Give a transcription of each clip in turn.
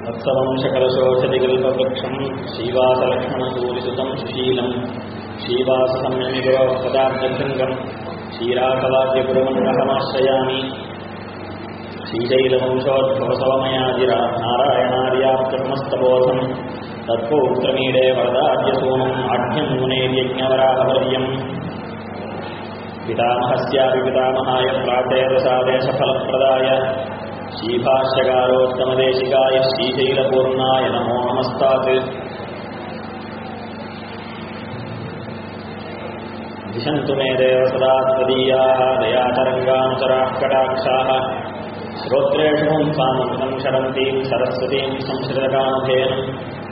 तत्सवं शकलशोषधिकल्पवृक्षम् श्रीवासलक्ष्मणसूरिसुतं सुशीलम् श्रीवाससंयमिगुरोः पदाब्जभृङ्गम् क्षीराकवाद्यपुरमण्डहमाश्रयामि श्रीशैलवंशोद्भवसवमयाजिरा नारायणार्याप्तमस्तबोधम् तत्पौत्रमीडे वरदाद्यसूनम् आढ्यम् मुनेर्यज्ञवराहवर्यम् पितामहस्यापि पितामहाय प्राचेदसादेशफलप्रदाय श्रीभाष्यकारोत्तमदेशिकाय श्रीशैलपूर्णाय नमो नमस्तात् दिशन्तु मे देव सदा त्वदीयाः दयातरङ्गानुचराः कटाक्षाः श्रोत्रेषु पुंसामृतं शरन्तीं सरस्वतीं संश्रितकामधेनुम्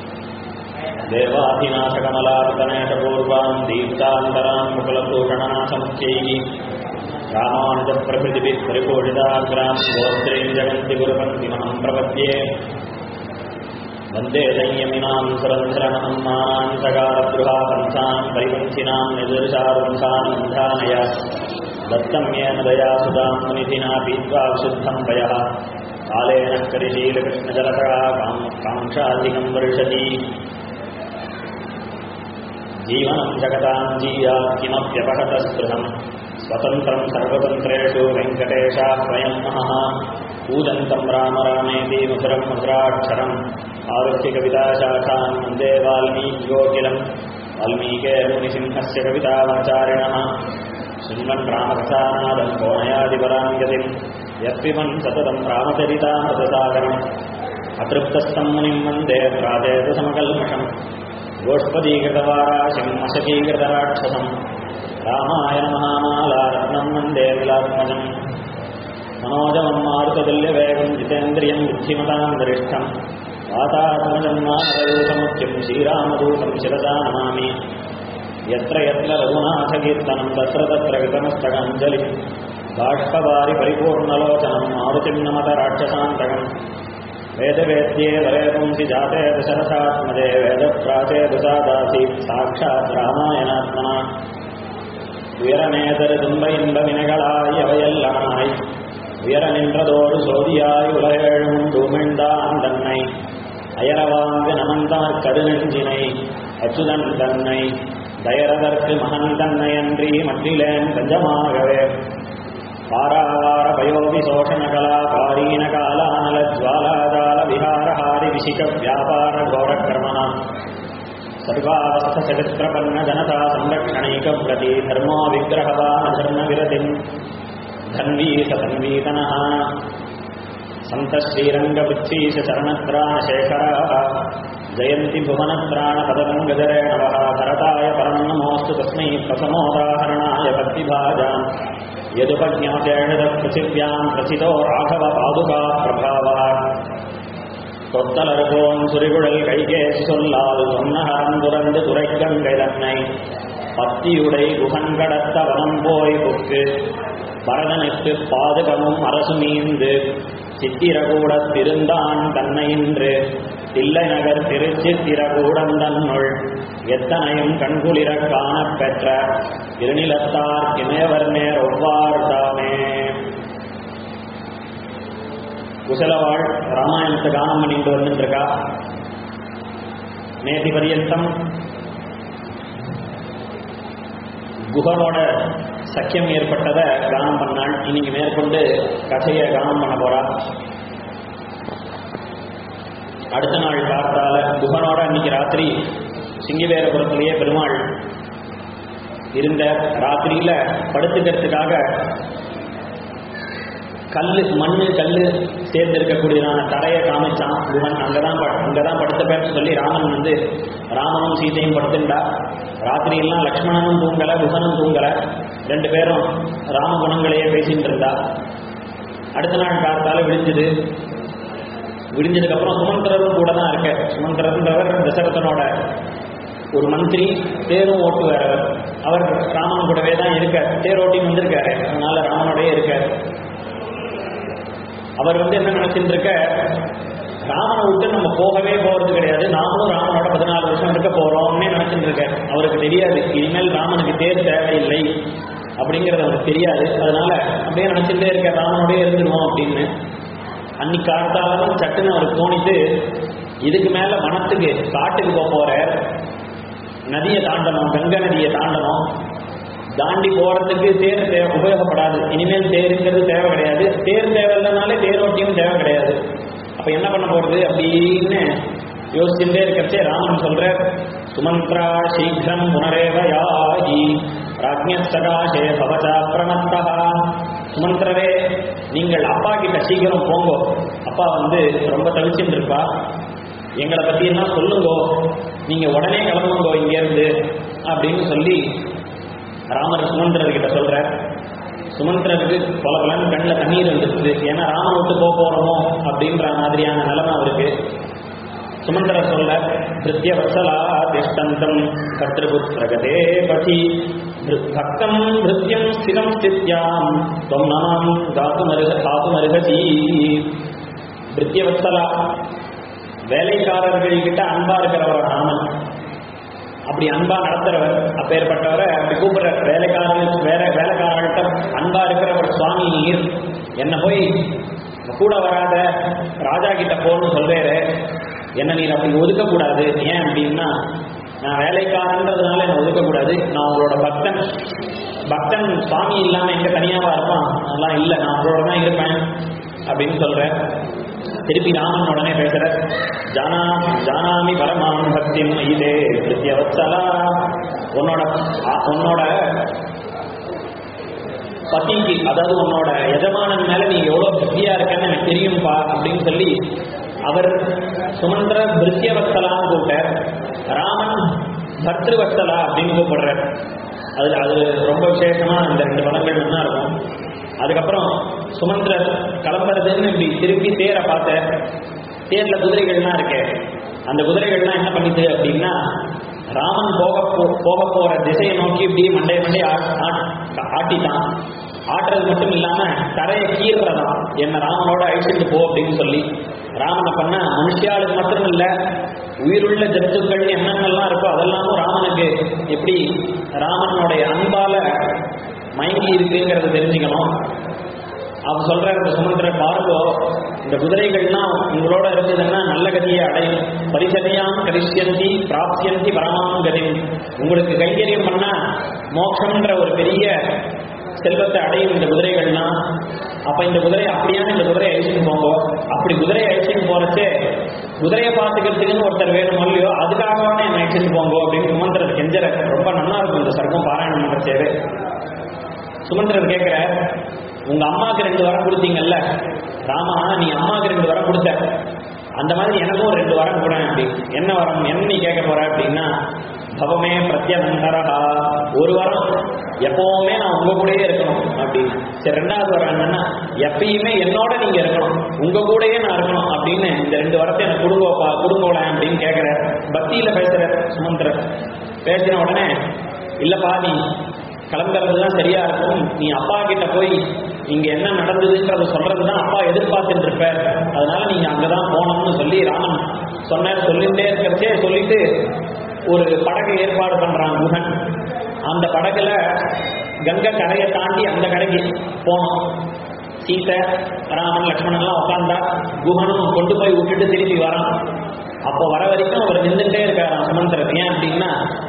देवाधिनाथकमलापतनेशपूर्वाम् दीप्तान्तराम् मुकुलभूषणनाथमुख्यैः रामानुजप्रभृतिभिः परिपूषिताग्राम् गोत्रीम् जगन्ति गुरुपङ्क्तिमहम् प्रपद्ये वन्दे संयमिनाम् सुरन्धरमहम् मानान्तकारगृहापन्थान् परिपन्थिनाम् निदर्शारुन्थान् बन्धानय दत्तम् येन दया सुधाम् मुनिधिना पीत्वा विशुद्धम् वयः कालेन करिशीलकृष्णजलतः काङ्क्षाधिकम् वर्षति जीवनम् जगताम् जीयात् किमप्यपहतस्पृहम् स्वतन्त्रम् सर्वतन्त्रेषु वेङ्कटेशाः स्वयम् महः पूजन्तम् राम रामेति मधुरम् मधुराक्षरम् आरुह्य कविताशाखान् वन्दे वाल्मीकियोकिलम् वाल्मीके मुनिसिंहस्य कवितावचारिणः शृण्वन् रामकथानादम् कोणयादिपराम् गतिम् यत्पिबन् सततम् रामचरितामृतसागरम् अतृप्तस्तम् मुनिम् वन्दे प्राचेतसमकल्मषम् गोष्पदीकृतवाराशिम् मशकीकृतराक्षसम् रामायण महामालारत्नम् वन्दे विलात्मजम् मनोजमम् मारुततुल्यवेगम् जितेन्द्रियम् बुद्धिमताम् वरिष्ठम् वातात्मजम् मानवयूतमुख्यम् श्रीरामदूतम् शिरसा नमामि यत्र यत्र रघुनाथकीर्तनम् तत्र तत्र कृतमस्तकाञ्जलिम् बाष्पवारि परिपूर्णलोचनम् मारुतिम् नमत राक्षसान्तकम् वेदवेद्ये वरे पुंसि जाते दशरथात्मजे वेदप्राचे दुसादासीत् साक्षात् ராமாயணாத்மனா உயரமேதரு துன்ப இன்ப வினைகளாய் அவையெல்லாமாய் உயர நின்றதோடு சோதியாய் உலகேழும் தூமிழ்ந்தான் தன்னை அயரவாங்கு நமந்தமற் கருநெஞ்சினை அச்சுதன் தன்னை தயரதற்கு மகன் தன்னையன்றி மற்றிலேன் தஞ்சமாகவே பாராவார பயோபி சோஷணகலா பாரீன காலானல ஜ்வாலாஜால விஹாரஹாரி விசிக வியாபார கோரக்ரமண சர்வாவஸ்த சரித்திரபன்ன ஜனதா சம்ரக்ஷணைக பிரதி தர்மோ விக்கிரகவான தர்ம விரதிம் தன்வீ சதன்வீதனः சந்த ஸ்ரீரங்க புத்தீச சரணத்ராண சேகராः ஜயந்தி புவனத்ராண பதரங்கஜரே நவः பரதாய பரம் நமோऽस्तु तस्मै प्रथमोदाहरणाय भक्तिभाजाम् यदुपज्ञातेषद पृथिव्याम् प्रथितो राघव पादुका प्रभावः கொத்தலர்கோன் சுரிகுழல் கைகேசி சொல்லால் சொன்னகரம் துறந்து துரைக்கங்கை தன்னை பத்தியுடை குகன் கடத்த வனம் போய் புக்கு பரதனுக்கு பாதுகமும் அரசு மீந்து சித்திரகூடத் திருந்தான் தன்னையின்று தில்லை நகர் திருச்சித்திரகூடம் தன்னுள் எத்தனையும் கண்குளிரக் காணப் பெற்ற திருநிலத்தார் இமேவர் நேர் ஒவ்வார் தாமே குசலவாள் ராமாயணத்தை கானம் பண்ணிட்டு வந்துட்டு இருக்கா நேதி பரியந்தம் குகனோட சக்கியம் ஏற்பட்டதை கானம் பண்ணாள் இன்னைக்கு மேற்கொண்டு கதையை கானம் பண்ண போறா அடுத்த நாள் பார்த்தால குகனோட இன்னைக்கு ராத்திரி சிங்கிவேரபுரத்திலேயே பெருமாள் இருந்த ராத்திரியில படுத்துக்கிறதுக்காக கல்லு மண்ணு கல்லு சேர்ந்து இருக்கக்கூடியதான தரையை காமிச்சான் குகன் அங்கதான் அங்கதான் படுத்துப்பேன்னு சொல்லி ராமன் வந்து ராமனும் சீதையும் படுத்துண்டா ராத்திரி எல்லாம் லக்ஷ்மணனும் தூங்கல குகனும் தூங்கல ரெண்டு பேரும் ராம குணங்களையே பேசிட்டு இருந்தா அடுத்த நாள் காலத்தால விடிஞ்சது விடிஞ்சதுக்கு அப்புறம் சுமந்திரரும் கூட தான் இருக்க சுமந்திரன்றவர் தசரதனோட ஒரு மந்திரி தேரும் ஓட்டுவார் அவர் அவர் ராமன் கூடவே தான் இருக்க தேரோட்டியும் வந்திருக்காரு அதனால ராமனோடய இருக்காரு அவர் வந்து என்ன நினைச்சிட்டு இருக்க ராமனை விட்டு நம்ம போகவே போறது கிடையாது நாமளும் ராமனோட பதினாலு வருஷம் இருக்க போறோம்னே நினைச்சிட்டு இருக்க அவருக்கு தெரியாது இனிமேல் ராமனுக்கு தேர் தேவையில்லை அப்படிங்கிறது அவருக்கு தெரியாது அதனால அப்படியே நினைச்சிட்டே இருக்க ராமனோடய இருந்துருவோம் அப்படின்னு அன்னைக்கு காலத்தாலும் சட்டுன்னு அவருக்கு தோணிட்டு இதுக்கு மேல வனத்துக்கு காட்டுக்கு போக போற நதியை தாண்டணும் கங்கை நதியை தாண்டணும் தாண்டி போறதுக்கு தேர் தேவை உபயோகப்படாது இனிமேல் தேருங்கிறது தேவை கிடையாது தேர் தேவை இல்லைனாலே தேரோட்டியும் தேவை கிடையாது அப்ப என்ன பண்ண போறது அப்படின்னு யோசிச்சுட்டே இருக்கிறச்சே ராமன் சொல்ற சுமந்த்ரா சீக்கிரம் புனரேவ யாகி ராஜ்ய சகாசே பவச்சா பிரமத்தா சுமந்திரரே நீங்கள் அப்பா கிட்ட சீக்கிரம் போங்கோ அப்பா வந்து ரொம்ப தவிச்சுட்டு இருப்பா எங்களை பத்தி எல்லாம் சொல்லுங்கோ நீங்க உடனே கிளம்புங்கோ இங்க இருந்து அப்படின்னு சொல்லி ராமர் சுமந்திரர் கிட்ட சொல்ற சுமந்திரருக்கு பல பலன் கண்ணில் தண்ணீர் வந்துருக்குது ஏன்னா ராமன் விட்டு போக போறோமோ அப்படின்ற மாதிரியான நிலைமை அவருக்கு சுமந்திரர் சொல்ல பிருத்திய வத்சலா திஷ்டந்தம் கர்த்திருபுத்திரகதே பதி பக்தம் பிருத்தியம் ஸ்திரம் ஸ்தித்யாம் தொம் நமாம் தாத்துமருக தாத்துமருகசி பிருத்திய வத்சலா வேலைக்காரர்கள் கிட்ட அன்பா இருக்கிறவர் ராமன் அப்படி அன்பா நடத்துறவர் அப்பேற்பட்டவரை அப்படி கூப்பிடுற வேலைக்காரர்கள் வேற வேலைக்காரர்கள்ட்ட அன்பா இருக்கிறவர் சுவாமி நீர் என்ன போய் கூட வராத ராஜா கிட்ட போன்னு சொல்றேரு என்ன நீர் அப்படி ஒதுக்கக்கூடாது ஏன் அப்படின்னா நான் வேலைக்காரன்றதுனால என்ன ஒதுக்கக்கூடாது நான் உங்களோட பக்தன் பக்தன் சுவாமி இல்லாம எங்க தனியாவா இருப்பான் அதெல்லாம் இல்லை நான் அவரோட தான் இருப்பேன் அப்படின்னு சொல்றேன் திருப்பி ராமன் உடனே பேசுற ஜானா ஜானாமி பரமாம் பக்திம் இதே பிரத்யவத்சலா உன்னோட ஆ- உன்னோட பத்திக்கு அதாவது உன்னோட எஜமானன் மேல நீ எவ்வளவு பக்தியா இருக்கன்னு எனக்கு தெரியும்பா அப்படின்னு சொல்லி அவர் சுமந்திர பிருத்தியவத்சலான்னு கூப்பிட்டார் ராமன் பர்திருவத்சலா அப்படின்னு கூப்பிடுறார் அது அது ரொம்ப விசேஷமா இந்த ரெண்டு பதங்கள் நல்லா இருக்கும் அதுக்கப்புறம் சுமந்திரர் கிளம்புறதுன்னு இப்படி திருப்பி தேரை பார்த்த தேர்ல குதிரைகள்லாம் இருக்கு அந்த குதிரைகள்லாம் என்ன பண்ணிது அப்படின்னா ராமன் போக போ- போக போற திசையை நோக்கி இப்படி மண்டை மண்டை ஆட்டிட்டான் ஆட்டுறது மட்டும் இல்லாம தரையை கீறுறதாம் என்ன ராமனோட அழிச்சிட்டு போ அப்படின்னு சொல்லி ராமனை பண்ண மனுஷியாளுக்கு மட்டும் இல்ல உயிருள்ள ஜந்துக்கள் என்னென்னலாம் இருக்கோ அதெல்லாமும் ராமனுக்கு எப்படி ராமனுடைய அன்பால மயங்கி இருக்குங்கிறத தெரிஞ்சுக்கணும் அவர் சொல்ற இந்த சுமந்திர பாருங்கோ இந்த குதிரைகள்லாம் உங்களோட இருந்ததுன்னா நல்ல கதியை அடையும் பரிசதையாம் கரிஷ்யந்தி பிராப்தியந்தி பரமாம் கதி உங்களுக்கு கைங்கரியம் பண்ணா மோட்சம்ன்ற ஒரு பெரிய செல்வத்தை அடையும் இந்த குதிரைகள்லாம் அப்ப இந்த குதிரை அப்படியான இந்த குதிரையை அழிச்சுட்டு போங்க அப்படி குதிரையை அழிச்சுட்டு போறச்சே குதிரையை பார்த்துக்கிறதுக்குன்னு ஒருத்தர் வேணும் இல்லையோ அதுக்காகவானே என்னை அழிச்சுட்டு போங்க அப்படின்னு சுமந்திரர் கெஞ்சர ரொம்ப நல்லா இருக்கும் இந்த சர்க்கம் பாராயணம் பண்ற சேவை சுமந்திரன் கேட்கிற உங்க அம்மாக்கு ரெண்டு வரம் கொடுத்தீங்கல்ல ராமா நீ அம்மாக்கு ரெண்டு வரம் கொடுத்த அந்த மாதிரி எனக்கும் ஒரு ரெண்டு வரம் கூட அப்படி என்ன வரம் என்ன நீ கேட்க போற அப்படின்னா பவமே பிரத்யனந்தரா ஒரு வரம் எப்பவுமே நான் உங்க கூடயே இருக்கணும் அப்படின்னு சரி ரெண்டாவது வரம் என்னன்னா எப்பயுமே என்னோட நீங்க இருக்கணும் உங்க கூடயே நான் இருக்கணும் அப்படின்னு இந்த ரெண்டு வரத்தை எனக்கு கொடுங்கோப்பா கொடுங்கோளேன் அப்படின்னு கேட்கிற பக்தியில பேசுற சுமந்திரன் பேசின உடனே இல்லப்பா நீ கிளம்புறதுலாம் சரியா இருக்கும் நீ அப்பா கிட்ட போய் இங்க என்ன நடந்ததுன்றத சொல்றதுதான் அப்பா எதிர்பார்த்துட்டு இருப்ப அதனால நீங்க அங்கதான் போகணும்னு சொல்லி ராமன் சொன்னார் சொல்லிட்டே இருக்கிறச்சே சொல்லிட்டு ஒரு படகு ஏற்பாடு பண்றான் குகன் அந்த படகுல கங்கை கரையை தாண்டி அந்த கரைக்கு போனோம் சீதை ராமன் லக்ஷ்மணன்லாம் உட்காந்தா குஹனும் கொண்டு போய் விட்டுட்டு திரும்பி வரான் அப்போ வர வரைக்கும் அவர் நின்றுட்டே இருக்காராம் சுமந்திரன் ஏன் அப்படின்னா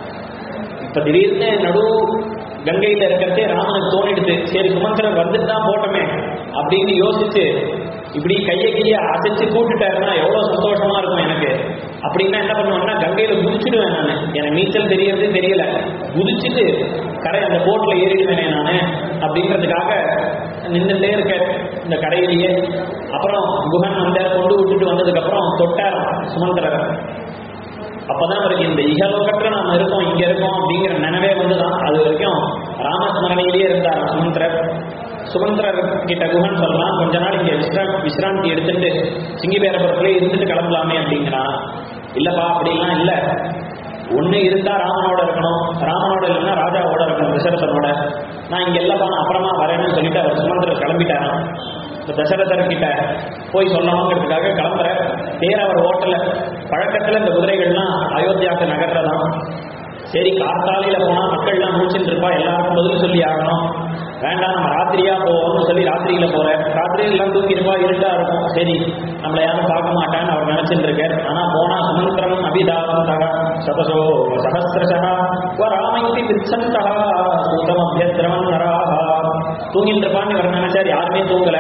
இப்ப திடீர்னு நடு கங்கையில இருக்கிறதே ராமனுக்கு தோணிடுது சரி சுமந்திரன் வந்துட்டு தான் போட்டோமே அப்படின்னு யோசிச்சு இப்படி கையை கையை அசைச்சு கூட்டுட்டாருன்னா எவ்வளவு சந்தோஷமா இருக்கும் எனக்கு அப்படின்னா என்ன பண்ணுவேன்னா கங்கையில குதிச்சுடுவேன் நான் எனக்கு நீச்சல் தெரியறது தெரியல குதிச்சுட்டு கரை அந்த போட்ல ஏறிடுவேனே நானு அப்படின்றதுக்காக நின்றுட்டே இருக்க இந்த கரையிலேயே அப்புறம் குஹன் வந்த கொண்டு விட்டுட்டு வந்ததுக்கு அப்புறம் தொட்டாராம் சுமந்திரர் அப்பதான் அவருக்கு இந்த இகலோகத்துல நாம இருக்கோம் இங்க இருக்கோம் அப்படிங்கிற நினைவே வந்துதான் அது வரைக்கும் ராமஸ்மரணையிலேயே இருந்தார் சுமந்திரர் சுமந்திரர் கிட்ட குஹன் சொல்லலாம் கொஞ்ச நாள் இங்க விஸ்ரா விசிராந்தி எடுத்துட்டு சிங்கிபேரபுரத்துல இருந்துட்டு கிளம்பலாமே அப்படிங்கிறான் இல்லப்பா அப்படிலாம் இல்ல ஒண்ணு இருந்தா ராமனோட இருக்கணும் ராமனோட இல்லைன்னா ராஜாவோட இருக்கணும் தசரதனோட நான் இங்க இல்லப்பா நான் அப்புறமா வரேன்னு சொல்லிட்டு அவர் சுமந்திரர் கிளம்பிட்டாராம் இப்ப தசரதர் கிட்ட போய் சொல்லணுங்கிறதுக்காக கிளம்புற தேர் அவர் ஓட்டல பழக்கத்துல இந்த குதிரைகள்லாம் அயோத்தியாவுக்கு நகர்றதாம் சரி கார்த்தாலையில போனா மக்கள்லாம் முடிச்சுட்டு இருப்பா எல்லாருக்கும் பதில் சொல்லி ஆகணும் வேண்டாம் நம்ம ராத்திரியா போவோம்னு சொல்லி ராத்திரியில போறேன் ராத்திரியில எல்லாம் தூங்கி இருப்பா இருட்டா இருக்கும் சரி நம்மள யாரும் பார்க்க மாட்டான்னு அவர் நினைச்சிட்டு இருக்கார் ஆனா போனா சுமந்திரம் அபிதாவந்தக சதசோ சகசிரசா ராமைக்கு விச்சந்தா சூதம் அபியத்திரவன் நராஹா தூங்கிட்டு இருப்பான்னு இவர் நினைச்சார் யாருமே தூங்கல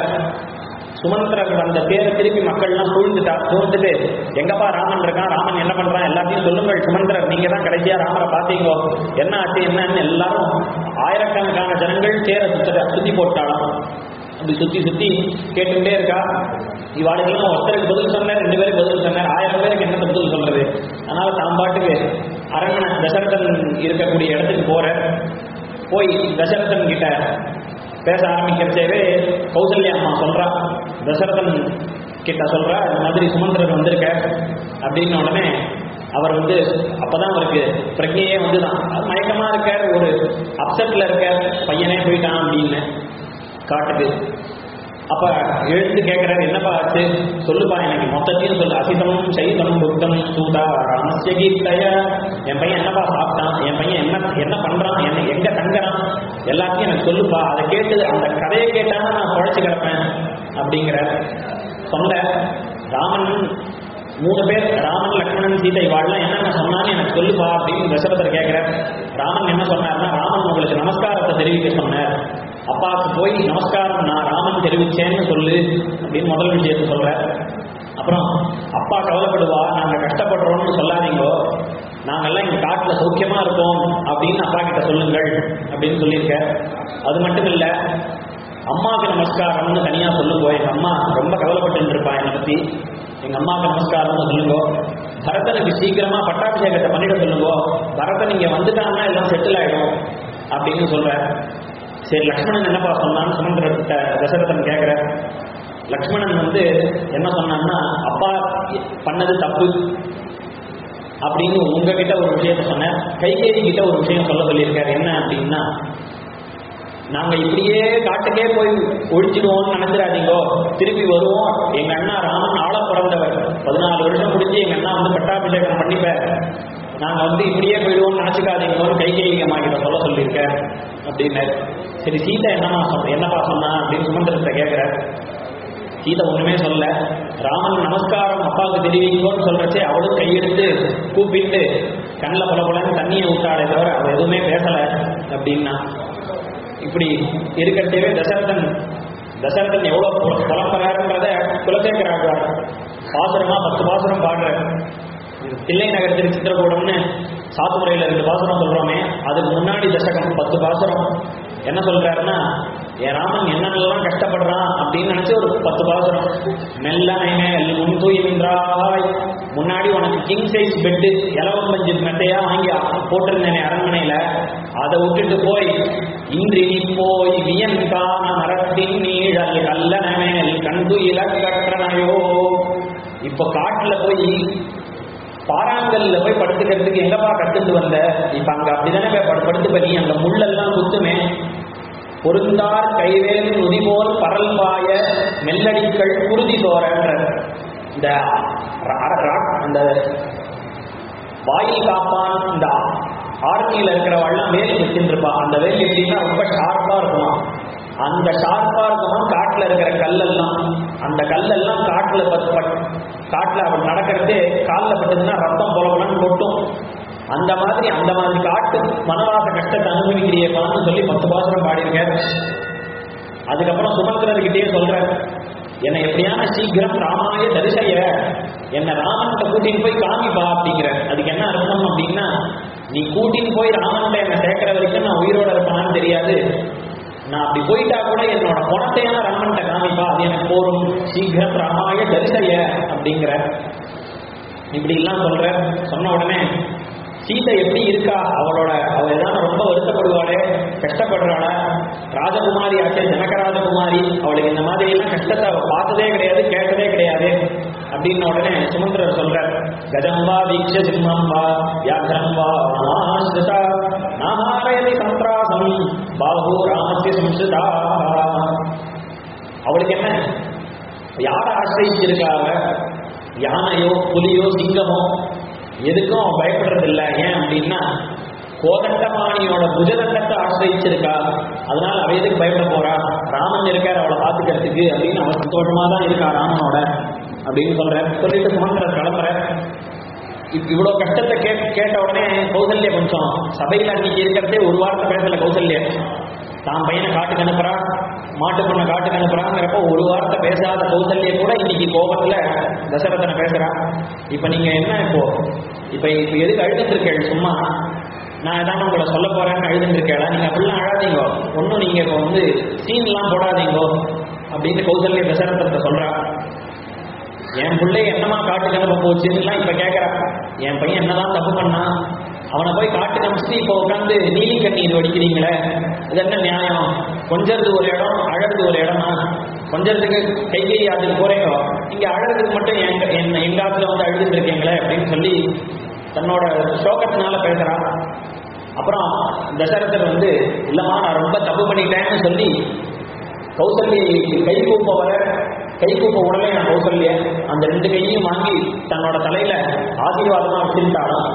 சுமந்திரர் அந்த பேரை திருப்பி மக்கள்லாம் சூழ்ந்துட்டா சூழ்ந்துட்டு எங்கப்பா ராமன் இருக்கான் ராமன் என்ன பண்றான் எல்லாத்தையும் சொல்லுங்கள் சுமந்திரர் நீங்க தான் கடைசியா ராமரை பாத்தீங்க என்ன ஆச்சு என்னன்னு எல்லாரும் ஆயிரக்கணக்கான ஜனங்கள் தேரை சுத்த சுத்தி போட்டாலாம் அப்படி சுத்தி சுத்தி கேட்டுட்டே இருக்கா இவாளுக்கெல்லாம் ஒருத்தருக்கு பதில் சொன்னார் ரெண்டு பேருக்கு பதில் சொன்னார் ஆயிரம் பேருக்கு என்ன பதில் சொல்றது அதனால தான் பாட்டுக்கு அரண்மனை தசரதன் இருக்கக்கூடிய இடத்துக்கு போற போய் தசரதன் கிட்ட பேச ஆரம்பிக்கிறச்சேவே கௌசல்யா அம்மா சொல்றா தசரதன் கிட்ட சொல்றா இந்த மாதிரி சுமந்திரன் வந்திருக்க அப்படின்னு உடனே அவர் வந்து அப்பதான் அவருக்கு பிரஜையே வந்துதான் மயக்கமா இருக்க ஒரு அப்செட்ல இருக்க பையனே போயிட்டான் அப்படின்னு காட்டுது அப்ப எழுந்து கேட்கிறாரு என்னப்பா ஆச்சு சொல்லுப்பா எனக்கு மொத்தத்தையும் சொல்லு அசிதம் சைதம் புத்தம் சூதா ராமஸ்ய கீர்த்தய என் பையன் என்னப்பா சாப்பிட்டான் என் பையன் என்ன என்ன பண்றான் என்ன எங்க தங்குறான் எல்லாத்தையும் எனக்கு சொல்லுப்பா அதை கேட்டு அந்த கதையை கேட்டாலும் நான் குழைச்சு கிடப்பேன் அப்படிங்கிற சொன்ன ராமன் மூணு பேர் ராமன் லக்ஷ்மணன் சீதை வாழலாம் என்னென்ன சொன்னான்னு எனக்கு சொல்லுப்பா அப்படின்னு தசரதர் கேட்கிறார் ராமன் என்ன சொன்னார்னா ராமன் உங்களுக்கு நமஸ்காரத்தை தெரிவிக்க சொன்னார் அப்பாவுக்கு போய் நமஸ்காரம் நான் ராமன் தெரிவிச்சேன்னு சொல்லு அப்படின்னு முதல் விஷயத்த சொல்ற அப்புறம் அப்பா கவலைப்படுவா நாங்க கஷ்டப்படுறோம்னு சொல்லாதீங்கோ நாங்கெல்லாம் இங்க காட்டுல சௌக்கியமா இருக்கோம் அப்படின்னு அப்பா கிட்ட சொல்லுங்கள் அப்படின்னு சொல்லியிருக்க அது மட்டும் இல்ல அம்மாவுக்கு நமஸ்காரம்னு தனியா சொல்லுங்க எங்க அம்மா ரொம்ப கவலைப்பட்டு இருப்பா என்னை பத்தி எங்க அம்மாவுக்கு நமஸ்காரம்னு சொல்லுங்க பரதனுக்கு சீக்கிரமா பட்டாபிஷேகத்தை பண்ணிட சொல்லுங்க பரதன் இங்க வந்துட்டான்னா எல்லாம் செட்டில் ஆயிடும் அப்படின்னு சொல்ற சரி லக்ஷ்மணன் என்னப்பா சொன்னான்னு சுமந்திர தசரதன் கேட்கிற லக்ஷ்மணன் வந்து என்ன சொன்னான்னா அப்பா பண்ணது தப்பு அப்படின்னு உங்ககிட்ட ஒரு விஷயத்த சொன்னேன் கைகேயி கிட்ட ஒரு விஷயம் சொல்ல சொல்லியிருக்காரு என்ன அப்படின்னா நாங்க இப்படியே காட்டுக்கே போய் ஒழிச்சிடுவோம்னு நினைச்சிடாதீங்கோ திருப்பி வருவோம் எங்க அண்ணா ராமன் ஆள பிறந்தவர் பதினாலு வருஷம் முடிஞ்சு எங்க அண்ணா வந்து பட்டாபிஷேகம் பண்ணிப்பார் நாங்க வந்து இப்படியே போயிடுவோம்னு நினைச்சுக்காதீங்கன்னு கைகேயி அம்மா கிட்ட சொல்ல சொல்லியிருக்கேன் அப்படின்னாரு சரி சீதா என்னமா சொன்ன என்னப்பா சொன்னா அப்படின்னு சுமந்திரத்தை கேட்கிற சீதை ஒண்ணுமே சொல்லல ராமன் நமஸ்காரம் அப்பாவுக்கு தெரிவிக்கோன்னு சொல்றச்சே அவளும் கையெடுத்து கூப்பிட்டு கண்ணில் பல பலன்னு தண்ணியை விட்டாளே தவிர அவள் எதுவுமே பேசல அப்படின்னா இப்படி இருக்கிறதே தசரதன் தசரதன் எவ்வளவு புல- புலம்புறாருன்றத குலசேகர ஆழ்வார் பாசுரமா பத்து பாசுரம் பாடுற தில்லை நகர் திருச்சித்திரகூடம்னு சாத்துமுறையில ரெண்டு பாசுரம் சொல்றோமே அதுக்கு முன்னாடி தசகம் பத்து பாசுரம் என்ன சொல்றாருன்னா என் ராமன் என்னென்னலாம் கஷ்டப்படுறான் அப்படின்னு நினைச்சு ஒரு பத்து பாசுரம் மெல்லனை மேல் முன் தூயின்றாய் முன்னாடி உனக்கு கிங் சைஸ் பெட்டு இலவம் பஞ்சு மெத்தையா வாங்கி போட்டிருந்தேனே அரண்மனையில அதை விட்டுட்டு போய் இன்றி நீ போய் வியன் காண மரத்தின் நீழல் கல்லன மேல் கண்டு இலக்கற்றனையோ இப்ப காட்டுல போய் பாறாங்கல்ல போய் படுத்துக்கிறதுக்கு எங்கப்பா கத்துட்டு வந்த இப்ப அங்க அப்படிதானே போய் படு- படுத்துப்ப நீ அங்க முள்ளெல்லாம் குத்துமே பொருந்தார் கைவேல் நுதிபோல் பரல் பாய மெல்லடிக்கள் குருதி தோறன்ற இந்த ர- ர- ர- அந்த வாயில் காப்பான் இந்த ஆர்மியில இருக்கிறவெல்லாம் வேல் வச்சுருப்பா அந்த வேல் எப்படின்னா ரொம்ப ஷார்ப்பா இருக்குமா அந்த ஷார்ப்பா இருக்குமா காட்டுல இருக்கிற கல்லெல்லாம் அந்த கல்லெல்லாம் காட்டுல பட் பட் காட்டுல அவள் நடக்கிறதே காலில் பட்டதுன்னா ரத்தம் புலபலன்னு கொட்டும் அந்த மாதிரி அந்த மாதிரி காட்டு வனவாச கஷ்டத்தை அனுபவிக்கிறியப்பான்னு சொல்லி பத்து பாசுரம் பாடியிருக்கார் அதுக்கப்புறம் சுமந்திரர்கிட்டயே சொல்றார் என்னை எப்படியான சீக்கிரம் ராமாய தரிசைய என்னை ராமன்கிட்ட கூட்டின்னு போய் காமிப்பா அப்படிங்கிற அதுக்கு என்ன அர்த்தம் அப்படின்னா நீ கூட்டின்னு போய் ராமன்கிட்ட என்னை சேர்க்கிற வரைக்கும் நான் உயிரோட இருப்பானான்னு தெரியாது நான் அப்படி போயிட்டா கூட என்னோட குணத்தையான ராமன்கிட்ட காமிப்பா அது எனக்கு போரும் சீக்கிரம் ராமாய தரிசைய அப்படிங்கிற இப்படி எல்லாம் சொல்ற சொன்ன உடனே சீதை எப்படி இருக்கா அவளோட அவள் ஏதாவது ரொம்ப வருத்தப்படுவாளே கஷ்டப்படுறாளா ராஜகுமாரி ஆச்சே ஜனக ராஜகுமாரி அவளுக்கு இந்த மாதிரி எல்லாம் கஷ்டத்தை அவ பார்த்ததே கிடையாது கேட்டதே கிடையாது அப்படின்னு உடனே சுமந்திரர் சொல்ற கஜம் வா வீக்ஷ சிம்மம் வா வியாகரம் வா மகாஸ்ருதா நாகாரயதி சந்திராசம் பாஹு ராமஸ்ய சம்ஸ்ருதா அவளுக்கு என்ன யாரை ஆசிரியிருக்கா அவ யானையோ புலியோ சிங்கமோ எதுக்கும் அவன் பயப்படுறது இல்லை ஏன் அப்படின்னா கோதண்டமானியோட புஜதண்டத்தை ஆசிரியிருக்கா அதனால அவ எதுக்கு பயப்பட போறா ராமன் இருக்கார் அவளை பாத்துக்கிறதுக்கு அப்படின்னு அவன் சந்தோஷமா தான் இருக்கா ராமனோட அப்படின்னு சொல்ற சொல்லிட்டு சுமந்திரர் கிளம்புற இப்ப இவ்வளவு கஷ்டத்தை கே கேட்ட உடனே கௌசல்யா கொஞ்சம் சபையில அன்னைக்கு இருக்கிறதே ஒரு வார்த்தை பேசல கௌசல்யா தான் பையனை காட்டுக்கு அனுப்புறா மாட்டு பொண்ணை காட்டுக்கு அனுப்புறாங்கிறப்போ ஒரு வார்த்தை பேசாத கௌசல்ய கூட இன்னைக்கு கோபத்துல தசரதனை பேசுறா இப்ப நீங்க என்ன இப்போ இப்ப இப்ப எதுக்கு அழுதுட்டு இருக்கேள் சும்மா நான் ஏதாவது உங்களை சொல்ல போறேன்னு அழுதுட்டு இருக்கேளா நீங்க அப்படிலாம் அழாதீங்க ஒன்றும் நீங்க இப்போ வந்து சீன்லாம் போடாதீங்க அப்படின்னு கௌசல்ய தசரதத்தை சொல்றா என் பிள்ளை என்னமா காட்டு கிளம்ப போச்சுன்னுலாம் இப்ப கேட்கறா என் பையன் என்னதான் தப்பு பண்ணான் அவனை போய் காட்டு காமிச்சிட்டு இப்போ உட்காந்து நீலி கண்ணீர் வடிக்கிறீங்களே இது என்ன நியாயம் கொஞ்சறது ஒரு இடம் அழறது ஒரு இடமா கொஞ்சத்துக்கு கைகை அதுக்கு போறீங்க இங்க அழறதுக்கு மட்டும் எங்க என்ன எங்காத்துல வந்து அழுதுட்டு இருக்கீங்களே அப்படின்னு சொல்லி தன்னோட சோகத்தினால பேசுறா அப்புறம் தசரதர் வந்து இல்லம்மா நான் ரொம்ப தப்பு பண்ணிட்டேன்னு சொல்லி கௌசல்யை கை கூப்ப வர கை கூப்ப உடனே நான் கௌசல்ய அந்த ரெண்டு கையையும் வாங்கி தன்னோட தலையில ஆசீர்வாதமா வச்சிருந்தாலும்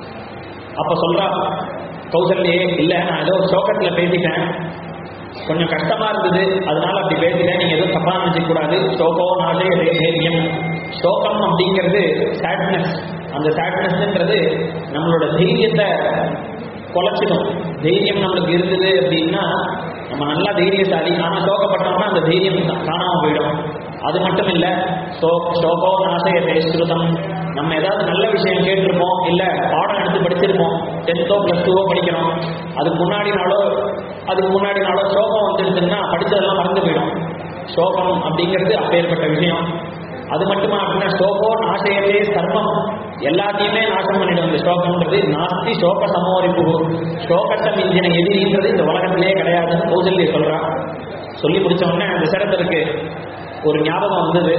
அப்ப சொல்றா கௌசல்யே இல்ல நான் ஏதோ சோகத்துல பேசிட்டேன் கொஞ்சம் கஷ்டமா இருந்தது அதனால அப்படி பேசிட்டேன் நீங்க எதுவும் தப்பா நினைச்சுக்க கூடாது சோகோ நாளே தைரியம் சோகம் அப்படிங்கிறது சேட்னஸ் அந்த சேட்னஸ்ன்றது நம்மளோட தைரியத்தை குலைச்சிடும் தைரியம் நம்மளுக்கு இருந்தது அப்படின்னா நம்ம நல்லா தைரியசாலி ஆனா சோகப்பட்டோம்னா அந்த தைரியம் காணாம போயிடும் அது மட்டும் இல்ல சோ சோகோ நாசய தேஸ்ருதம் நம்ம ஏதாவது நல்ல விஷயம் கேட்டிருப்போம் இல்ல பாடம் எடுத்து படிச்சிருப்போம் டென்த்தோ பிளஸ் டூவோ படிக்கிறோம் அதுக்கு முன்னாடி நாளோ அதுக்கு முன்னாடி நாளோ சோகம் வந்துடுச்சுன்னா படிச்சதெல்லாம் மறந்து போயிடும் சோகம் அப்படிங்கிறது அப்பேற்பட்ட விஷயம் அது மட்டுமா அப்படின்னா சோகோ நாசயத்தே சர்மம் எல்லாத்தையுமே நாசம் பண்ணிடும் இந்த சோகம்ன்றது நாஸ்தி சோக சமோரிப்பு சோகத்தை மிஞ்சின எதிரின்றது இந்த உலகத்திலே கிடையாதுன்னு கௌசல்ய சொல்றான் சொல்லி முடிச்ச உடனே அந்த சிறந்தருக்கு ஒரு ஞாபகம் வந்தது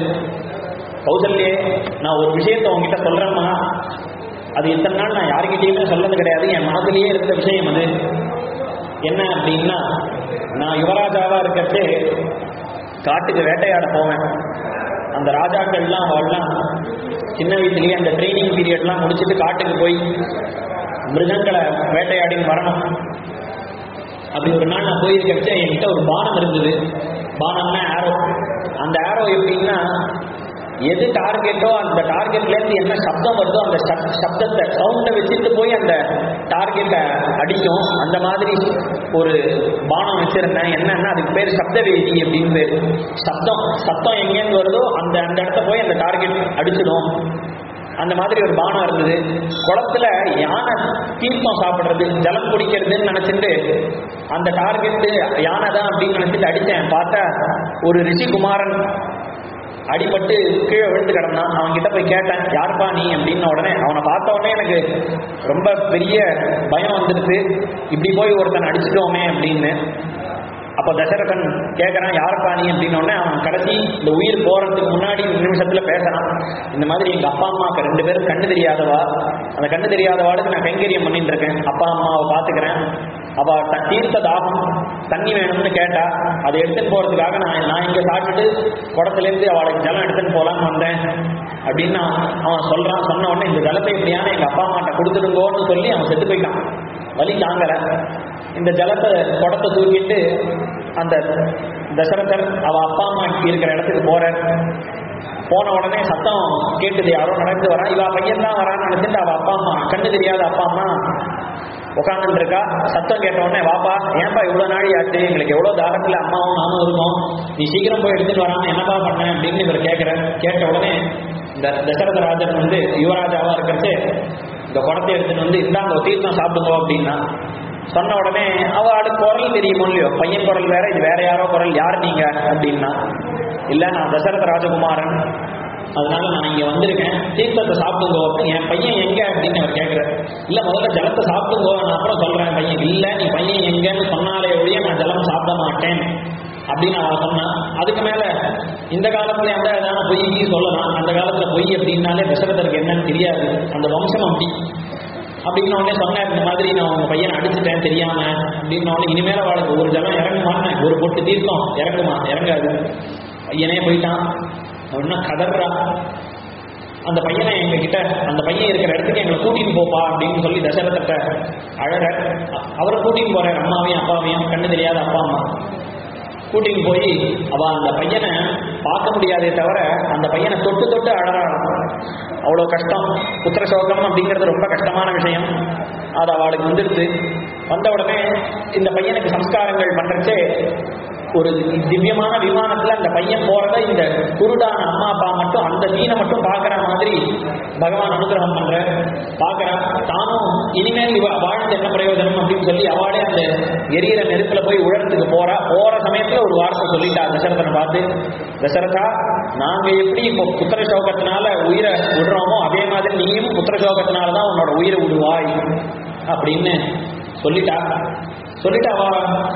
கௌசல்யே நான் ஒரு விஷயத்த உங்ககிட்ட சொல்றேன்னா அது இத்தனை நாள் நான் யாருக்கிட்டையுமே சொன்னது கிடையாது என் மனதிலேயே இருந்த விஷயம் அது என்ன அப்படின்னா நான் யுவராஜாவா இருக்கச்சே காட்டுக்கு வேட்டையாட போவேன் அந்த ராஜாக்கள்லாம் அவள்லாம் சின்ன வயசுலயே அந்த ட்ரைனிங் பீரியட்லாம் முடிச்சுட்டு காட்டுக்கு போய் மிருகங்களை வேட்டையாடின்னு வரணும் அப்படி ஒரு நாள் நான் போயிருக்கச்ச என்கிட்ட ஒரு பானம் இருந்தது பானம்னா ஆரோ அந்த ஆரோ எப்படின்னா எது டார்கெட்டோ அந்த டார்கெட்ல இருந்து என்ன சப்தம் வருதோ அந்த சப்- சப்தத்தை சவுண்டை வச்சுட்டு போய் அந்த டார்கெட்டை அடிக்கும் அந்த மாதிரி ஒரு பானம் வச்சிருந்தேன் என்னன்னா அதுக்கு பேர் சப்தவேதி அப்படின்னு பேர் சப்தம் சத்தம் எங்கேருந்து வருதோ அந்த அந்த இடத்த போய் அந்த டார்கெட் அடிச்சிடும் அந்த மாதிரி ஒரு பானம் இருந்தது குளத்துல யானை தீர்த்தம் சாப்பிடுறது ஜலம் குடிக்கிறதுன்னு நினைச்சிட்டு அந்த டார்கெட் யானை தான் அப்படின்னு நினைச்சிட்டு அடிச்சேன் பார்த்தா ஒரு ரிஷிகுமாரன் அடிபட்டு கீழே விழுந்து கிடந்தான் அவன் கிட்ட போய் கேட்டேன் யாருப்பா நீ அப்படின்னு உடனே அவனை பார்த்த உடனே எனக்கு ரொம்ப பெரிய பயம் வந்துடுது இப்படி போய் ஒருத்தன் அடிச்சிட்டோமே அப்படின்னு அப்ப தசரதன் கேட்கறான் யாருப்பா நீ அப்படின்னு உடனே அவன் கடைசி இந்த உயிர் போறதுக்கு முன்னாடி நிமிஷத்துல பேசுறான் இந்த மாதிரி எங்க அப்பா அம்மாவுக்கு ரெண்டு பேரும் கண்ணு தெரியாதவா அந்த கண்ணு தெரியாதவாளுக்கு நான் கைங்கரியம் பண்ணிட்டு இருக்கேன் அப்பா அம்மாவை பாத்துக்கிறேன் அவ த- தீர்த்த தாகம் தண்ணி வேணும்னு கேட்டா அதை எடுத்துட்டு போறதுக்காக நான் நான் இங்க சாப்பிட்டுட்டு குடத்துல இருந்து அவளுக்கு ஜலம் எடுத்துட்டு போலான்னு வந்தேன் அப்படின்னு அவன் அவன் சொல்றான் சொன்ன உடனே இந்த ஜலத்தை எப்படியான எங்க அப்பா அம்மாட்ட கொடுத்துடுங்கோன்னு சொல்லி அவன் செத்து போயிட்டான் வலி தாங்கல இந்த ஜலத்தை குடத்தை தூக்கிட்டு அந்த தசரதர் அவ அப்பா அம்மா இருக்கிற இடத்துக்கு போறார் போன உடனே சத்தம் கேட்டுது யாரோ நடந்து வரா இவ பையன் தான் வரான்னு நினைச்சிட்டு அவ அப்பா அம்மா கண்ணு தெரியாத அப்பா அம்மா உட்காந்துட்டு இருக்கா சத்தம் கேட்ட உடனே வாப்பா ஏன்பா இவ்வளவு நாள் ஆச்சு எங்களுக்கு எவ்வளவு தாரத்துல அம்மாவும் நானும் இருக்கோம் நீ சீக்கிரம் போய் எடுத்துட்டு வராம என்னப்பா பண்ண அப்படின்னு இவர் கேட்கிற கேட்ட உடனே இந்த தசரத ராஜன் வந்து யுவராஜாவா இருக்கிறது இந்த குடத்தை எடுத்துட்டு வந்து இந்தாங்க ஒரு தீர்த்தம் சாப்பிடுங்க அப்படின்னா சொன்ன உடனே அவ அது குரல் தெரியுமோ இல்லையோ பையன் குரல் வேற இது வேற யாரோ குரல் யார் நீங்க அப்படின்னா இல்ல நான் தசரத ராஜகுமாரன் அதனால நான் இங்க வந்திருக்கேன் தீர்த்தத்தை சாப்பிடுங்க அப்படின்னு என் பையன் எங்க அப்படின்னு அவர் கேட்கிறார் இல்ல முதல்ல ஜலத்தை சாப்பிடுங்க நான் அப்புறம் சொல்றேன் பையன் இல்ல நீ பையன் எங்கன்னு சொன்னாலே ஒழிய நான் ஜலம் சாப்பிட மாட்டேன் அப்படின்னு அவன் சொன்னான் அதுக்கு மேல இந்த காலத்துல எந்த ஏதாவது பொய்க்கு சொல்லலாம் அந்த காலத்துல பொய் அப்படின்னாலே தசரதருக்கு என்னன்னு தெரியாது அந்த வம்சம் அப்படி அப்படின்னு உடனே சொன்னார் இந்த மாதிரி நான் உங்க பையனை அடிச்சுட்டேன் தெரியாம அப்படின்னு உடனே இனிமேல அவளுக்கு ஒரு ஜலம் இறங்குமான்னு ஒரு பொட்டு தீர்த்தம் இறங்குமா இறங்காது பையனே போயிட்டான் அப்படின்னா கதறா அந்த பையனை எங்க கிட்ட அந்த பையன் இருக்கிற இடத்துக்கு எங்களை கூட்டின்னு போப்பா அப்படின்னு சொல்லி தசரதத்தை அழற அவரை கூட்டின்னு போறார் அம்மாவையும் அப்பாவையும் கண்ணு தெரியாத அப்பா அம்மா கூட்டின்னு போய் அவ அந்த பையனை பார்க்க முடியாதே தவிர அந்த பையனை தொட்டு தொட்டு அழறான் அவ்வளோ கஷ்டம் புத்திர சோகம் அப்படிங்கிறது ரொம்ப கஷ்டமான விஷயம் அது அவளுக்கு வந்துடுது வந்த உடனே இந்த பையனுக்கு சம்ஸ்காரங்கள் பண்றச்சே ஒரு திவ்யமான விமானத்துல அந்த பையன் போறத இந்த குருடான அம்மா அப்பா மட்டும் அந்த சீனை மட்டும் பார்க்குற மாதிரி பகவான் அனுகிரகம் பண்ற பார்க்கறா தானும் இனிமேல் இவ வாழ்ந்து என்ன பிரயோஜனம் அப்படின்னு சொல்லி அவளே அந்த எரியிற நெருப்புல போய் உழறதுக்கு போறா போற சமயத்துல ஒரு வார்த்தை சொல்லிட்டா தசரதனை பார்த்து தசரதா நாங்க எப்படி இப்போ புத்திர சோகத்தினால உயிரை விடுறோமோ அதே மாதிரி நீயும் புத்திர சோகத்தினால தான் உன்னோட உயிரை விடுவாய் அப்படின்னு சொல்லிட்டா சொல்லிட்டு அவ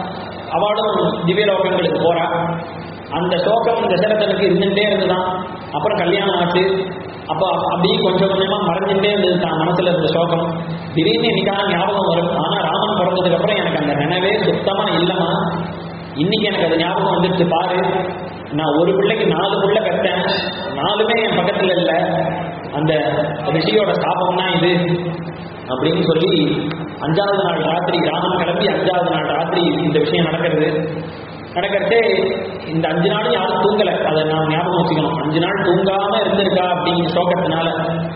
அவளும் திவ்யலோகங்களுக்கு போறா அந்த சோகம் தசரதனுக்கு இருந்துட்டே இருந்துதான் அப்புறம் கல்யாணம் ஆச்சு அப்போ அப்படியே கொஞ்சம் கொஞ்சமா மறைஞ்சுட்டே இருந்தது தான் மனசுல இருந்த சோகம் திடீர்னு என்னைக்கான ஞாபகம் வரும் ஆனா ராமன் பிறந்ததுக்கு அப்புறம் எனக்கு அந்த நினைவே சுத்தமா இல்லைம்மா இன்னைக்கு எனக்கு அது ஞாபகம் வந்துருச்சு பாரு நான் ஒரு பிள்ளைக்கு நாலு பிள்ளை பெற்றேன் நாலுமே என் பக்கத்துல இல்லை அந்த ரிஷியோட சாபம் தான் இது அப்படின்னு சொல்லி அஞ்சாவது நாள் ராத்திரி ராமன் கிளம்பி அஞ்சாவது நாள் ராத்திரி இந்த விஷயம் நடக்கிறது நடக்கிறதே இந்த அஞ்சு நாளும் யாரும் தூங்கல அதை நான் ஞாபகம் வச்சுக்கணும் அஞ்சு நாள் தூங்காம இருந்திருக்கா அப்படிங்கிற சோகத்தினால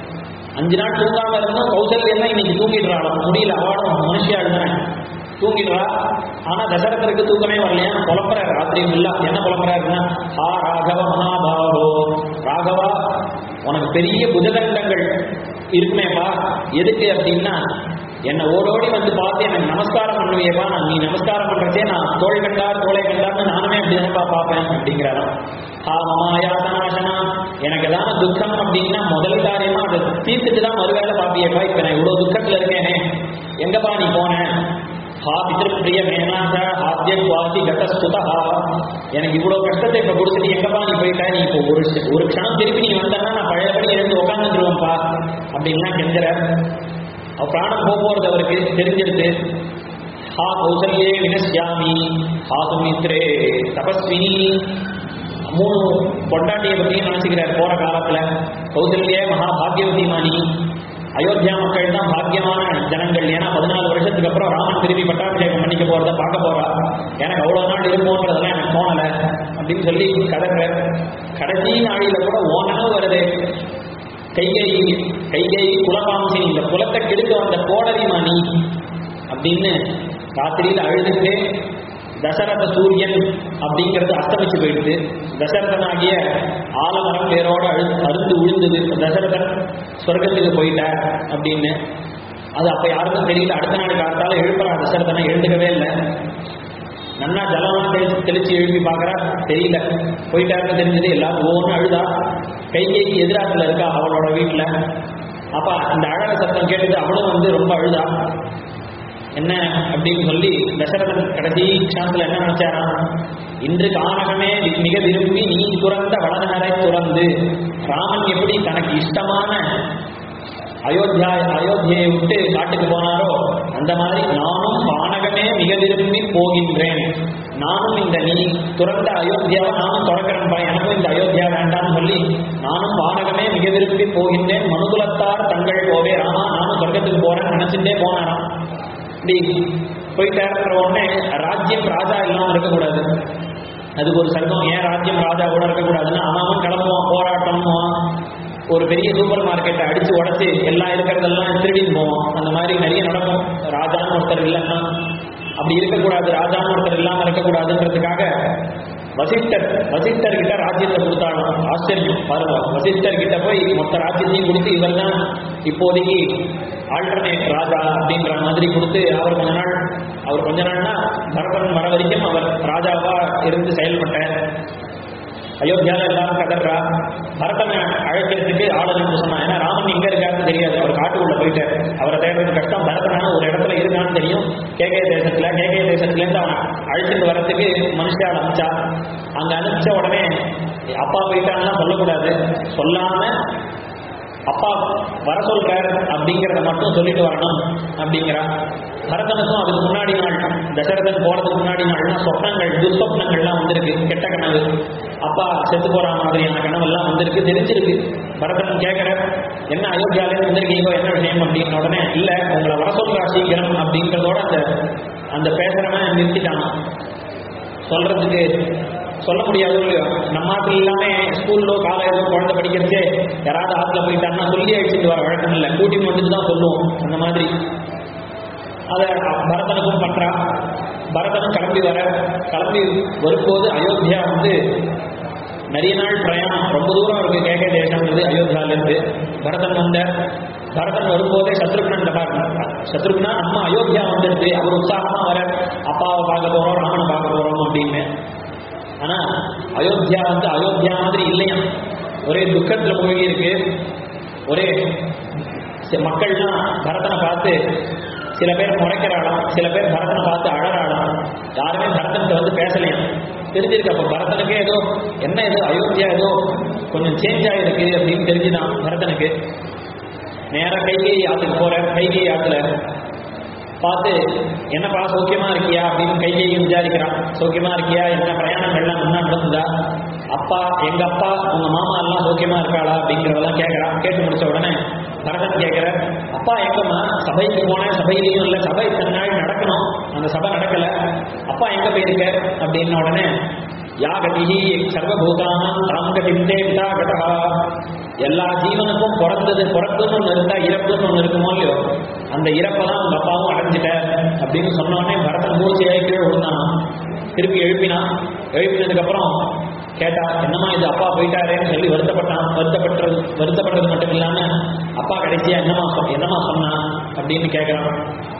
அஞ்சு நாள் தூங்காம இருந்தும் கௌசல்யம் இன்னைக்கு தூங்கிடுறாள் முடியல அவளும் மனுஷியாள் தானே தூங்கிடுறா ஆனா தசரதருக்கு தூக்கமே வரலையா புலம்புறாரு ராத்திரி இல்ல என்ன புலம்புறாருன்னா ஹா ராகவ மகாபாகோ ராகவா உனக்கு பெரிய புஜதண்டங்கள் இருக்குமேப்பா எதுக்கு அப்படின்னா என்னை ஓடோடி வந்து பார்த்து எனக்கு நமஸ்காரம் பண்ணுவியப்பா நான் நீ நமஸ்காரம் பண்றதே நான் தோல் கண்டார் தோலை கண்டார்னு நானுமே அப்படிதான்ப்பா பார்ப்பேன் அப்படிங்கிறாராம் ஹா மமாயாதனாசனா எனக்கு ஏதாவது துக்கம் அப்படின்னா முதல் காரியமா அதை தீர்த்துட்டு தான் மறுவேளை பார்ப்பியப்பா இப்ப நான் இவ்வளவு துக்கத்துல இருக்கேனே எங்கப்பா நீ போன ஹா பிதிருப்பிரிய மேனாக ஆத்தியம் வாசி கட்டஸ்துதா எனக்கு இவ்வளவு கஷ்டத்தை இப்ப கொடுத்துட்டு எங்கப்பா நீ போயிட்ட நீ இப்போ ஒரு ஷ- ஒரு க்ஷணம் திருப்பி நீ வந்தனா நான் பழையபடி இருந்து உட்காந்துருவேன்ப்பா அப்படின்லாம் கெஞ்சுற அவ பிராணம் போக போறது அவருக்கு தெரிஞ்சிருது ஹா கௌசல்யே வினஸ்யாமி ஹா சுமித்ரே தபஸ்வினி மூணு பொண்டாட்டியை பத்தியும் நினைச்சுக்கிறார் போற காலத்துல கௌசல்யே மகா பாக்யவதி மாணி அயோத்தியா மக்கள் தான் பாக்கியமான ஜனங்கள் ஏன்னா பதினாலு வருஷத்துக்கு அப்புறம் ராமன் திரும்பி பட்டாபிஷேகம் பண்ணிக்க போறத பார்க்க போறா எனக்கு அவ்வளவு நாள் இருப்போன்றதெல்லாம் எனக்கு தோணல அப்படின்னு சொல்லி கதற கடைசி நாளில கூட ஓனனும் வருது கைகை கைகை குலகாம்சி இந்த குலத்தை கெடுக்க வந்த கோடரி மணி அப்படின்னு ராத்திரியில் அழுதுட்டு தசரத சூரியன் அப்படிங்கிறது அஸ்தமிச்சு போயிடுது தசரதனாகிய ஆலமரம் வேரோட அழு அருந்து விழுந்தது தசரதன் சொர்க்கத்துக்கு போயிட்டார் அப்படின்னு அது அப்ப யாருக்கும் தெரியல அடுத்த நாள் காலத்தால எழுப்புறா தசரதனை எழுந்துக்கவே இல்லை நன்னா ஜலம்லாம் தெளிச்சு தெளிச்சு எழுப்பி பார்க்கறா தெரியல போயிட்டாருன்னு தெரிஞ்சது எல்லாரும் ஒவ்வொன்றும் அழுதா கைகைக்கு எதிராத்துல இருக்கா அவளோட வீட்டுல அப்ப அந்த அழக சத்தம் கேட்டது அவளும் வந்து ரொம்ப அழுதா என்ன அப்படின்னு சொல்லி தசரதன் கடைசி க்ஷணத்துல என்ன நினைச்சாராம் இன்று கானகமே வி- மிக விரும்பி நீ துறந்த வளநகரை துறந்து ராமன் எப்படி தனக்கு இஷ்டமான அயோத்தியா அயோத்தியை விட்டு காட்டுக்கு போனாரோ அந்த மாதிரி நானும் வானகமே மிக விரும்பி போகின்றேன் நானும் இந்த நீ துறந்த அயோத்தியாவை நானும் தொடக்கிறேன்ப்பா எனக்கும் இந்த அயோத்தியா வேண்டாம்னு சொல்லி நானும் வானகமே மிக விரும்பி போகின்றேன் மனுகுலத்தார் தங்கள் போவே ராமா நானும் சொர்க்கத்துக்கு போறேன்னு நினைச்சுட்டே போனாராம் இப்படி போயிட்டாருன்ற உடனே ராஜ்யம் ராஜா இல்லாம இருக்கக்கூடாது அதுக்கு ஒரு சர்க்கம் ஏன் ராஜ்யம் ராஜா கூட இருக்கக்கூடாதுன்னா அவன் அவன் கிளம்புவான் போராட்டம்வான் ஒரு பெரிய சூப்பர் மார்க்கெட்டை அடிச்சு உடச்சு எல்லாம் இருக்கிறதெல்லாம் திருடின்னு போவோம் அந்த மாதிரி நிறைய நடக்கும் ராஜான்னு ஒருத்தர் இல்லைன்னா அப்படி இருக்கக்கூடாது ராஜான்னு ஒருத்தர் இல்லாம இருக்கக்கூடாதுன்றதுக்காக வசிஷ்டர் வசிஷ்டர் கிட்ட ராஜ்யத்தை கொடுத்தாலும் ஆச்சரியம் பாருங்க வசிஷ்டர் கிட்ட போய் மொத்த ராஜ்யத்தையும் கொடுத்து இவர் தான் இப்போதைக்கு ஆல்டர்னேட் ராஜா அப்படின்ற மாதிரி கொடுத்து அவர் கொஞ்ச நாள் அவர் கொஞ்ச நாள்னா பரதன் வர வரைக்கும் அவர் ராஜாவா இருந்து செயல்பட்டார் அயோத்தியால எல்லாரும் கதறா பரதனை அழைக்கிறதுக்கு ஆள் அனுப்ப சொன்னான் ஏன்னா ராமன் எங்க இருக்காருன்னு தெரியாது அவர் காட்டுக்குள்ள போயிட்டார் அவரை தேடுறது கஷ்டம் பரதனான ஒரு இடத்துல இருக்கான்னு தெரியும் கேகே தேசத்துல கேகே தேசத்துல இருந்து அவனை அழைச்சிட்டு வரதுக்கு மனுஷால் அனுப்பிச்சா அங்க அனுப்பிச்ச உடனே அப்பா போயிட்டான்னா சொல்லக்கூடாது சொல்லாம அப்பா வர சொல்றார் அப்படிங்கிறத மட்டும் சொல்லிட்டு வரணும் அப்படிங்கிறா பரதனுக்கும் அதுக்கு முன்னாடி நாள் தசரதன் போறதுக்கு முன்னாடி நாள்னா சொப்னங்கள் துர்ஸ்வப்னங்கள்லாம் வந்திருக்கு கெட்ட கனவு அப்பா செத்து போற மாதிரியான கனவெல்லாம் வந்திருக்கு தெரிஞ்சிருக்கு பரதன் கேட்கிற என்ன அயோத்தியாலேருந்து வந்திருக்கீங்க என்ன விஷயம் அப்படின்னு உடனே இல்ல உங்களை வர சொல்றா சீக்கிரம் அப்படிங்கிறதோட அந்த அந்த பேசுறவன் நிறுத்திட்டான் சொல்றதுக்கு சொல்ல முடியாது இல்லையோ நம்ம ஆத்துல எல்லாமே ஸ்கூல்லோ காலேஜோ குழந்தை படிக்கிறதே யாராவது ஆத்துல போயிட்டாங்கன்னா சொல்லி அழிச்சிட்டு வர வழக்கம் இல்லை கூட்டி வந்துட்டு தான் சொல்லுவோம் அந்த மாதிரி அதை பரதனுக்கும் பண்றா பரதனும் கிளம்பி வர கிளம்பி வரும்போது அயோத்தியா வந்து நிறைய நாள் பிரயாணம் ரொம்ப தூரம் இருக்கு கேக தேசம்ன்றது அயோத்தியாவிலிருந்து பரதன் வந்த பரதன் வரும்போதே சத்ருக்னன் பார்க்கணும் சத்ருக்னா நம்ம அயோத்தியா வந்துடுது அவர் உற்சாகமா வர அப்பாவை பார்க்க போறோம் ராமனை பார்க்க போறோம் அப்படின்னு ஆனா அயோத்தியா வந்து அயோத்தியா மாதிரி இல்லையா ஒரே துக்கத்துல போய் இருக்கு ஒரே சி- மக்கள்லாம் பரதனை பார்த்து சில பேர் முறைக்கிறாளாம் சில பேர் பரதனை பார்த்து அழறாளாம் யாருமே பரதன்கிட்ட வந்து பேசலையாம் தெரிஞ்சிருக்கு அப்ப பரதனுக்கே ஏதோ என்ன ஏதோ அயோத்தியா ஏதோ கொஞ்சம் சேஞ்ச் ஆயிருக்கு அப்படின்னு தெரிஞ்சுதான் பரதனுக்கு நேரா கைகேயி ஆத்துக்கு போற கைகேயி ஆத்துல பார்த்து என்னப்பா சௌக்கியமா இருக்கியா அப்படின்னு கைகேயி விசாரிக்கிறான் சௌக்கியமா இருக்கியா என்ன பிரயாணங்கள்லாம் முன்னா நடந்ததா அப்பா எங்க அப்பா உங்க மாமா எல்லாம் சௌக்கியமா இருக்காளா அப்படிங்கிறதெல்லாம் கேட்கறான் கேட்டு முடிச்ச உடனே பரதன் கேட்கிற அப்பா எங்கம்மா சபைக்கு போனேன் சபையிலையும் இல்லை சபை இத்தனை நாள் நடக்கணும் அந்த சபை நடக்கல அப்பா எங்க போயிருக்க அப்படின்ன உடனே யாகதிஹி சர்வபூதானம் ராம்கதிந்தே கதா எல்லா ஜீவனுக்கும் பிறந்தது பிறப்புன்னு ஒன்று இருந்தா இறப்புன்னு ஒன்று இருக்குமோ இல்லையோ அந்த இறப்பெல்லாம் உங்க அப்பாவும் அடைஞ்சிட்ட அப்படின்னு சொன்ன உடனே பரதன் மூர்ச்சியாகி கீழே விழுந்தான் திருப்பி எழுப்பினான் எழுப்பினதுக்கு அப்புறம் கேட்டா என்னம்மா இது அப்பா போயிட்டாரேன்னு சொல்லி வருத்தப்பட்டான் வருத்தப்பட்டது வருத்தப்பட்டது மட்டும் இல்லாம அப்பா கடைசியா என்னமா சொ- என்னமா சொன்னான் அப்படின்னு கேட்கிறான்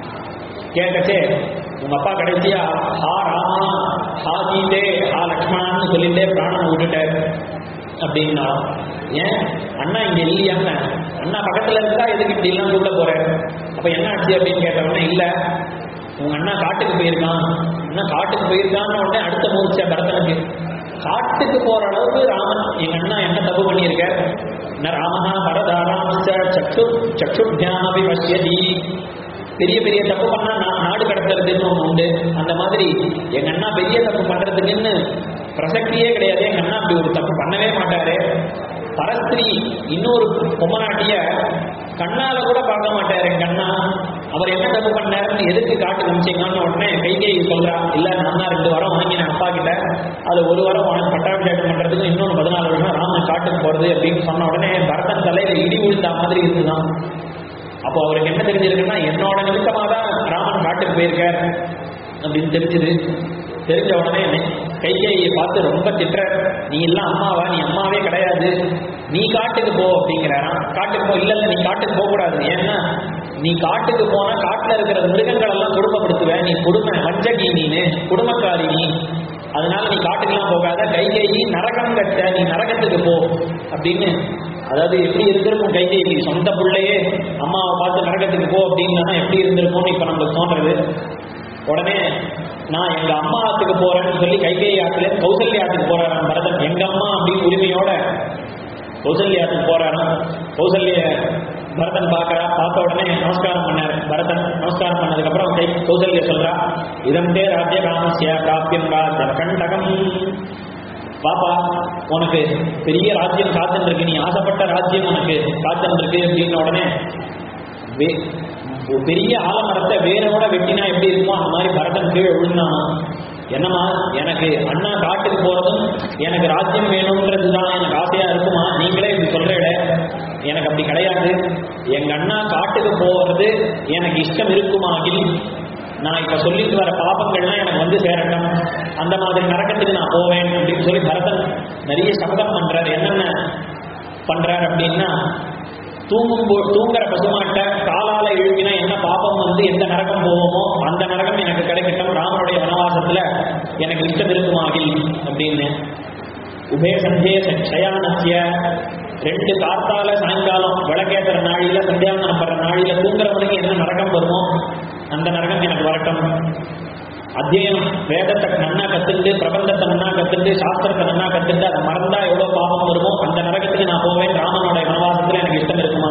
கேட்டச்சே உங்க அப்பா கடைசியா ஹா ராமா ஹா சீதே ஹா லக்ஷ்மணான்னு சொல்லிட்டே பிராணனை விட்டுட்டார் அப்படின்னா ஏன் அண்ணா இங்க இல்லையாங்க அண்ணா பக்கத்துல இருந்தா எதுக்கு இப்படி எல்லாம் கூட்ட போறேன் அப்ப என்ன ஆச்சு அப்படின்னு கேட்ட உடனே இல்ல உங்க அண்ணா காட்டுக்கு போயிருக்கான் அண்ணா காட்டுக்கு போயிருக்கான்னு உடனே அடுத்த மூர்ச்சை பரதனுக்கு காட்டுக்கு போற அளவுக்கு ராமன் எங்க அண்ணா என்ன தப்பு பண்ணியிருக்க ந ராமனா பரதாராமச்ச சக்ஷு சக்ஷுபியாமபி பஷ்யதி பெரிய பெரிய தப்பு பண்ணா நா- நாடு கடத்துறதுன்னு ஒண்ணு உண்டு அந்த மாதிரி எங்க அண்ணா பெரிய தப்பு பண்றதுக்குன்னு பிரசக்தியே கிடையாது எங்க அண்ணா அப்படி ஒரு தப்பு பண்ணவே மாட்டாரு பரஸ்திரி இன்னொரு பொம்மநாட்டிய கண்ணால கூட பார்க்க மாட்டாரு எங்க அண்ணா அவர் என்ன தப்பு பண்ணாருன்னு எதுக்கு காட்டு காமிச்சீங்கன்னு உடனே கைகை சொல்றா இல்ல நான் தான் ரெண்டு வாரம் வாங்கினேன் அப்பா கிட்ட அது ஒரு வாரம் வாங்கி பட்டாபிஷேகம் பண்றதுக்கு இன்னொன்று பதினாலு வருஷம் ராமன் காட்டுக்கு போறது அப்படின்னு சொன்ன உடனே பரதன் தலையில இடி விழுந்த மாதிரி இருந்துதான் அப்போ அவருக்கு என்ன தெரிஞ்சிருக்குன்னா என்னோட நிமித்தமா தான் ராமன் காட்டுக்கு போயிருக்கார் அப்படின்னு தெரிஞ்சது தெரிஞ்ச உடனே கைகையை பார்த்து ரொம்ப திட்டுற நீ எல்லாம் அம்மாவா நீ அம்மாவே கிடையாது நீ காட்டுக்கு போ அப்படிங்கிறாராம் காட்டுக்கு போ இல்ல இல்ல நீ காட்டுக்கு போக கூடாது ஏன்னா நீ காட்டுக்கு போனா காட்டுல இருக்கிற மிருகங்கள் எல்லாம் குடும்பப்படுத்துவ நீ குடும்ப வஞ்சகி நீனு குடும்பக்காரி நீ அதனால நீ காட்டுக்கெல்லாம் போகாத கைகேயி நரகம் கட்ட நீ நரகத்துக்கு போ அப்படின்னு அதாவது எப்படி இருந்திருக்கும் கைகேயி சொந்த பிள்ளையே அம்மாவை பார்த்து நரகத்துக்கு போ அப்படின்னா எப்படி இருந்திருக்கும்னு இப்ப நம்மளுக்கு தோன்றது உடனே நான் எங்க அம்மா ஆத்துக்கு போறேன்னு சொல்லி கைகேயி ஆத்துல கௌசல்யா ஆத்துக்கு போறாராம் பரதன் எங்க அம்மா அப்படின்னு உரிமையோட கௌசல்யா ஆத்துக்கு போறாராம் கௌசல்ய பரதன் பார்க்கறா பார்த்த உடனே நமஸ்காரம் பண்ணாரு பரதன் நமஸ்காரம் பண்ணதுக்கு அப்புறம் கை கௌசல்யா சொல்றா இதம் தே ராஜ்ய காமஸ்ய பிராப்தியம் ராஜ்ய கண்டகம் பாப்பா உனக்கு பெரிய ராஜ்யம் காத்துன்னு இருக்கு நீ ஆசைப்பட்ட ராஜ்யம் உனக்கு காத்துன்னு இருக்கு அப்படின்ன உடனே வே- ஒரு பெரிய ஆலமரத்தை வேரோட வெட்டினா எப்படி இருக்குமோ அந்த மாதிரி பரதன் கீழே விழுந்தானா என்னம்மா எனக்கு அண்ணா காட்டுக்கு போறதும் எனக்கு ராஜ்யம் வேணும்ன்றது தான் எனக்கு ஆசையா இருக்குமா நீங்களே இப்படி சொல்றேட எனக்கு அப்படி கிடையாது எங்க அண்ணா காட்டுக்கு போறது எனக்கு இஷ்டம் இருக்குமாகில் நான் இப்ப சொல்லிட்டு வர பாபங்கள்லாம் எனக்கு வந்து சேரட்டும் அந்த மாதிரி நரகத்துக்கு நான் போவேன் அப்படின்னு சொல்லி பரதன் நிறைய சபதம் பண்றாரு என்னென்ன பண்றாரு அப்படின்னா தூங்கும் போ- தூங்குற பசுமாட்டை காலால எழுப்பினா என்ன பாபம் வந்து எந்த நரகம் போவோமோ அந்த நரகம் எனக்கு கிடைக்கட்டும் ராமனுடைய வனவாசத்துல எனக்கு இஷ்டம் இருக்குமாகில் அப்படின்னு உபய சந்தே சயானசிய ரெண்டு காத்தால சாயங்காலம் விளக்கேத்துற நாழியில சந்தியாவந்தனம் பண்ற நாழியில தூங்குறவனுக்கு என்ன நரகம் வருமோ அந்த நரகம் எனக்கு வரட்டும் அத்தியனம் வேதத்தை நன்னா கத்துட்டு பிரபந்தத்தை நன்னா கத்துட்டு சாஸ்திரத்தை நன்னா கத்துட்டு அதை மறந்தா எவ்வளவு பாபம் வருமோ அந்த நரகத்துக்கு நான் போவேன் ராமனோட வனவாசத்துல எனக்கு இஷ்டம் இருக்குமா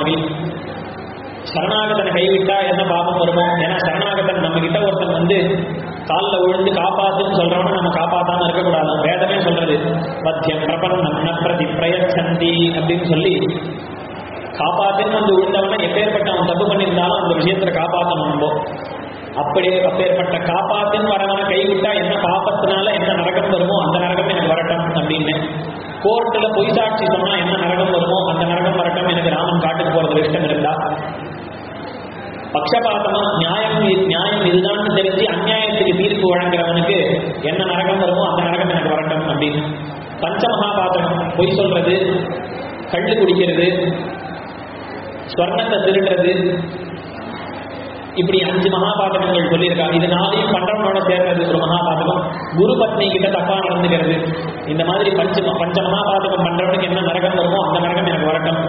சரணாகதனை கைவிட்டா என்ன பாபம் வருமோ ஏன்னா சரணாகதன் நம்ம கிட்ட ஒருத்தன் வந்து காலில் விழுந்து காப்பாத்துன்னு சொல்றவன நம்ம காப்பாத்தாம இருக்கக்கூடாது வேதமே சொல்றது மத்தியம் பிரபன்னம் ந பிரதி பிரயச்சந்தி அப்படின்னு சொல்லி காப்பாத்துன்னு வந்து விழுந்தவன எப்பேற்பட்ட அவன் தப்பு பண்ணியிருந்தாலும் அந்த விஷயத்துல காப்பாற்றணும் நம்ம அப்படி அப்பேற்பட்ட காப்பாத்துன்னு வரவனை கைவிட்டா என்ன பாப்பத்தினால என்ன நரகம் வருமோ அந்த நரகம் எனக்கு வரட்டும் அப்படின்னு கோர்ட்டில் பொய் சாட்சி சொன்னா என்ன நரகம் வருமோ அந்த நரகம் வரட்டும் எனக்கு ராமன் காட்டுக்கு போறது இஷ்டம் இருந்தா பக்ஷபாதமா நியாயம் இ- நியாயம் இதுதான் தெரிஞ்சு அநியாயத்துக்கு தீர்ப்பு வழங்குறவனுக்கு என்ன நரகம் வருமோ அந்த நரகம் எனக்கு வரட்டும் அப்படின்னு பஞ்சமகாபாதகம் பொய் சொல்றது கள்ளு குடிக்கிறது ஸ்வர்ணத்தை திருடுறது இப்படி அஞ்சு மகாபாதகங்கள் சொல்லியிருக்காங்க இது நாளையும் பண்றவனோட சேர்றது ஒரு மகாபாதகம் குரு பத்னி கிட்ட தப்பா நடந்துக்கிறது இந்த மாதிரி பஞ்ச பஞ்ச மகாபாதகம் பண்றவனுக்கு என்ன நரகம் வருமோ அந்த நரகம் எனக்கு வரட்டும்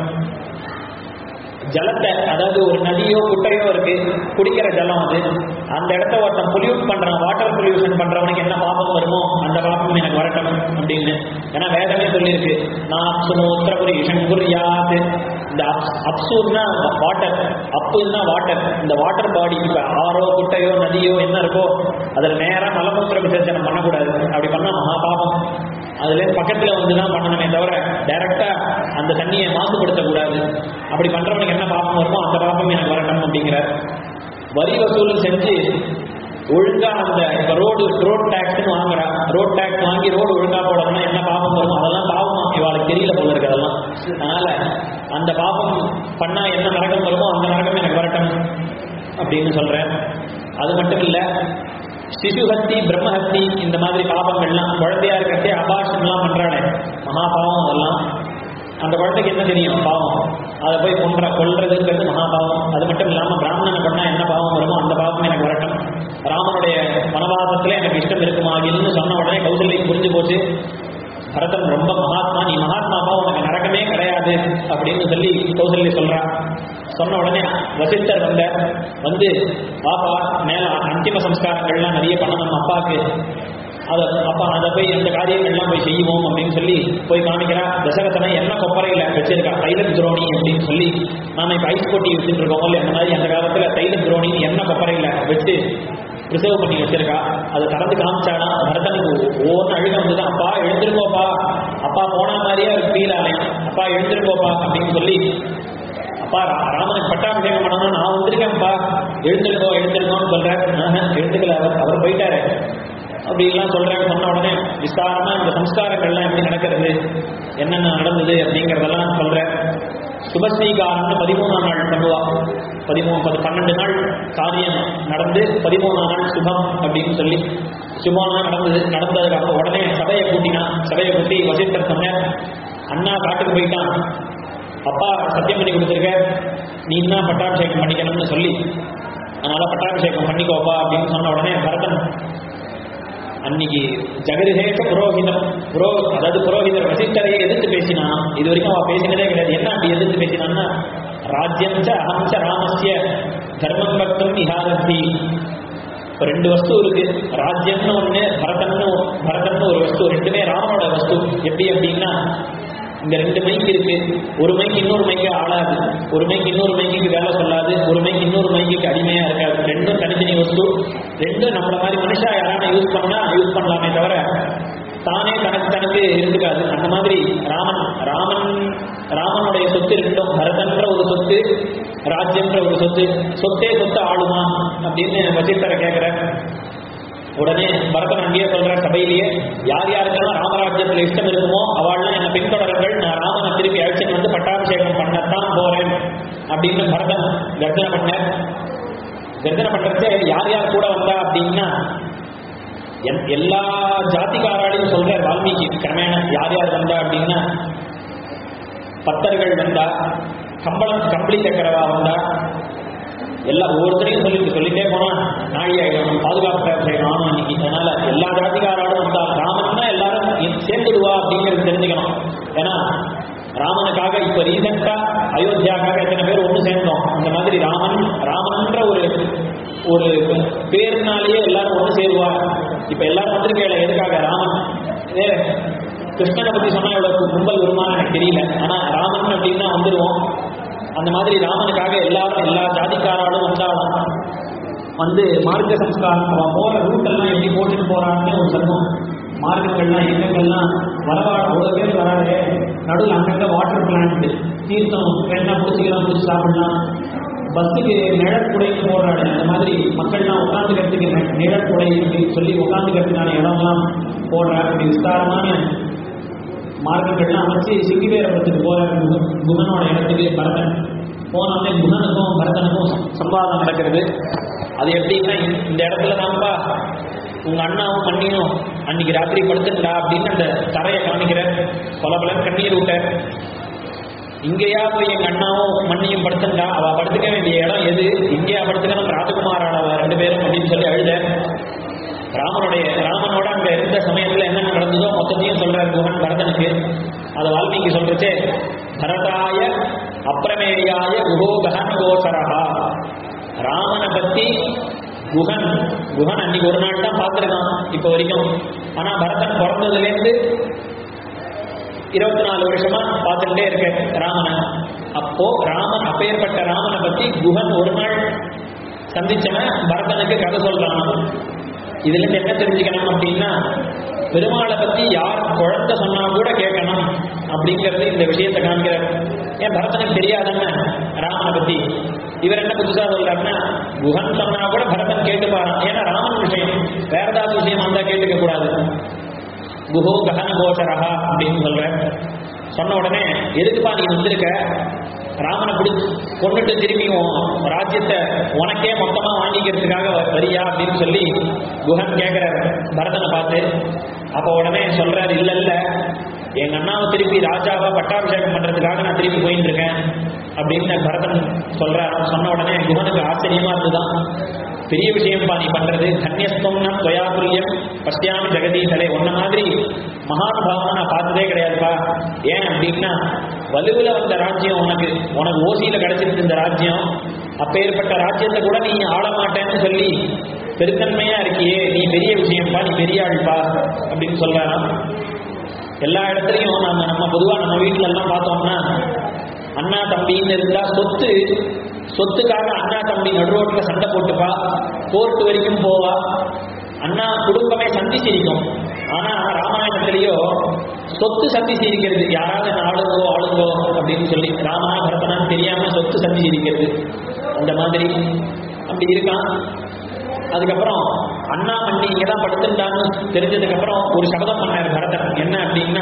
ஜலத்தை அதாவது ஒரு நதியோ குட்டையோ இருக்கு குடிக்கிற ஜலம் அது அந்த இடத்த ஒருத்தன் பொல்யூட் பண்றான் வாட்டர் பொல்யூஷன் பண்றவனுக்கு என்ன பாபம் வருமோ அந்த பாபம் எனக்கு வரட்டும் அப்படின்னு ஏன்னா வேதமே சொல்லியிருக்கு நான் சுமூத்திரபுரி சங்குரியாத் இந்த அப்சூர்னா வாட்டர் அப்புன்னா வாட்டர் இந்த வாட்டர் பாடி இப்ப ஆறோ குட்டையோ நதியோ என்ன இருக்கோ அதுல நேரா மலமூத்திர விசர்ஜனம் பண்ணக்கூடாது அப்படி பண்ணா மகாபாபம் அதுல பக்கத்துல வந்து தான் பண்ணணுமே தவிர டைரக்டா அந்த தண்ணியை மாசுபடுத்தக்கூடாது அப்படி பண்றவனுக்கு என்ன பாப்பம் வருமோ அந்த பாப்பம் எனக்கு வரட்டும் அப்படிங்கிறார் வரி வசூல் செஞ்சு ஒழுங்கா அந்த இப்ப ரோடு ரோட் டேக்ஸ்னு வாங்குறா ரோட் டேக்ஸ் வாங்கி ரோடு ஒழுங்கா போடணும்னா என்ன பாவம் வரும் அதெல்லாம் பாவமா இவாளுக்கு தெரியல போல இருக்கு அதெல்லாம் அதனால அந்த பாவம் பண்ணா என்ன நரகம் வருமோ அந்த நரகம் எனக்கு வரட்டும் அப்படின்னு சொல்றேன் அது மட்டும் இல்ல சிசுஹத்தி பிரம்மஹத்தி இந்த மாதிரி பாபங்கள்லாம் குழந்தையா இருக்கிறதே அபாஷன்லாம் பண்றாளே மகா பாவம் அதெல்லாம் அந்த குழந்தைக்கு என்ன தெரியும் பாவம் அதை போய் கொன்ற கொல்றதுங்கிறது மகா பாவம் அது மட்டும் இல்லாம பிராமணனை பண்ணா என்ன பாவம் வருமோ அந்த பாவம் எனக்கு வரட்டும் ராமனுடைய வனவாசத்துல எனக்கு இஷ்டம் இருக்குமாகில்னு சொன்ன உடனே கௌசல்யக்கு புரிஞ்சு போச்சு பரதன் ரொம்ப மகாத்மா நீ மகாத்மாவா உனக்கு நரகமே கிடையாது அப்படின்னு சொல்லி கௌசல்யா சொல்றா சொன்ன உடனே வசிஷ்டர் வந்த வந்து பாப்பா மேல அந்திம சம்ஸ்காரங்கள்லாம் நிறைய பண்ணணும் அப்பாவுக்கு அதை அப்பா அதை போய் அந்த காரியங்கள்லாம் போய் செய்வோம் அப்படின்னு சொல்லி போய் காமிக்கிறா தசரதனை என்ன கொப்பரையில வச்சிருக்கா தைல துரோணி அப்படின்னு சொல்லி நாம இப்ப ஐஸ் போட்டி வச்சுட்டு இருக்கோம் இல்லையா அந்த மாதிரி அந்த காலத்துல தைல துரோணி என்ன கொப்பரையில வச்சு ரிசர்வ் பண்ணி வச்சிருக்கா அதை திறந்து காமிச்சானா பரதனுக்கு ஒவ்வொன்று அழுக வந்து அப்பா எழுந்திருக்கோப்பா அப்பா போன மாதிரியே ஒரு ஃபீல் ஆலையும் அப்பா எழுந்திருக்கோப்பா அப்படின்னு சொல்லி அப்பா ரா- ராமனுக்கு பட்டாபிஷேகம் பண்ணணும் நான் வந்திருக்கேன்ப்பா எழுந்திருக்கோ எழுந்திருக்கோன்னு சொல்றேன் ஆஹா, எழுந்துக்கல அவர் அவர் போயிட்டாரு அப்படிலாம் சொல்றேன் சொன்ன உடனே விஸ்தாரமா இந்த சம்ஸ்காரங்கள்லாம் எப்படி நடக்கிறது என்னென்ன நடந்தது அப்படிங்கறதெல்லாம் சொல்றேன் சுபஸ்ரீகாரம்னு பதிமூணாம் நாள் பண்ணுவா பதிமூணு பது பன்னெண்டு நாள் காரியம் நடந்து பதிமூணாம் நாள் சுபம் அப்படின்னு சொல்லி சுபம்லாம் நடந்தது நடந்ததுக்கு அப்புறம் உடனே சபையை கூட்டினா சபையை கூட்டி வசிஷ்டர் சொன்னார் அண்ணா காட்டுக்கு போயிட்டான் அப்பா சத்தியம் பண்ணி கொடுத்துருக்க நீ என்ன பட்டாபிஷேகம் பண்ணிக்கணும்னு சொல்லி அதனால பட்டாபிஷேகம் பண்ணிக்கோப்பா அப்படின்னு சொன்ன உடனே பரதன் அன்னைக்கு ஜெகதிசேஷ புரோகிதம் புரோ அதாவது புரோகிதர் வசிஷ்டரையே எதிர்த்து பேசினான் இது வரைக்கும் அவ பேசினதே கிடையாது என்ன அப்படி எதிர்த்து பேசினான்னா ராஜ்யம் ச அகம் ச ராமஸ்ய தர்மம் பக்தம் இஹாரத்தி இப்ப ரெண்டு வஸ்து இருக்கு ராஜ்யம்னு ஒண்ணு பரதன்னு பரதன்னு ஒரு வஸ்து ரெண்டுமே ராமனோட வஸ்து எப்படி அப்படின்னா இந்த ரெண்டு மைக் இருக்கு ஒரு மைக் இன்னொரு மைக்கு ஆளாது ஒரு மைக் இன்னொரு மைக்கு வேலை சொல்லாது ஒரு மைக் இன்னொரு மைக்கு அடிமையா இருக்காது ரெண்டும் தனித்தனி வஸ்து ரெண்டும் நம்மள மாதிரி மனுஷா யாரான யூஸ் பண்ணா யூஸ் பண்ணலாமே தவிர தானே தனக்கு தனக்கு இருந்துக்காது அந்த மாதிரி ராமன் ராமன் ராமனுடைய சொத்து ரெண்டும் பரதன்ற ஒரு சொத்து ராஜ்யன்ற ஒரு சொத்து சொத்தே சொத்து ஆளுமா அப்படின்னு வசிஷ்டரை கேட்கிறேன் உடனே பரதன் அங்கேயே சொல்ற சபையிலேயே யார் யாருக்கெல்லாம் ராமராஜ்யத்துல இஷ்டம் இருக்குமோ அவள்லாம் என்னை பின்தொடருங்கள் நான் ராமனை திருப்பி அழைச்சிட்டு வந்து பட்டாபிஷேகம் பண்ணத்தான் போறேன் அப்படின்னு பரதன் கர்ஜனை பண்ண கர்ஜனை பண்றது யார் யார் கூட வந்தா அப்படின்னா எல்- எல்லா ஜாதிகாராலையும் சொல்ற வால்மீகி கிரமேண யார் யார் வந்தா அப்படின்னா பத்தர்கள் வந்தா கம்பளம் கம்பளி சக்கரவா வந்தா எல்லா ஒவ்வொருத்தரையும் சொல்லி சொல்லிட்டே போனா நாழி ஆயிடும் பாதுகாப்பு செய்யணும் ஆமா இன்னைக்கு அதனால எல்லா ஜாதிகாராலும் வந்தா ராமன்னா எல்லாரும் இ- சேர்ந்துடுவா அப்படிங்கிறது தெரிஞ்சுக்கணும் ஏன்னா ராமனுக்காக இப்ப ரீசெண்டா அயோத்தியாக்காக எத்தனை பேர் ஒண்ணு சேர்ந்தோம் அந்த மாதிரி ராமன் ராமன்ற ஒரு ஒரு பேருனாலேயே எல்லாரும் ஒண்ணு சேருவா இப்ப எல்லாரும் வந்திருக்கேன் எதுக்காக ராமன் வேற கிருஷ்ணனை பத்தி சொன்னா இவ்வளவு கும்பல் வருமானு எனக்கு தெரியல ஆனா ராமன் அப்படின்னா வந்துருவோம் அந்த மாதிரி ராமனுக்காக எல்லாரும் எல்லா ஜாதிக்காராலும் வந்தாலும் வந்து மார்க்க சம்ஸ்காரம் அவன் போற ரூட் எல்லாம் எப்படி போட்டுட்டு போறான்னு ஒரு சர்மம் மார்க்கங்கள்லாம் எங்கெங்கெல்லாம் வரவாட அவ்வளோ பேர் வராது நடுவில் அங்கங்க வாட்டர் பிளான்ட் தீர்த்தம் வேணா பிடிச்சிக்கலாம் பிடிச்சி சாப்பிடலாம் பஸ்ஸுக்கு நிழற்குடைன்னு போடுறாங்க அந்த மாதிரி மக்கள்லாம் உட்காந்துக்கிறதுக்கு நி- நிழற்குடை அப்படின்னு சொல்லி உட்காந்துக்கிறதுக்கான இடம்லாம் போடுறாங்க அப்படி விஸ்தாரமான மார்க்கங்கள்லாம் அமைச்சு சிங்கிவேரபுரத்துக்கு போற குக- குகனோட இடத்துக்கு பரதன் போனோடனே குகனுக்கும் பரதனுக்கும் சம்- சம்வாதம் நடக்கிறது அது எப்படின்னா இந்த- இந்த இடத்துல தான்ப்பா உங்க அண்ணாவும் மண்ணியும் அன்னைக்கு ராத்திரி படுத்துட்டா அப்படின்னு அந்த தரையை காமிக்கிற பல கண்ணீர் விட்ட இங்கேயா போய் எங்க அண்ணாவும் மண்ணியும் படுத்துட்டா அவ படுத்துக்க வேண்டிய இடம் எது இங்கேயா படுத்துக்கணும் ராஜகுமாரான அவ ரெண்டு பேரும் அப்படின்னு சொல்லி அழுத ராமனுடைய ராமனோட அங்க இருந்த சமயத்துல என்ன நடந்ததோ மொத்தத்தையும் சொல்றார் குஹன் பரதனுக்கு அதை வால்மீகி சொல்றச்சே பரதாய அப்பிரமேயாய குஹோ கஹன கோசரஹா ராமனை பத்தி குஹன் குஹன் அன்னைக்கு ஒரு நாள் தான் பார்த்துருக்கான் இப்போ வரைக்கும் ஆனா பரதன் பிறந்ததுலேருந்து இருபத்தி நாலு வருஷமா பார்த்துட்டே இருக்கேன் ராமனை அப்போ ராமன் அப்பேற்பட்ட ராமனை பத்தி குஹன் ஒரு நாள் சந்திச்சவன் பரதனுக்கு கதை சொல்றான் இதுல இருந்து என்ன தெரிஞ்சுக்கணும் அப்படின்னா பெருமாளை பத்தி யார் குழந்தை சொன்னா கூட கேட்கணும் அப்படிங்கிறது இந்த விஷயத்தை காமிக்கிறார் ஏன் பரதனுக்கு தெரியாதன்னு ராமனை பத்தி இவர் என்ன புதுசா சொல்றாருன்னா குஹன் சொன்னா கூட பரதன் கேட்டுப்பாரான் ஏன்னா ராமன் விஷயம் வேற ஏதாவது விஷயம் வந்தா கேட்டுக்க கூடாது குஹோ கஹன கோச்சரஹா அப்படின்னு சொல்ற சொன்ன உடனே எதுக்குப்பா நீ வந்திருக்க ராமனை பிடிச்சி கொண்டுட்டு திரும்பியும் ராஜ்யத்தை உனக்கே மொத்தமா வாங்கிக்கிறதுக்காக வ- வரியா அப்படின்னு சொல்லி குஹன் கேட்கிறார் பரதனை பார்த்து அப்போ உடனே சொல்றாரு இல்ல இல்ல எங்க அண்ணாவை திருப்பி ராஜாவா பட்டாபிஷேகம் பண்றதுக்காக நான் திருப்பி போயிட்டு இருக்கேன் அப்படின்னு பரதன் சொல்றாராம் சொன்ன உடனே குஹனுக்கு ஆச்சரியமா இருந்துதான் பெரிய விஷயம்பா நீ பண்றது தன்யஸ்தம்னா துவயாபுரியம் பஸ்யாமி ஜெகதீசலே உன்ன மாதிரி மகானுபாவனை நான் பார்த்ததே கிடையாதுப்பா ஏன் அப்படின்னா வலுவுல வந்த ராஜ்யம் உனக்கு உனக்கு ஓசியில கிடைச்சிருக்கு இந்த ராஜ்யம் அப்பேற்பட்ட ராஜ்யத்தை கூட நீ ஆள மாட்டேன்னு சொல்லி பெருத்தன்மையா இருக்கியே நீ பெரிய விஷயம்ப்பா நீ பெரிய ஆள்பா அப்படின்னு சொல்றாராம் எல்லா இடத்துலையும் நம்ம நம்ம பொதுவா நம்ம வீட்டுல எல்லாம் பார்த்தோம்னா அண்ணா தம்பின்னு இருந்தா சொத்து சொத்துக்காக அண்ணா தம்பி நடுரோட்ல சண்டை போட்டுப்பா கோர்ட் வரைக்கும் போவா அண்ணா குடும்பமே சந்தி சிரிக்கும் ஆனா ராமாயணத்திலேயோ சொத்து சந்தி சிரிக்கிறது யாராவது என்ன ஆளுங்கோ ஆளுங்கோ அப்படின்னு சொல்லி ராமனா பரதனான்னு தெரியாம சொத்து சந்தி சிரிக்கிறது அந்த மாதிரி அப்படி இருக்கான் அதுக்கப்புறம் அண்ணா மண்டி இங்கே தான் படுத்துட்டான்னு தெரிஞ்சதுக்கு அப்புறம் ஒரு சபதம் பண்ணார் பரதன் என்ன அப்படின்னா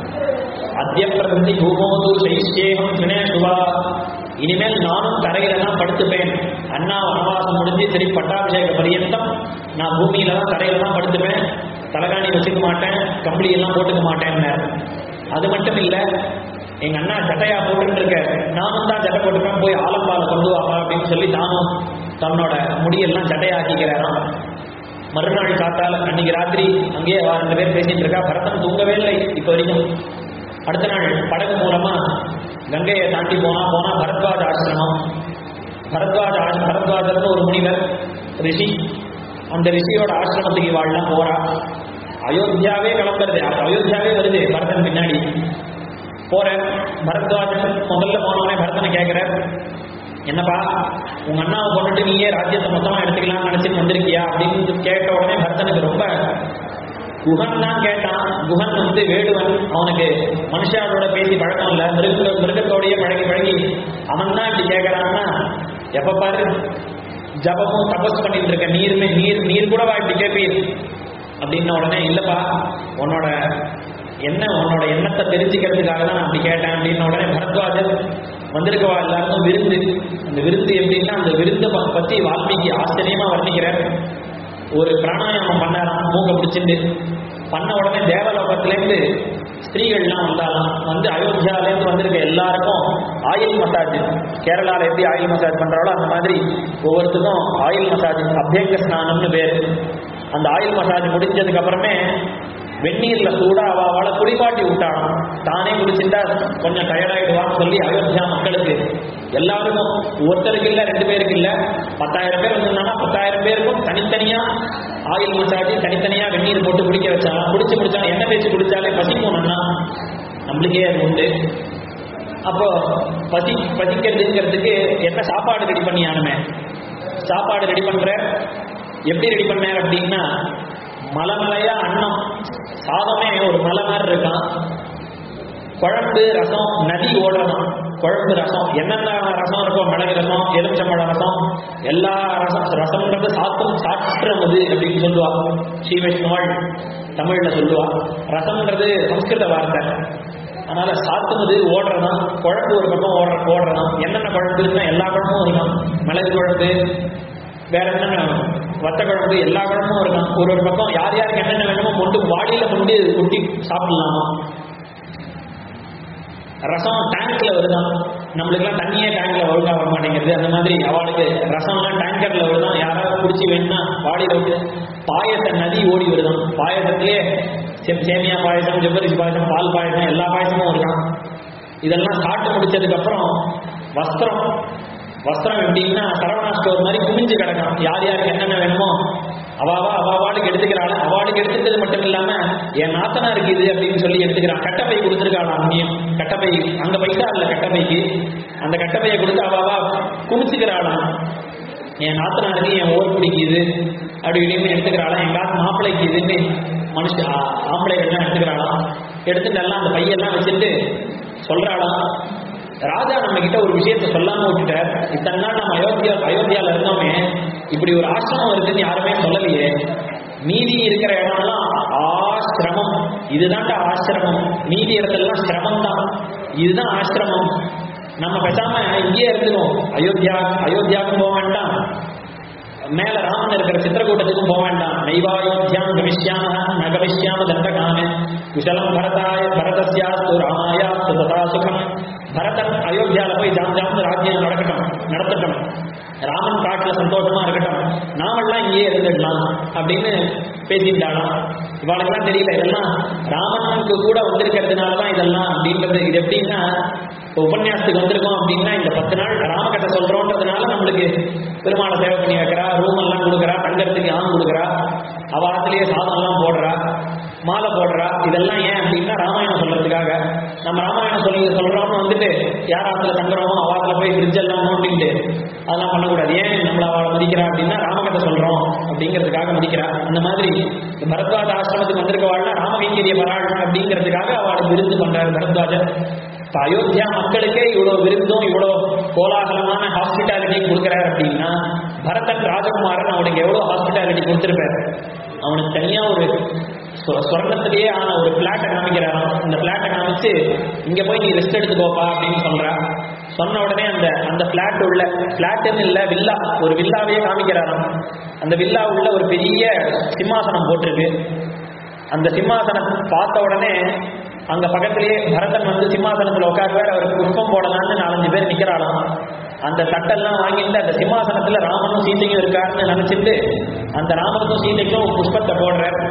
அத்திய பிரதி பூமோது சைஷ்யேகம் சுவா இனிமேல் நானும் தரையில தான் படுத்துப்பேன் அண்ணா வனவாசம் முடிஞ்சு சரி பட்டாபிஷேக பரியந்தம் நான் பூமியில தான் தரையில தான் படுத்துப்பேன் தலகாணி வச்சுக்க மாட்டேன் கம்பளி எல்லாம் போட்டுக்க மாட்டேன்னார் அது மட்டும் இல்ல எங்க அண்ணா சட்டையா போட்டுட்டு இருக்க நானும் தான் சட்டை போட்டுப்பேன் போய் ஆலம்பால கொண்டு வாப்பா அப்படின்னு சொல்லி தானும் தன்னோட முடியெல்லாம் சட்டையாக்கிக்கிறாராம் மறுநாள் காத்தால அன்னைக்கு ராத்திரி அங்கேயே அவ ரெண்டு பேர் பேசிட்டு இருக்கா பரதன் தூங்கவே இல்லை இப்போ வரைக்கும் அடுத்த நாள் படகு மூலமா கங்கையை தாண்டி போனா போனா பரத்வாஜ ஆசிரமம் பரத்வாஜ ஆஷ் பரத்வாஜர்னு ஒரு முனிவர் ரிஷி அந்த ரிஷியோட ஆசிரமத்துக்கு இவாள்லாம் போறா அயோத்தியாவே கிளம்புறது அப்ப அயோத்தியாவே வருது பரதன் பின்னாடி போறேன் பரத்வாஜன் முதல்ல போனவனே பரதனை கேட்கிறேன் என்னப்பா உங்க அண்ணாவை கொண்டுட்டு நீயே ராஜ்யத்தை மொத்தமா எடுத்துக்கலாம்னு நினைச்சிட்டு வந்திருக்கியா அப்படின்னு கேட்ட உடனே பரதனுக்கு ரொம்ப குஹன் தான் கேட்டான் குஹன் வந்து வேடுவன் அவனுக்கு மனுஷாரோட பேசி பழக்கம் இல்ல மிருக மிருகத்தோடயே பழகி பழகி அவன் தான் இப்படி கேட்கறான்னா எப்ப பாரு ஜபமும் தபஸ் பண்ணிட்டு இருக்க நீருமே நீர் நீர் கூடவா இப்படி கேட்பீர் அப்படின்ன உடனே இல்லப்பா உன்னோட என்ன உன்னோட எண்ணத்தை தெரிஞ்சுக்கிறதுக்காக தான் நான் அப்படி கேட்டேன் அப்படின்ன உடனே பரத்வாஜர் வந்திருக்கவா எல்லாருக்கும் விருந்து அந்த விருந்து எப்படின்னா அந்த விருந்தை ப- பத்தி வால்மீகி ஆச்சரியமா வர்ணிக்கிறார் ஒரு பிராணாயாமம் பண்ணாராம் மூக்க பிடிச்சிட்டு பண்ண உடனே தேவலோகத்திலேருந்து ஸ்திரீகள்லாம் வந்தாலாம் வந்து அயோத்தியாலேருந்து வந்திருக்க எல்லாருக்கும் ஆயில் மசாஜ் கேரளால எப்படி ஆயில் மசாஜ் பண்றாளோ அந்த மாதிரி ஒவ்வொருத்துக்கும் ஆயில் மசாஜ் அபியங்க ஸ்நானம்னு பேர் அந்த ஆயில் மசாஜ் முடிஞ்சதுக்கு அப்புறமே வெந்நீர்ல சூடா அவ அவளை குளிப்பாட்டி விட்டாளாம் தானே குளிச்சுட்டா கொஞ்சம் டயர்டாயிடுவான்னு சொல்லி அயோத்தியா மக்களுக்கு எல்லாருக்கும் ஒருத்தருக்கு இல்ல ரெண்டு பேருக்கு இல்ல பத்தாயிரம் பேர் வந்திருந்தாங்கன்னா பத்தாயிரம் பேருக்கும் தனித்தனியா ஆயில் மசாஜ் தனித்தனியா வெந்நீர் போட்டு குடிக்க வச்சாலாம் குடிச்சு முடிச்சாலும் எண்ணெய் தேய்ச்சி குடிச்சாலே பசிக்கும் நல்லா நம்மளுக்கே அது உண்டு அப்போ பசி பசிக்கிறதுங்கிறதுக்கு என்ன சாப்பாடு ரெடி பண்ணியானுமே சாப்பாடு ரெடி பண்ற எப்படி ரெடி பண்ணார் அப்படின்னா மலமலையா அன்னம் சாதமே ஒரு மலை மாதிரி இருக்கான் குழம்பு ரசம் நதி ஓடணும் குழம்பு ரசம் என்னென்ன ரசம் இருக்கோ மிளகு ரசம் எலுமிச்சம்பழ ரசம் எல்லா ரசம் ரசம்ன்றது சாத்தும் சாற்றுறது அப்படின்னு சொல்லுவா ஸ்ரீ வைஷ்ணவாள் தமிழ்ல சொல்லுவா ரசம்ன்றது சம்ஸ்கிருத வார்த்தை அதனால சாத்துவது ஓடுறதான் குழம்பு ஒரு பக்கம் ஓடுற ஓடுறதான் என்னென்ன குழம்பு இருக்குன்னா எல்லா குழம்பும் இருக்கும் மிளகு குழம்பு வேற என்னென்ன வத்த குழம்பு எல்லா குழம்பும் இருக்கும் ஒரு ஒரு பக்கம் யார் யாருக்கு என்னென்ன வேணுமோ கொண்டு வாடியில கொண்டு கொட்டி சாப்பிடலாமா ரசம் டேங்க்ல வருதான் நம்மளுக்குலாம் தண்ணியே டேங்க்ல ஒழுங்கா வர மாட்டேங்குது அந்த மாதிரி அவளுக்கு ரசம்லாம் டேங்கர்ல வருதான் யாராவது குடிச்சு வேணும்னா வாடியில விட்டு பாயச நதி ஓடி வருதான் பாயசத்திலே செம் சேமியா பாயசம் ஜவ்வரிசி பாயசம் பால் பாயசம் எல்லா பாயசமும் இருக்கான் இதெல்லாம் சாப்பிட்டு முடிச்சதுக்கு அப்புறம் வஸ்திரம் வஸ்திரம் எப்படின்னா சரவணா ஸ்டோர் மாதிரி குமிஞ்சு கிடக்கும் யார் யாருக்கு என்னென்ன வேணுமோ அவாவா அவாவாளுக்கு எடுத்துக்கிறாள் அவாளுக்கு எடுத்துக்கிறது மட்டும் இல்லாம என் நாத்தனாருக்கு இது அப்படின்னு சொல்லி எடுத்துக்கிறான் கட்டப்பை கொடுத்துருக்காள் அங்கேயும் கட்டப்பை அங்க பைசா இல்ல கட்டப்பைக்கு அந்த கட்டப்பையை கொடுத்து அவாவா குமிச்சுக்கிறாளாம் என் நாத்தனாருக்கு என் ஓர் பிடிக்குது அப்படி இப்படின்னு எடுத்துக்கிறாளாம் என் காசு மாப்பிள்ளைக்கு இதுன்னு மனுஷ ஆ- ஆம்பளைகள்லாம் எடுத்துக்கிறாளாம் எடுத்துட்டு எல்லாம் அந்த பையெல்லாம் வச்சுட்டு சொல்றாளாம் ராஜா நம்ம கிட்ட ஒரு விஷயத்த சொல்லாம விட்டுட்டார் இத்தனை நாள் நம்ம அயோத்தியா அயோத்தியால இருந்தோமே இப்படி ஒரு ஆசிரமம் இருக்குன்னு யாருமே சொல்லலையே மீதி இருக்கிற இடம்லாம் ஆசிரமம் இதுதான்டா ஆசிரமம் மீதி இடத்துலலாம் சிரமம் தான் இதுதான் ஆசிரமம் நம்ம பேசாம இங்கேயே இருந்துடும் அயோத்தியா அயோத்தியாவுக்கும் போக வேண்டாம் மேல ராமன் இருக்கிற சித்திரக்கூட்டத்துக்கும் போக வேண்டாம் நைவாயோத்தியாம் கவிஷ்யாம ந கவிஷ்யாம தண்டகாமே குஷலம் பரதாய பரதஸ்யாஸ்து ராமாயாஸ்து ததா சுகம் பரதன் அயோத்தியால போய் ஜாம் ஜாம் ராஜ்யம் நடக்கட்டும் நடத்தட்டும் ராமன் காட்டுல சந்தோஷமா இருக்கட்டும் நாமெல்லாம் இங்கேயே இருந்துடலாம் அப்படின்னு பேசிட்டாலாம் இவாளுக்கெல்லாம் தெரியல இதெல்லாம் ராமனுக்கு கூட வந்திருக்கிறதுனால தான் இதெல்லாம் அப்படின்றது இது எப்படின்னா இப்போ உபன்யாசத்துக்கு வந்திருக்கோம் அப்படின்னா இந்த பத்து நாள் ராமகதை சொல்றோன்றதுனால நம்மளுக்கு பெருமாளை சேவை பண்ணி வைக்கிறா ரூம் எல்லாம் கொடுக்குறா தங்கறதுக்கு ஆண் கொடுக்குறா அவ ஆத்துலயே சாதம் எல்லாம் போடுறா மாலை போடுறா இதெல்லாம் ஏன் அப்படின்னா ராமாயணம் சொல்றதுக்காக நம்ம ராமாயணம் சொல்லி சொல்றோம்னு வந்துட்டு யார் ஆத்துல தங்குறோமோ அவாத்துல போய் ஃப்ரிட்ஜ் எல்லாம் நோண்டிட்டு அதெல்லாம் பண்ணக்கூடாது ஏன் நம்மள அவளை மதிக்கிறா அப்படின்னா ராமகதை சொல்றோம் அப்படிங்கிறதுக்காக மதிக்கிறா அந்த மாதிரி இந்த பரத்வாஜ ஆசிரமத்துக்கு வந்திருக்கவாள்னா ராமகைங்கரிய வராள் அப்படிங்கிறதுக்காக அவளுக்கு விருந்து பண்றாரு பரத்வாஜர் இப்ப அயோத்தியா மக்களுக்கே இவ்வளவு விருந்தும் இவ்வளவு கோலாகலமான ஹாஸ்பிட்டாலிட்டியும் கொடுக்குறாரு அப்படின்னா பரதன் ராஜகுமாரன் அவனுக்கு எவ்வளவு ஹாஸ்பிட்டாலிட்டி கொடுத்திருப்பாரு அவனுக்கு தனியா ஒரு சொ- சொர்ணத்திலேயே ஆன ஒரு பிளாட்டை காமிக்கிறாராம் அந்த பிளாட்டை காமிச்சு இங்க போய் நீ ரெஸ்ட் எடுத்துக்கோப்பா அப்படின்னு சொல்றா சொன்ன உடனே அந்த அந்த பிளாட் உள்ள பிளாட்னு இல்ல வில்லா ஒரு வில்லாவையே காமிக்கிறாராம் அந்த வில்லா உள்ள ஒரு பெரிய சிம்மாசனம் போட்டிருக்கு அந்த சிம்மாசனம் பார்த்த உடனே அங்க பக்கத்திலேயே பரதன் வந்து சிம்மாசனத்துல உட்காருவார் அவருக்கு புஷ்பம் போடலாம்னு நாலஞ்சு பேர் நிக்கிறாளாம் அந்த தட்டெல்லாம் வாங்கிட்டு அந்த சிம்மாசனத்துல ராமனும் சீதையும் இருக்காருன்னு நினைச்சிட்டு அந்த ராமனுக்கும் சீதைக்கும் புஷ்பத்தை போடுறார்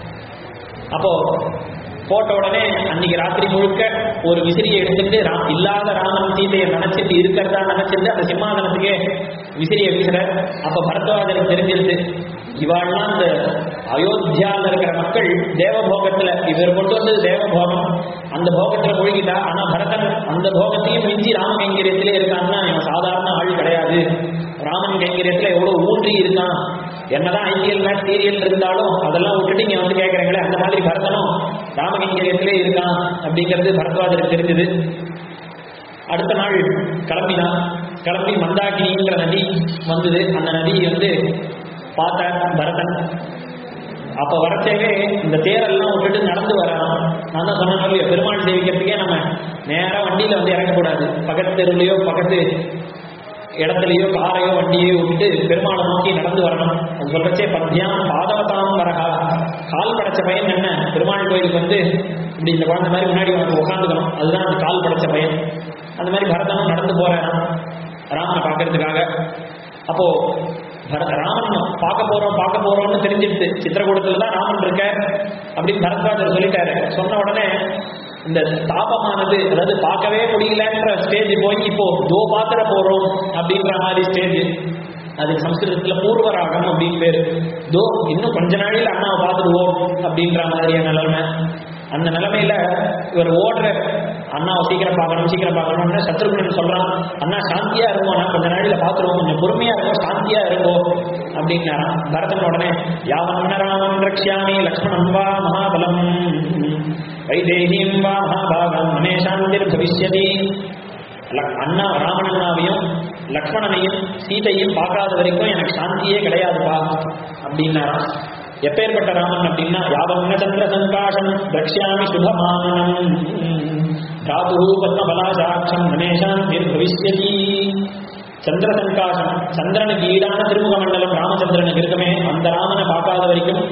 அப்போ போட்ட உடனே அன்னைக்கு ராத்திரி முழுக்க ஒரு விசிறியை எடுத்துட்டு ரா- இல்லாத ராமன் சீதையை நினைச்சிட்டு இருக்கிறதா நினைச்சிட்டு அந்த சிம்மாசனத்துக்கே விசிறியை வீசுறார் அப்ப பரத்வாஜனுக்கு தெரிஞ்சிருது இவாள்லாம் இந்த அயோத்தியால இருக்கிற மக்கள் தேவபோகத்துல இவர் கொண்டு வந்தது தேவபோகம் அந்த போகத்துல மூழ்கிட்டா ஆனா பரதன் அந்த போகத்தையும் மிஞ்சி ராம கைங்கரியத்திலே இருக்கான்னா இவன் சாதாரண ஆள் கிடையாது ராமன் கைங்கரியத்துல எவ்வளவு ஊன்றி இருக்கான் என்னதான் ஐபிஎல் மேட்ச் சீரியல் இருந்தாலும் அதெல்லாம் விட்டுட்டு இங்க வந்து கேட்கறீங்களே அந்த மாதிரி பரதனும் ராமகைங்கரியத்திலே இருக்கான் அப்படிங்கிறது பரத்வாஜருக்கு தெரிஞ்சது அடுத்த நாள் கிளம்பினான் கிளம்பி மந்தாகினின்ற நதி வந்தது அந்த நதி வந்து பார்த்தார் பரதன் அப்ப வரச்சேவே இந்த தேரெல்லாம் விட்டுட்டு நடந்து வரலாம் நான் தான் சொன்னேன் இல்லையா பெருமாள் சேவிக்கிறதுக்கே நம்ம நேரா வண்டியில வந்து இறங்கக்கூடாது பக்கத்து தெருவுலையோ பக்கத்து இடத்துலயோ காரையோ வண்டியோ விட்டுட்டு பெருமாளை நோக்கி நடந்து வரணும் அது சொல்றச்சே பத்தியாம் பாதவதாம் வரகா கால் படைச்ச பையன் என்ன பெருமாள் கோயிலுக்கு வந்து இப்படி இந்த குழந்தை மாதிரி முன்னாடி வந்து உட்காந்துக்கணும் அதுதான் அந்த கால் படைச்ச பையன் அந்த மாதிரி பரதனும் நடந்து போறேன் ராமனை பார்க்கறதுக்காக அப்போ பரத ராமன் பார்க்க போறோம் பார்க்க போறோம்னு தெரிஞ்சிடுது சித்திரகூடத்துல தான் ராமன் இருக்க அப்படின்னு பரத்வாஜர் சொல்லிட்டாரு சொன்ன உடனே இந்த தாபமானது அதாவது பார்க்கவே முடியலன்ற ஸ்டேஜ் போய் இப்போ தோ பாத்திர போறோம் அப்படின்ற மாதிரி ஸ்டேஜ் அது சம்ஸ்கிருதத்துல பூர்வராகம் அப்படின்னு பேரு தோ இன்னும் கொஞ்ச நாளில் அண்ணாவை பார்த்துடுவோம் அப்படின்ற மாதிரியான நிலைமை அந்த நிலைமையில இவர் ஓடுற அண்ணாவை சீக்கிரம் பார்க்கணும் சீக்கிரம் பார்க்கணும்னு சத்ருகுணன் சொல்றான் அண்ணா சாந்தியா இருக்கும் நான் கொஞ்ச நாளில பார்த்துருவோம் கொஞ்சம் பொறுமையா இருக்கும் சாந்தியா இருக்கும் அப்படின்னாராம் பரதன் உடனே யாவன் ராமன் ரக்ஷாமி லக்ஷ்மணம் வா மகாபலம் வைதேகிம் வா மகாபாகம் மனே சாந்திர் பவிஷ்யதி லக்- அண்ணா ராமண்ணாவையும் லக்ஷ்மணனையும் சீதையும் பார்க்காத வரைக்கும் எனக்கு சாந்தியே கிடையாதுப்பா அப்படின்னாராம் எப்பேற்பட்ட ராமன் அப்படின்னா யாவன்ன சந்திர சங்காசம் ரக்ஷாமி சுபமானம் தாது பத்மபலாசாட்சம் மனேஷாந்திர் பவிஷ்யதி சந்திர சங்காசம் சந்திரனுக்கு ஈடான திருமுக மண்டலம் ராமச்சந்திரனுக்கு இருக்குமே அந்த ராமனை பார்க்காத வரைக்கும்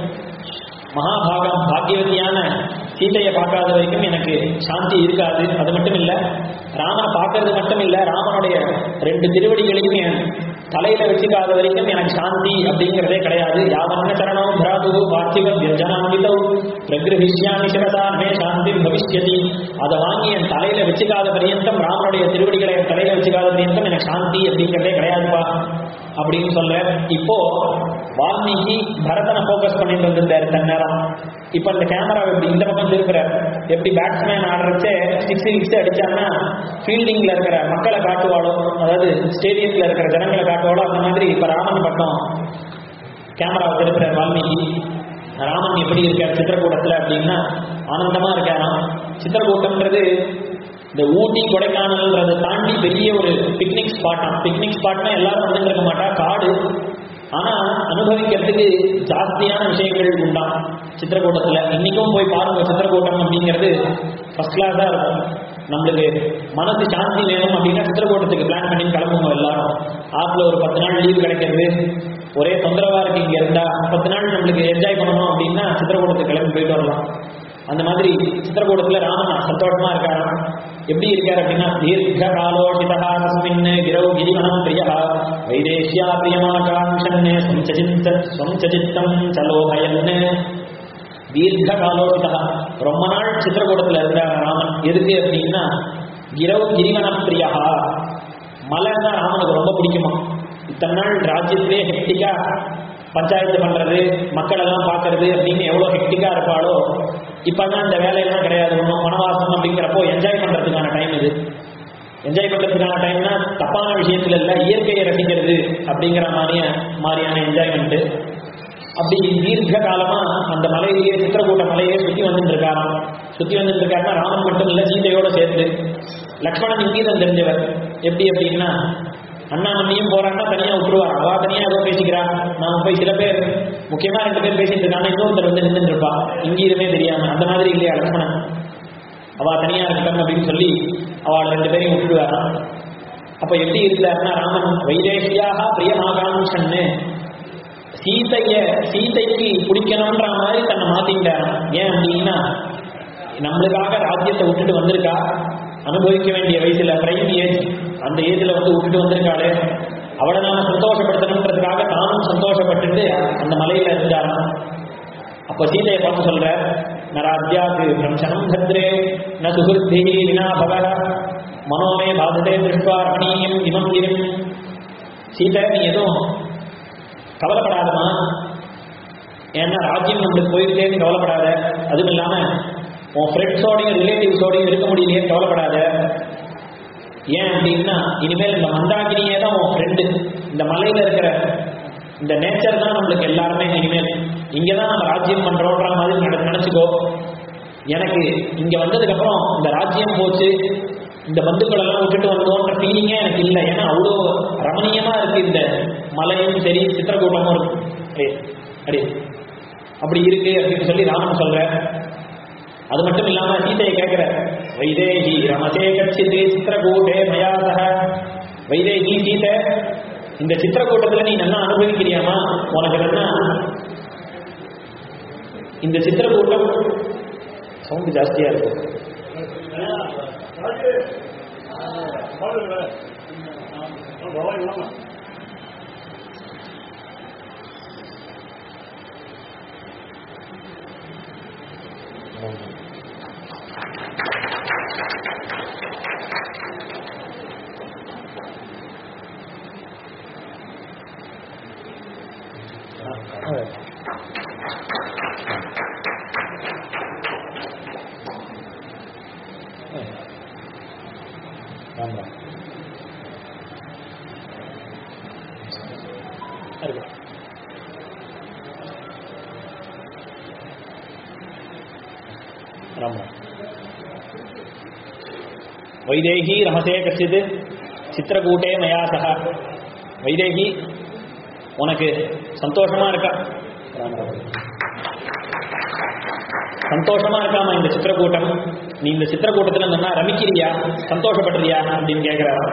மகாபாகம் பாக்கியவதியான சீதையை பார்க்காத வரைக்கும் எனக்கு சாந்தி இருக்காது அது மட்டும் இல்ல ராமனை பார்க்கறது மட்டும் இல்ல ராமனுடைய ரெண்டு திருவடிகளையும் என் தலையில வச்சுக்காத வரைக்கும் எனக்கு சாந்தி அப்படிங்கிறதே கிடையாது யாவன்ன சரணம் பிராது பார்த்திவ வியஜனாம்பிதௌ பிரகிருஹிஷ்யாமி சிரசா மே சாந்தி பவிஷ்யதி அதை வாங்கி என் தலையில வச்சுக்காத பரியந்தம் ராமனுடைய திருவடிகளை என் தலையில வச்சுக்காத பரியந்தம் எனக்கு சாந்தி அப்படிங்கிறதே கிடையாதுப்பா அப்படின்னு சொல்ற இப்போ வால்மீகி பரதனை ஃபோக்கஸ் பண்ணிட்டு வந்திருந்தாரு தன்னேரம் இப்போ இந்த கேமரா எப்படி இந்த பக்கம் திருப்புறார் எப்படி பேட்ஸ்மேன் ஆடுறச்சே சிக்ஸ் சிக்ஸ் அடிச்சாங்கன்னா ஃபீல்டிங்ல இருக்கிற மக்களை காட்டுவாளோ அதாவது ஸ்டேடியத்துல இருக்கிற ஜனங்களை காட்டுவாளோ அந்த மாதிரி இப்ப ராமன் பக்கம் கேமரா திருப்புறார் வால்மீகி ராமன் எப்படி இருக்கார் சித்திரக்கூடத்துல அப்படின்னா ஆனந்தமா இருக்காராம் சித்திரக்கூட்டம்ன்றது இந்த ஊட்டி கொடைக்கானல்ன்றதை தாண்டி பெரிய ஒரு பிக்னிக் ஸ்பாட்டாம் பிக்னிக் ஸ்பாட்னா எல்லாரும் வந்துட்டு இருக்க மாட்டா காடு ஆனா அனுபவிக்கிறதுக்கு ஜாஸ்தியான விஷயங்கள் உண்டாம் சித்திரக்கூட்டத்துல இன்னைக்கும் போய் பாருங்க சித்திரக்கூட்டம் அப்படிங்கிறது ஃபர்ஸ்ட் கிளாஸா இருக்கும் நம்மளுக்கு மனசு சாந்தி வேணும் அப்படின்னா சித்திரக்கூட்டத்துக்கு பிளான் பண்ணி கிளம்புங்க எல்லாரும் ஆத்துல ஒரு பத்து நாள் லீவு கிடைக்கிறது ஒரே தொந்தரவா இருக்கு இங்க இருந்தா பத்து நாள் நம்மளுக்கு என்ஜாய் பண்ணணும் அப்படின்னா சித்திரக்கூட்டத்துக்கு கிளம்பி போயிட்டு வரலாம் அந்த மாதிரி சித்திரக்கூடத்துல ராமன் சந்தோஷமா இருக்காராம் எப்படி இருக்காரு அப்படின்னா தீர்க்க காலோஷிதா தஸ்மின் கிரௌ கிரிவனம் பிரியா வைதேஷ்யா பிரியமாகாங்ஷன் சம்சஜித்த சம்சஜித்தம் சலோபயன் தீர்க்க காலோஷிதா ரொம்ப நாள் சித்திரக்கூடத்துல இருந்தார் ராமன் எதுக்கு அப்படின்னா கிரௌ கிரிவன பிரியா மலைன்னா ராமனுக்கு ரொம்ப பிடிக்குமா இத்தனை நாள் ராஜ்யத்திலே ஹெக்டிக்கா பஞ்சாயத்து பண்றது மக்கள் எல்லாம் பார்க்கறது அப்படின்னு எவ்வளவு ஹெக்டிக்கா இருப்பாளோ இப்பதான் இந்த வேலையெல்லாம் கிடையாது ஒன்றும் வனவாசம் அப்படிங்கிறப்போ என்ஜாய் பண்றதுக்கான டைம் இது என்ஜாய் பண்றதுக்கான டைம்னா தப்பான விஷயத்துல இல்ல இயற்கையை ரசிக்கிறது அப்படிங்கிற மாதிரியான மாதிரியான என்ஜாய்மெண்ட் அப்படி தீர்க்க காலமா அந்த மலையிலேயே சித்திரக்கூட்ட மலையே சுத்தி வந்துட்டு இருக்காராம் சுத்தி வந்துட்டு இருக்காருன்னா ராமன் மட்டும் இல்ல சீதையோட சேர்த்து லக்ஷ்மணன் இங்கீதம் தெரிஞ்சவர் எப்படி அப்படின்னா அண்ணா மண்ணியும் போறான்னா தனியா விட்டுருவார் அவா தனியா ஏதோ பேசிக்கிறா நாம போய் சில பேர் முக்கியமா ரெண்டு பேர் பேசிட்டு இருக்காங்க இன்னொருத்தர் வந்து நின்றுட்டு இருப்பா இங்கீதமே தெரியாம அந்த மாதிரி இல்லையா லக்ஷ்மணன் அவ தனியா இருக்கட்டும் அப்படின்னு சொல்லி அவளை ரெண்டு பேரையும் விட்டுடுவாராம் அப்ப எப்படி இருந்தாருன்னா ராமன் வைதேஷியாக பிரியமாகான்னு சீதைய சீதைக்கு பிடிக்கணும்ன்ற மாதிரி தன்னை மாத்திக்கிட்டாராம் ஏன் அப்படின்னா நம்மளுக்காக ராஜ்யத்தை விட்டுட்டு வந்திருக்கா அனுபவிக்க வேண்டிய வயசுல பிரைம் ஏஜ் அந்த ஏஜ்ல வந்து விட்டுட்டு வந்திருக்காளே அவளை நாம சந்தோஷப்படுத்தணுன்றதுக்காக தானும் சந்தோஷப்பட்டுட்டு அந்த மலையில இருந்தாராம் அப்ப சீதையை பார்த்து சொல்ற நராத்யாக்கு பிரம்சனம் பத்ரே ந சுகிருத்தி வினா பவ மனோமே பாததே திருஷ்வா ரமணீயம் இமம் கிரும் சீதை நீ எதுவும் கவலைப்படாதமா ஏன்னா ராஜ்யம் நம்மளுக்கு போயிட்டேன்னு கவலைப்படாத அதுவும் இல்லாம உன் ஃப்ரெண்ட்ஸோடையும் ரிலேட்டிவ்ஸோடையும் இருக்க முடியலையே கவலைப்படாத ஏன் அப்படின்னா இனிமேல் இந்த மந்தாகினியே தான் உன் ஃப்ரெண்டு இந்த மலையில இருக்கிற இந்த நேச்சர் தான் நம்மளுக்கு எல்லாருமே இனிமேல் இங்கே தான் நம்ம ராஜ்யம் பண்றோன்ற மாதிரி நட நினச்சிக்கோ எனக்கு இங்க வந்ததுக்கு அப்புறம் இந்த ராஜ்யம் போச்சு இந்த பந்துக்கள் எல்லாம் விட்டுட்டு வந்தோன்ற ஃபீலிங்கே எனக்கு இல்லை ஏன்னா அவ்வளோ ரமணீயமா இருக்கு இந்த மலையும் சரி சித்திரக்கூட்டமும் இருக்கு ஏய், அடி அப்படி இருக்கு அப்படின்னு சொல்லி ராமன் சொல்ற அது மட்டும் இல்லாம சீதையை கேட்கிற வைதேகி ரமசே கட்சிதே சித்திரகூட்டே மயாசக வைதேகி சீதை இந்த சித்திரக்கூட்டத்துல நீ நல்லா அனுபவிக்கிறியாமா உனக்கு நல்லா இந்த சித்திரக்கூட்டம் சவுண்ட் ஜாஸ்தியா இருக்கும் இருக்கட்டும் ராம் ராம் வைதேகி ரமசே கச்சித் சித்திரக்கூட்டே மயா சக வைதேகி உனக்கு சந்தோஷமா இருக்கா ராம் ராம். சந்தோஷமா இருக்காமா இந்த சித்திரக்கூட்டம் நீ இந்த சித்திரக்கூட்டத்துல நின்னா ரமிக்கிறியா சந்தோஷப்படுறியா அப்படின்னு கேட்கிறாராம்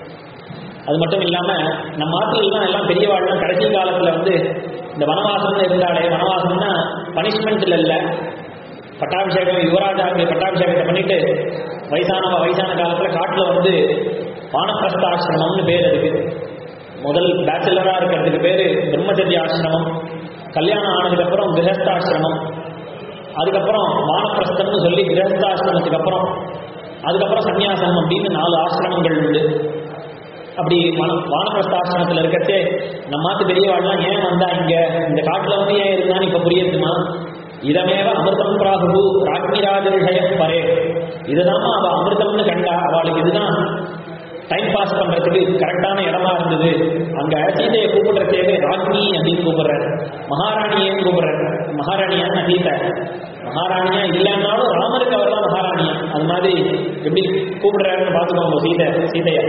அது மட்டும் இல்லாம நம்ம ஆட்கள் எல்லாம் பெரியவாழ்லாம் கடைசி காலத்துல வந்து இந்த வனவாசம்னு இருந்தாலே வனவாசம்னா பனிஷ்மெண்ட்ல இல்ல பட்டாபிஷேகம் யுவராஜாவுக்கு பட்டாபிஷேகத்தை பண்ணிட்டு வயசானவ வயசான காலத்துல காட்டுல வந்து வானப்பிரஸ்த ஆசிரமம்னு பேர் அதுக்கு முதல் பேச்சுலரா இருக்கிறதுக்கு பேரு பிரம்மச்சரிய ஆசிரமம் கல்யாணம் ஆனதுக்கு அப்புறம் கிரகஸ்தாசிரமம் அதுக்கப்புறம் வானப்பிரஸ்தம்னு சொல்லி கிரகஸ்தாசிரமத்துக்கு அப்புறம் அதுக்கப்புறம் சன்னியாசம் அப்படின்னு நாலு ஆசிரமங்கள் உண்டு அப்படி வன வானப்பிரஸ்தாசிரமத்தில் இருக்கச்சே நம்ம மாத்து பெரியவாள்லாம் ஏன் வந்தா இங்க இந்த காட்டுல வந்து ஏன் இருந்தான்னு இப்ப புரியுதுமா இதமேவ அமிர்தம் பிராகு ராஜ்மிராஜ விஷய பரே இதுதாம்மா அவ அமிர்தம்னு கண்டா அவளுக்கு இதுதான் டைம் பாஸ் பண்றதுக்கு கரெக்டான இடமா இருந்தது அங்க சீதையை கூப்பிடுறதே ராஜ்னி அப்படின்னு கூப்பிடுறாரு மகாராணியன்னு கூப்பிடுறாரு மகாராணியான்னு சீதை மகாராணியா இல்லைன்னாலும் ராமருக்கு அவர் தான் மகாராணியா அது மாதிரி எப்படி கூப்பிடுறாருன்னு பார்த்துக்கோங்க சீதை சீதைய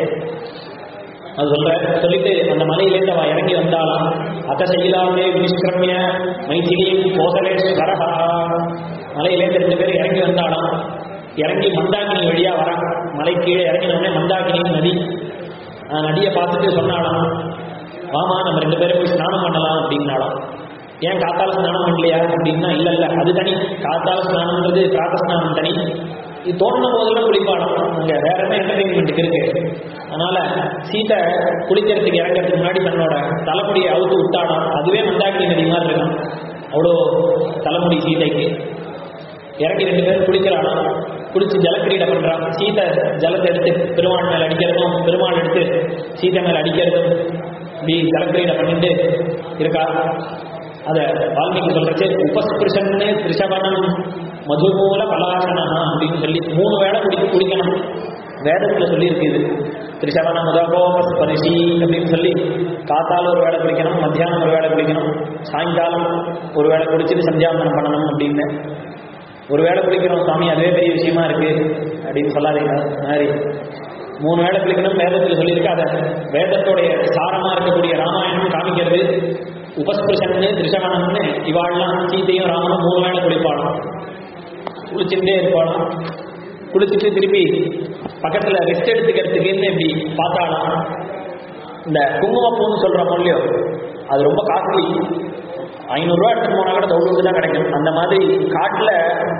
அது சொல்ற சொல்லிட்டு அந்த மலையிலேருந்து அவ இறங்கி வந்தாலாம் அத்த சைலாவே வினிஷ்கிரமிய மைதிலியும் கோசலேஸ்வரஹா மலையிலேருந்து ரெண்டு பேரும் இறங்கி வந்தாலாம் இறங்கி மந்தாகினி வழியா வரான் மலை கீழே இறங்கின உடனே மந்தாகினி நதி ஆஹ் நதியை பார்த்துட்டு சொன்னாலாம் வாமா நம்ம ரெண்டு பேரும் போய் ஸ்நானம் பண்ணலாம் அப்படின்னாலாம் ஏன் காத்தால ஸ்நானம் பண்ணலையா அப்படின்னா இல்ல இல்ல அது தனி காத்தால ஸ்நானம்ன்றது பிராத்த ஸ்நானம் தனி இது தோணுன போதெல்லாம் குளிப்பாளாம் அங்க வேற என்ன என்டர்டைன்மெண்ட்டுக்கு இருக்கு அதனால சீதை குளிக்கிறதுக்கு இறங்கறதுக்கு முன்னாடி தன்னோட தலைமுடியை அவுத்து விட்டாலாம் அதுவே மந்தாகினி நதி மாதிரி இருக்கும் அவ்வளோ தலைமுடி சீதைக்கு இறங்கி ரெண்டு பேரும் குளிக்கிறாளாம் குளிச்சு ஜலக்கிரீடை பண்றான் சீதை ஜலத்தை எடுத்து பெருமாள் மேல அடிக்கிறதும் பெருமாள் எடுத்து சீதை மேல அடிக்கிறதும் இப்படி ஜலக்கிரீடை பண்ணிட்டு இருக்கா அத வால்மீகி சொல்றச்சு உபஸ்பிருஷன்னு திரிசவனம் மதுமூல பலாசனா அப்படின்னு சொல்லி மூணு வேளை குடி குடிக்கணும் வேதத்துல சொல்லியிருக்கு இது திரிசவன முதகோபஸ்பரிசி அப்படின்னு சொல்லி காத்தால ஒரு வேளை குடிக்கணும் மத்தியானம் ஒரு வேளை குடிக்கணும் சாயங்காலம் ஒரு வேளை குடிச்சிட்டு சந்தியாவந்தனம் பண்ணணும் அப்படின்னு ஒரு வேளை குளிக்கிறோம் சாமி அதுவே பெரிய விஷயமா இருக்கு அப்படின்னு சொல்லாதீங்க அது மாதிரி மூணு வேளை குளிக்கணும் வேதத்தில் சொல்லியிருக்கு அதை வேதத்தோடைய சாரமா இருக்கக்கூடிய ராமாயணம் காமிக்கிறது உபஸ்பிருஷன்னு திருஷவனம்னு இவாள்லாம் சீதையும் ராமனும் மூணு வேளை குளிப்பாளாம் குளிச்சுட்டே இருப்பாளாம் குளிச்சுட்டு திருப்பி பக்கத்துல ரெஸ்ட் எடுத்துக்கிறதுக்குன்னு இப்படி பார்த்தாலாம் இந்த குங்குமப்பூன்னு சொல்றோம் இல்லையோ அது ரொம்ப காஸ்ட்லி ஐநூறுரூவா எடுத்துட்டு போனா கூட தொண்ணூறு தான் கிடைக்கும் அந்த மாதிரி காட்டில்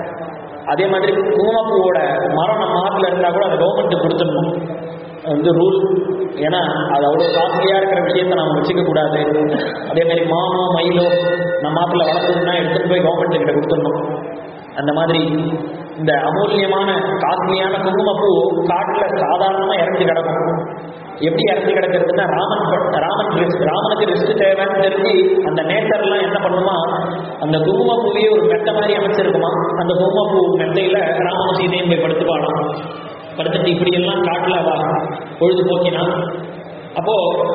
அதே மாதிரி குங்குமப்பூவோட மரம் நம்ம ஆற்றுல இருந்தால் கூட அதை கவர்மெண்ட்டுக்கு கொடுத்துடணும் அது வந்து ரூல் ஏன்னா அது அவ்வளோ காஸ்ட்லியாக இருக்கிற விஷயத்தை நம்ம வச்சுக்க கூடாது அதே மாதிரி மானோ மயிலோ நம்ம ஆற்றுல வளர்த்ததுன்னா எடுத்துட்டு போய் கவர்மெண்ட் கிட்ட கொடுத்துடணும் அந்த மாதிரி இந்த அமூல்யமான காஸ்ட்லியான குங்குமப்பூ காட்டில் சாதாரணமாக இறங்கி கிடக்கும் எப்படி இறங்கி கிடக்கிறதுன்னா ராமன் ப- ராமன் ரெஸ்ட் ராமனுக்கு ரெஸ்ட் தேவைன்னு தெரிஞ்சு அந்த நேச்சர்லாம் என்ன பண்ணுமா அந்த குங்குமப்பூவையே ஒரு மெத்த மாதிரி அமைச்சிருக்குமா அந்த குங்குமப்பூ மெத்தையில ராமனும் சீதையும் போய் படுத்துப்பாளாம் படுத்துட்டு இப்படி எல்லாம் காட்டுல வா பொழுது போக்கினா அப்போ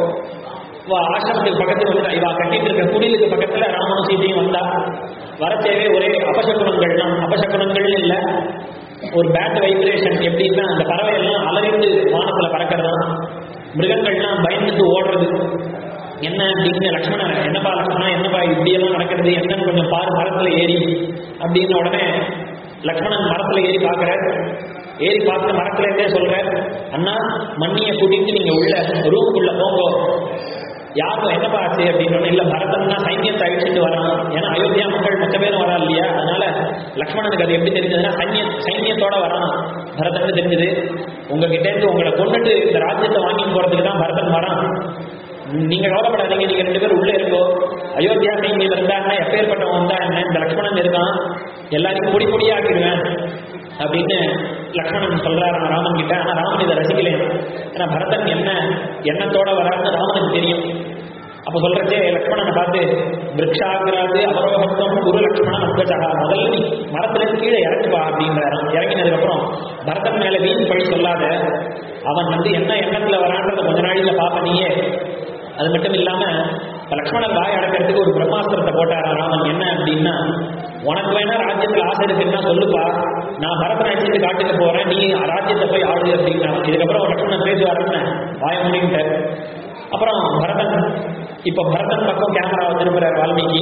வா ஆசிரமத்துக்கு பக்கத்துல வந்து இவா கட்டிட்டு இருக்க குடிலுக்கு பக்கத்துல ராமனும் சீதையும் வந்தா வரச்சேவே ஒரே அபசகுணங்கள்லாம் அபசகுணங்கள் இல்ல ஒரு பேட் வைப்ரேஷன் எப்படின்னா அந்த பறவை எல்லாம் அலறிந்து வானத்துல பறக்கிறதா மிருகங்கள்லாம் பயந்துட்டு ஓடுறது என்ன அப்படின்னு லக்ஷ்மணன் என்னப்பா லக்ஷ்மணா என்னப்பா இப்படியெல்லாம் நடக்கிறது என்னன்னு கொஞ்சம் பாரு மரத்துல ஏறி அப்படின்னு உடனே லக்ஷ்மணன் மரத்துல ஏறி பார்க்கற ஏறி பார்த்து மரத்துல இருந்தே சொல்ற அண்ணா மண்ணியை கூட்டிட்டு நீங்க உள்ள ரூமுக்குள்ள போங்க யாருக்கும் என்னப்பா ஆச்சு அப்படின்னு இல்ல பரதன் தான் சைன்யத்தை அழிச்சிட்டு வரான் ஏன்னா அயோத்தியா மக்கள் மொத்த பேரும் வரா இல்லையா அதனால லக்ஷ்மணனுக்கு அது எப்படி தெரிஞ்சதுன்னா சைன்ய சைன்யத்தோட வரான் பரதன் தெரிஞ்சது உங்ககிட்ட இருந்து உங்களை கொண்டுட்டு இந்த ராஜ்யத்தை வாங்கிட்டு போறதுக்கு தான் பரதன் வரான் நீங்க கவலைப்படாதீங்க நீங்க ரெண்டு பேரும் உள்ள இருக்கோ அயோத்தியா சைன்யம் இருந்தாங்கன்னா எப்பேற்பட்டவன் வந்தா என்ன இந்த லக்ஷ்மணன் இருக்கான் எல்லாரையும் பொடி பொடியாக்கிடுவேன் அப்படின்னு லக்ஷ்மணன் சொல்றாரு ராமன் கிட்ட ஆனா ராமன் இதை ரசிக்கலையா ஏன்னா பரதன் என்ன எண்ணத்தோட வரான்னு ராமனுக்கு தெரியும் அப்ப சொல்றச்சே லக்ஷ்மணனை பார்த்து விரக்ஷாகிராது அவரோகத்துவம் குரு லக்ஷ்மணன் அத்வஜா முதல்ல நீ மரத்துல இருந்து கீழே இறங்குப்பா அப்படின்றாரு இறங்கினதுக்கு அப்புறம் பரதன் மேல வீண் பழி சொல்லாத அவன் வந்து என்ன எண்ணத்துல வரான்றத கொஞ்ச நாளில பாப்ப நீயே அது மட்டும் இல்லாம இப்ப லக்ஷ்மணர் வாய் அடக்கிறதுக்கு ஒரு பிரம்மாஸ்திரத்தை போட்டாரா ராமன் என்ன அப்படின்னா உனக்கு வேணா ராஜ்யத்துல ஆசை இருக்குன்னா சொல்லுப்பா நான் பரதனை அடிச்சுட்டு காட்டுக்கு போறேன் நீ ராஜ்யத்தை போய் ஆடு அப்படின்னா இதுக்கப்புறம் லக்ஷ்மணன் பேசுவாருன்னு வாய முடின்ட்டு அப்புறம் பரதன் இப்ப பரதன் பக்கம் கேமராவை திரும்புறார் வால்மீகி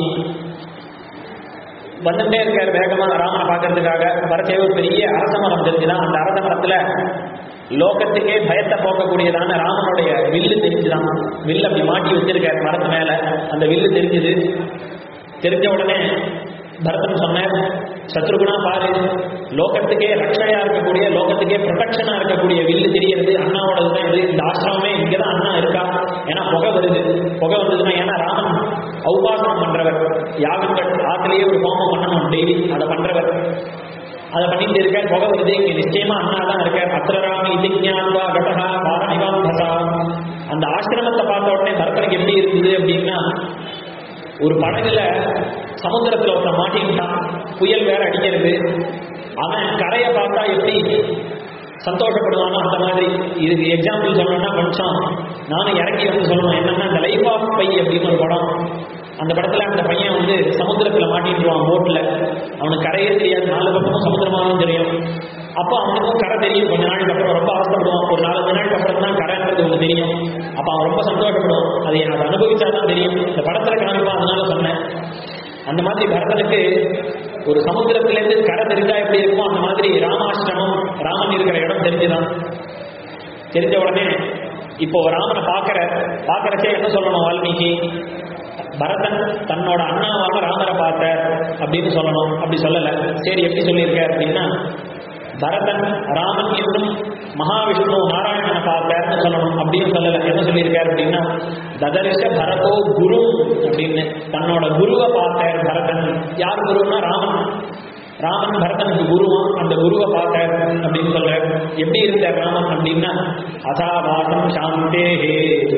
வந்துட்டே இருக்கார் வேகமா ராமனை பார்க்கறதுக்காக வரச்சே ஒரு பெரிய அரச மரம் தெரிஞ்சுதான் அந்த அரச மரத்துல லோகத்துக்கே பயத்தை போக்கக்கூடியதான ராமனுடைய வில்லு தெரிஞ்சுதான் வில்லு அப்படி மாட்டி வச்சிருக்காரு மரத்து மேல அந்த வில்லு தெரிஞ்சுது தெரிஞ்ச உடனே பரதன் சொன்னார் சத்ருகுணா பாரு லோகத்துக்கே ரட்சையா இருக்கக்கூடிய லோகத்துக்கே ப்ரொடெக்ஷனா இருக்கக்கூடிய வில்லு தெரியறது அண்ணாவோடது தான் இது இந்த ஆசிரமமே இங்கதான் அண்ணா இருக்கா ஏன்னா புகை வருது புகை வந்ததுன்னா ஏன்னா ராமன் உபாசனம் பண்றவர் யாகங்கள் ஆத்திலேயே ஒரு ஹோமம் பண்ணணும் டெய்லி அதை பண்றவர் அதை பண்ணிட்டு இருக்கார் புகை வருது இங்க நிச்சயமா அண்ணா தான் இருக்கார் அத்திரராமி இதிஞான்வா கடகா பாரணிவாந்தசா அந்த ஆசிரமத்தை பார்த்த உடனே பரதனுக்கு எப்படி இருந்தது அப்படின்னா ஒரு படகுல சமுத்திரத்துல ஒருத்தன் மாட்டிக்கிட்டான் புயல் வேற அடிக்கிறது அவன் கரையை பார்த்தா எப்படி சந்தோஷப்படுவானோ அந்த மாதிரி இதுக்கு எக்ஸாம்பிள் சொல்லணும்னா கொஞ்சம் நானும் இறங்கி வந்து சொல்லணும் என்னன்னா இந்த லைஃப் ஆஃப் பை அப்படின்னு ஒரு படம் அந்த படத்துல அந்த பையன் வந்து சமுத்திரத்துல மாட்டிட்டுருவான் போட்ல அவனுக்கு கரையே தெரியாது நாலு பக்கமும் சமுத்திரமாவும் தெரியும் அப்போ அவனுக்கும் கரை தெரியும் கொஞ்ச நாளுக்கு அப்புறம் ரொம்ப அவசரப்படுவான் ஒரு நாலஞ்சு நாளுக்கு அப்புறம் தான் கரைன்றது ஒன்று தெரியும் அப்போ அவன் ரொம்ப சந்தோஷப்படுவான் அதை அதை அனுபவிச்சாதான் தெரியும் இந்த படத்துல காமிப்பான் அதனால சொன்னேன் அந்த மாதிரி பரதனுக்கு ஒரு சமுத்திரத்திலேருந்து கரை தெரிஞ்சா எப்படி இருக்கும் அந்த மாதிரி ராமாசிரமம் ராமன் இருக்கிற இடம் தெரிஞ்சுதான் தெரிஞ்ச உடனே இப்போ ராமனை பார்க்கற பார்க்கறச்சே என்ன சொல்லணும் வால்மீகி பரதன் தன்னோட அண்ணாவான ராமரை பார்த்த அப்படின்னு சொல்லணும் அப்படி சொல்லல சரி எப்படி சொல்லியிருக்க அப்படின்னா பரதன் ராமன் என்றும் மகாவிஷ்ணு நாராயணனை பார்த்தார்னு சொல்லணும் அப்படின்னு சொல்லல என்ன சொல்லியிருக்காரு அப்படின்னா ததரிச பரதோ குரு அப்படின்னு தன்னோட குருவை பார்த்தார் பரதன் யார் குருன்னா ராமன் ராமன் பரதனுக்கு குருவான் அந்த குருவை பார்த்தார் அப்படின்னு சொல்ற எப்படி இருந்தார் ராமன் அப்படின்னா அசாபாசம் சாந்தேஹே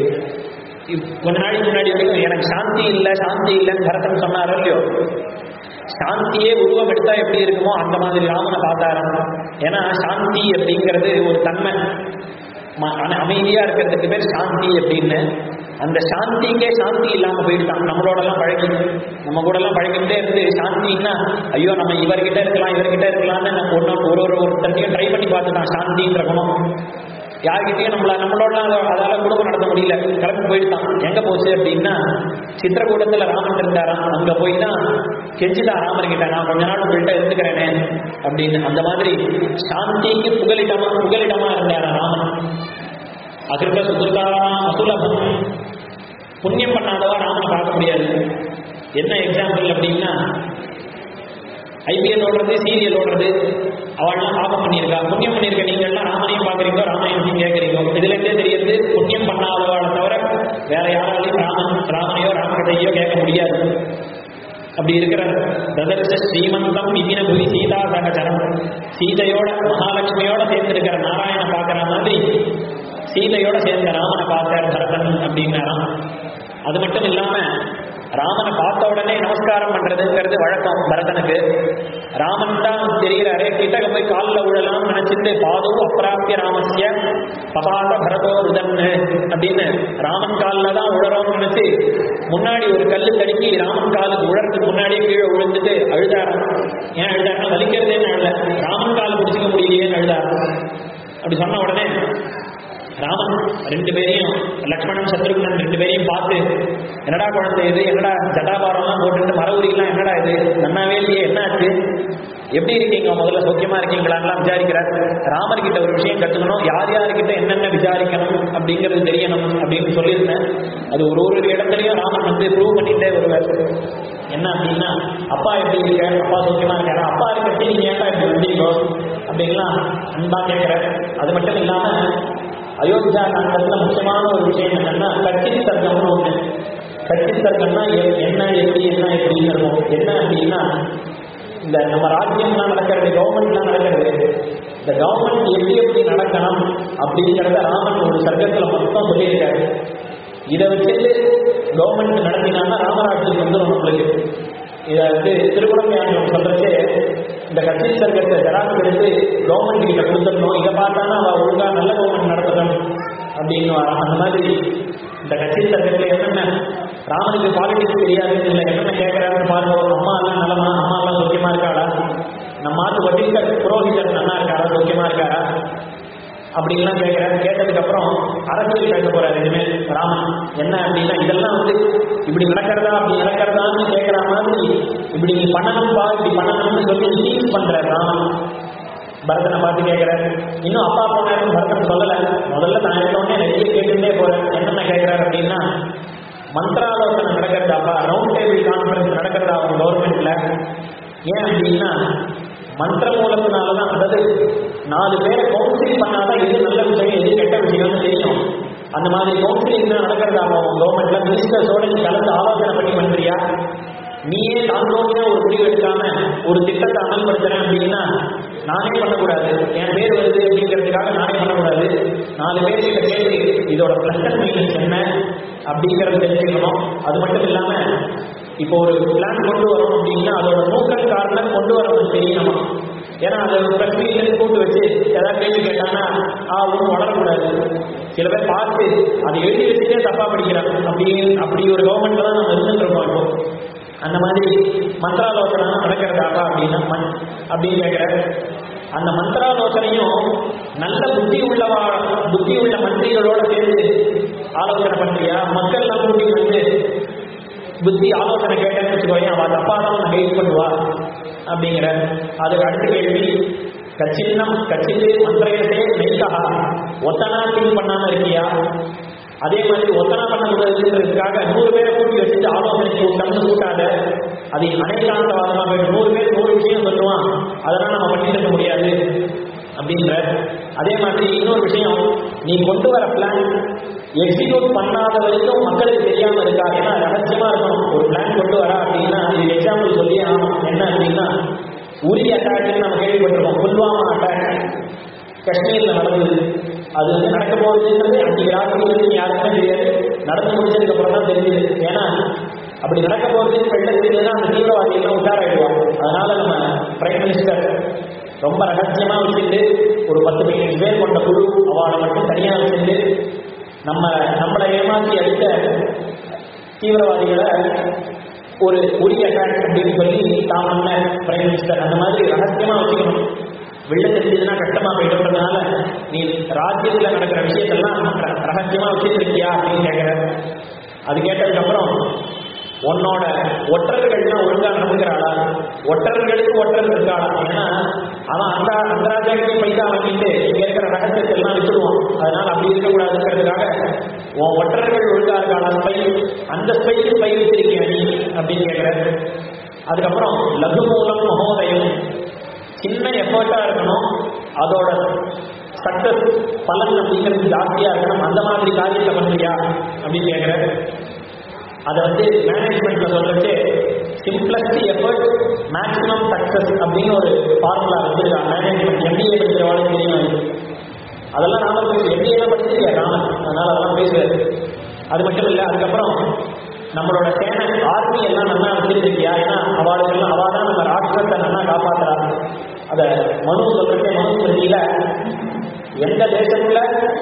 கொஞ்ச நாளைக்கு முன்னாடி வரைக்கும் எனக்கு சாந்தி இல்லை சாந்தி இல்லைன்னு பரதன் சொன்னாரோ இல்லையோ சாந்தியே உருவம் எடுத்தா எப்படி இருக்குமோ அந்த மாதிரி ராமனை பார்த்தாராம் ஏன்னா சாந்தி அப்படிங்கிறது ஒரு தன்மை ம- ஆனா அமைதியா இருக்கிறதுக்கு பேர் சாந்தி அப்படின்னு அந்த சாந்திக்கே சாந்தி இல்லாம போயிட்டான் நம்மளோட எல்லாம் பழகி நம்ம கூட எல்லாம் பழகிட்டே இருந்து சாந்தின்னா ஐயோ நம்ம இவர்கிட்ட இருக்கலாம் இவர்கிட்ட இருக்கலாம்னு நம்ம ஒன்று ஒரு ஒரு ஒருத்தரையும் ட்ரை பண்ணி பார்த்துட்டான் சாந்தின்ற குணம் யார்கிட்டயும் நம்மள நம்மளோடலாம் அதை- அதால குடும்பம் நடத்த முடியல கிளம்பி போயிட்டான் எங்க போச்சு அப்படின்னா சித்திரகூடத்துல ராமன் இருந்தாராம் அங்க போய் தான் கெஞ்சிதான் ராமன் கிட்ட நான் கொஞ்ச நாள் உங்கள்கிட்ட இருந்துக்கிறேனே அப்படின்னு அந்த மாதிரி சாந்திக்கு புகலிடமா புகலிடமா இருந்தாரா ராமன் அதிர்க சுதுர்காராம் அசுலபம் புண்ணியம் பண்ணாதவா ராமனை பார்க்க முடியாது என்ன எக்ஸாம்பிள் அப்படின்னா ஐபிஎல் ஓடுறது சீரியல் ஓடுறது அவள்லாம் பாபம் பண்ணியிருக்கா புண்ணியம் பண்ணியிருக்க நீங்க எல்லாம் ராமனையும் பார்க்குறீங்க ராமனையும் கேட்குறீங்க இதுல இருந்தே தெரியுது புண்ணியம் பண்ணாதவாளை தவிர வேற யாராலையும் ராமன் ராமனையோ ராமகதையோ கேட்க முடியாது அப்படி இருக்கிற பிரதர்ஷ ஸ்ரீமந்தம் விதின புவி சீதா சகச்சரம் சீதையோட மகாலட்சுமியோட சேர்ந்திருக்கிற நாராயண பார்க்குற மாதிரி சீதையோட சேர்ந்த ராமனை பார்த்தார் பரதன் அப்படின்னாராம் அது மட்டும் இல்லாம ராமனை பார்த்த உடனே நமஸ்காரம் பண்றதுங்கிறது வழக்கம் பரதனுக்கு ராமன் தான் தெரிகிறாரே கிட்டக்க போய் காலில் விழலாம்னு நினைச்சிட்டு பாதோ அப்பிராப்பிய ராமஸ்ய பபாத பரதோ ருதன்னு அப்படின்னு ராமன் காலில் தான் உழறோம்னு நினைச்சு முன்னாடி ஒரு கல்லு தடுக்கி ராமன் காலுக்கு உழறதுக்கு முன்னாடியே கீழே விழுந்துட்டு அழுதாராம் ஏன் அழுதாருன்னா வலிக்கிறதேன்னு அழுத ராமன் கால் பிடிச்சிக்க முடியலையேன்னு அழுதாராம் அப்படி சொன்ன உடனே ராமன் ரெண்டு பேரையும் லக்ஷ்மணன் சத்ருகுணன் ரெண்டு பேரையும் பார்த்து என்னடா குழந்தை இது என்னடா ஜட்டாபாரம்லாம் போட்டுட்டு மர உரிக்கலாம் என்னடா இது நன்னாவே இல்லையே என்ன ஆச்சு எப்படி இருக்கீங்க முதல்ல சௌக்கியமா இருக்கீங்களான்லாம் விசாரிக்கிறார் ராமர் கிட்ட ஒரு விஷயம் கத்துக்கணும் யார் யார்கிட்ட என்னென்ன விசாரிக்கணும் அப்படிங்கிறது தெரியணும் அப்படின்னு சொல்லியிருந்தேன் அது ஒரு ஒரு இடத்துலயும் ராமன் வந்து ப்ரூவ் பண்ணிட்டே வருவார் என்ன அப்படின்னா அப்பா எப்படி இருக்க அப்பா சௌக்கியமா இருக்காரா அப்பா இருக்கிறது நீங்க ஏன்டா இப்படி வந்தீங்களோ அப்படின்லாம் அன்பா கேட்கிறார் அது மட்டும் இல்லாம அயோத்தியா காண்டத்துல முக்கியமான ஒரு விஷயம் என்னன்னா கட்சி தர்க்கம்னு ஒண்ணு கட்சி தர்க்கம்னா எ- என்ன எப்படி என்ன எப்படின்னு இருக்கும் என்ன அப்படின்னா இந்த நம்ம ராஜ்யம்லாம் நடக்கிறது கவர்மெண்ட்லாம் நடக்கிறது இந்த கவர்மெண்ட் எப்படி எப்படி நடக்கணும் அப்படிங்கிறத ராமன் ஒரு சர்க்கத்துல மொத்தம் சொல்லியிருக்காரு இதை வச்சுட்டு கவர்மெண்ட் நடத்தினாங்கன்னா ராமராஜ்யம் வந்துடும் நம்மளுக்கு இதை வந்து திருக்குறள் சொல்றச்சு இந்த கட்சி சர்க்கத்தை ஜராக்கு எடுத்து கவர்மெண்ட் கிட்ட கொடுத்துடணும் இதை பார்த்தானா அவ ஒழுங்கா நல்ல கவர்மெண்ட் நடத்தணும் அப்படின்னு வரான். அந்த மாதிரி இந்த கட்சி சர்க்கத்தில் என்னென்ன ராமனுக்கு பாலிடிக்ஸ் தெரியாது இல்லை என்னென்ன கேட்கறாருன்னு பாருங்க அம்மா எல்லாம் நலமா அம்மா எல்லாம் சௌக்கியமா இருக்காளா நம்ம ஆத்து வட்டிஸ்கர் புரோஹிதர் நல்லா இருக்காரா சௌக்கியமா இருக்காரா அப்படின்லாம் கேட்கிறாரு கேட்டதுக்கு அப்புறம் அரசியல் பேச போறாரு இனிமேல் ராமன் என்ன அப்படின்னா இதெல்லாம் வந்து இப்படி நடக்கிறதா அப்படி நடக்கிறதான்னு கேட்கிற மாதிரி இப்படி நீ பண்ணணும்பா இப்படி பண்ணணும்னு சொல்லி டீச் பண்ற ராமன் பரதனை பார்த்து கேட்கிறாரு இன்னும் அப்பா போனாரு பரதன் சொல்லல முதல்ல நான் எடுத்தோடனே நிறைய கேட்டுட்டே போறேன் என்னென்ன கேட்கிறாரு அப்படின்னா மந்திராலோசனை நடக்கிறதாப்பா ரவுண்ட் டேபிள் கான்ஃபரன்ஸ் நடக்கிறதா அவங்க கவர்மெண்ட்ல ஏன் அப்படின்னா மந்திர மூலத்தினாலதான் அதாவது நாலு பேரை கவுன்சிலிங் பண்ணாதான் எது நல்ல விஷயம் எது கெட்ட விஷயம்னு தெரியும் அந்த மாதிரி கவுன்சிலிங் தான் நடக்கிறதா அவங்க கவர்மெண்ட்ல மினிஸ்டர்ஸோட நீ கலந்து ஆலோசனை பண்ணி பண்றியா நீயே தாந்தோமே ஒரு முடிவு எடுக்காம ஒரு திட்டத்தை அமல்படுத்துறேன் அப்படின்னா நானே பண்ணக்கூடாது என் பேர் வருது அப்படிங்கிறதுக்காக நானே பண்ணக்கூடாது நாலு பேர் கிட்ட கேட்டு இதோட பிளஸ் அண்ட் மைனஸ் என்ன அப்படிங்கறத தெரிஞ்சுக்கணும் அது மட்டும் இல்லாம இப்போ ஒரு பிளான் கொண்டு வரோம் அப்படின்னா அதோட நோக்கம் காரணம் கொண்டு வரணும் தெரியணும் ஏன்னா அதை ஒரு பிரச்சனையில கூட்டு வச்சு ஏதாவது கேள்வி கேட்டாங்கன்னா ஆ ஒன்றும் வளரக்கூடாது சில பேர் பார்த்து அதை எழுதி வச்சுட்டே தப்பா படிக்கிறாங்க அப்படி அப்படி ஒரு கவர்மெண்ட்ல தான் நம்ம இருந்துட்டு இருக்கோம் இப்போ அந்த மாதிரி மந்திராலோசனை நடக்கிறதாப்பா அப்படின்னா மண் அப்படின்னு கேட்கிற அந்த மந்திராலோசனையும் நல்ல புத்தி உள்ளவா புத்தி உள்ள மந்திரிகளோட சேர்ந்து ஆலோசனை பண்றியா மக்கள் எல்லாம் கூட்டி வந்து புத்தி ஆலோசனை கேட்டேன்னு வச்சுக்கோங்க அவ தப்பா தான் உன்னை கைட் பண்ணுவா அப்படிங்கிற அதுக்கு அடுத்த கேள்வி கச்சின்னம் கச்சித்து மந்திரயத்தே நெய்கா ஒத்தனா திங்க் பண்ணாம இருக்கியா அதே மாதிரி ஒத்தனா பண்ணக்கூடாதுன்றதுக்காக நூறு பேரை கூட்டி வச்சுட்டு ஆலோசனை கூட்டம்னு கூட்டாத அது அனைத்தாந்தவாதமா போயிடும் நூறு பேர் நூறு விஷயம் சொல்லுவான் அதெல்லாம் நம்ம பண்ணிட்டு இருக்க முடியாது அப்படின்ற அதே மாதிரி இன்னொரு விஷயம் நீ கொண்டு வர பிளான் எக்ஸிக்யூட் பண்ணாத வரைக்கும் மக்களுக்கு தெரியாம இருக்கா ஏன்னா ரகசியமா இருக்கணும் ஒரு பிளான் கொண்டு வரா அப்படின்னா இது எக்ஸாம்பிள் சொல்லி ஆகணும் என்ன அப்படின்னா உரி அட்டாக்னு நம்ம கேள்விப்பட்டிருக்கோம் புல்வாமா அட்டாக் காஷ்மீர்ல நடந்தது அது வந்து நடக்க போகுதுன்றது அன்னைக்கு ராத்திரி வந்து யாருக்குமே தெரியாது நடந்து முடிச்சதுக்கு அப்புறம் தான் தெரிஞ்சது ஏன்னா அப்படி நடக்க போகுதுன்னு வெளில தெரிஞ்சதுன்னா அந்த தீவிரவாதிகள் உஷாராயிடுவாங்க அதனால நம்ம பிரைம் மினிஸ்டர் ரொம்ப ரகசியமா வச்சுட்டு ஒரு பத்து பதினஞ்சு பேர் கொண்ட குழு அவளை மட்டும் தனியா வச்சுட்டு நம்ம நம்மளை ஏமாற்றி அடித்த தீவிரவாதிகளை ஒரு உரிய அட்டாக் அப்படின்னு சொல்லி தான் பண்ண பிரைம் மினிஸ்டர் அந்த மாதிரி ரகசியமா வச்சுக்கணும் வெளில தெரிஞ்சதுன்னா கஷ்டமா போயிடுறதுனால நீ ராஜ்யத்துல நடக்கிற விஷயத்தெல்லாம் ர- ரகசியமா வச்சுட்டு இருக்கியா அப்படின்னு கேட்கிற அது கேட்டதுக்கு அப்புறம் உன்னோட ஒற்றர்கள்லாம் ஒழுங்கா நடந்துக்கிறாளா ஒற்றர்களுக்கு ஒற்றர் இருக்காளா ஏன்னா அவன் அந்த அந்த ராஜாக்கிட்டையும் பைசா வாங்கிட்டு இங்க இருக்கிற ரகசியத்தை எல்லாம் விட்டுடுவான் அதனால அப்படி இருக்கக்கூடாதுங்கிறதுக்காக உன் ஒற்றர்கள் ஒழுங்கா இருக்காளா ஸ்பை அந்த ஸ்பைக்கு ஸ்பை வச்சிருக்கியா நீ அப்படின்னு கேட்கிற அதுக்கப்புறம் லகு மூலம் மகோதயம் சின்ன எஃபர்ட்டா இருக்கணும் அதோட சக்சஸ் பலன் அப்படிங்கிறது ஜாஸ்தியா இருக்கணும் அந்த மாதிரி காரியத்தை பண்றியா அப்படின்னு கேட்கிற அதை வந்து மேனேஜ்மெண்ட்ல சொல்லிட்டு சிம்பிளஸ்ட் எஃபர்ட் மேக்ஸிமம் சக்சஸ் அப்படின்னு ஒரு ஃபார்முலா வச்சிருக்காங்க மேனேஜ்மெண்ட் எம்பிஏ படிக்கிறவாளுக்கு தெரியும் அது அதெல்லாம் நாம பேசு எம்பிஏலாம் படிச்சிருக்கேன் ராமன் அதனால அதெல்லாம் பேசுவாரு அது மட்டும் இல்லை அதுக்கப்புறம் நம்மளோட சேனை ஆர்மி எல்லாம் நல்லா வச்சிருக்கியா ஏன்னா அவளுக்கெல்லாம் அவள் தான் நம்ம ராஷ்டிரத்தை நல்லா காப்பாத்துறா அத மனு சொல்றதே மனு சொல்லியில எந்த தேசத்துல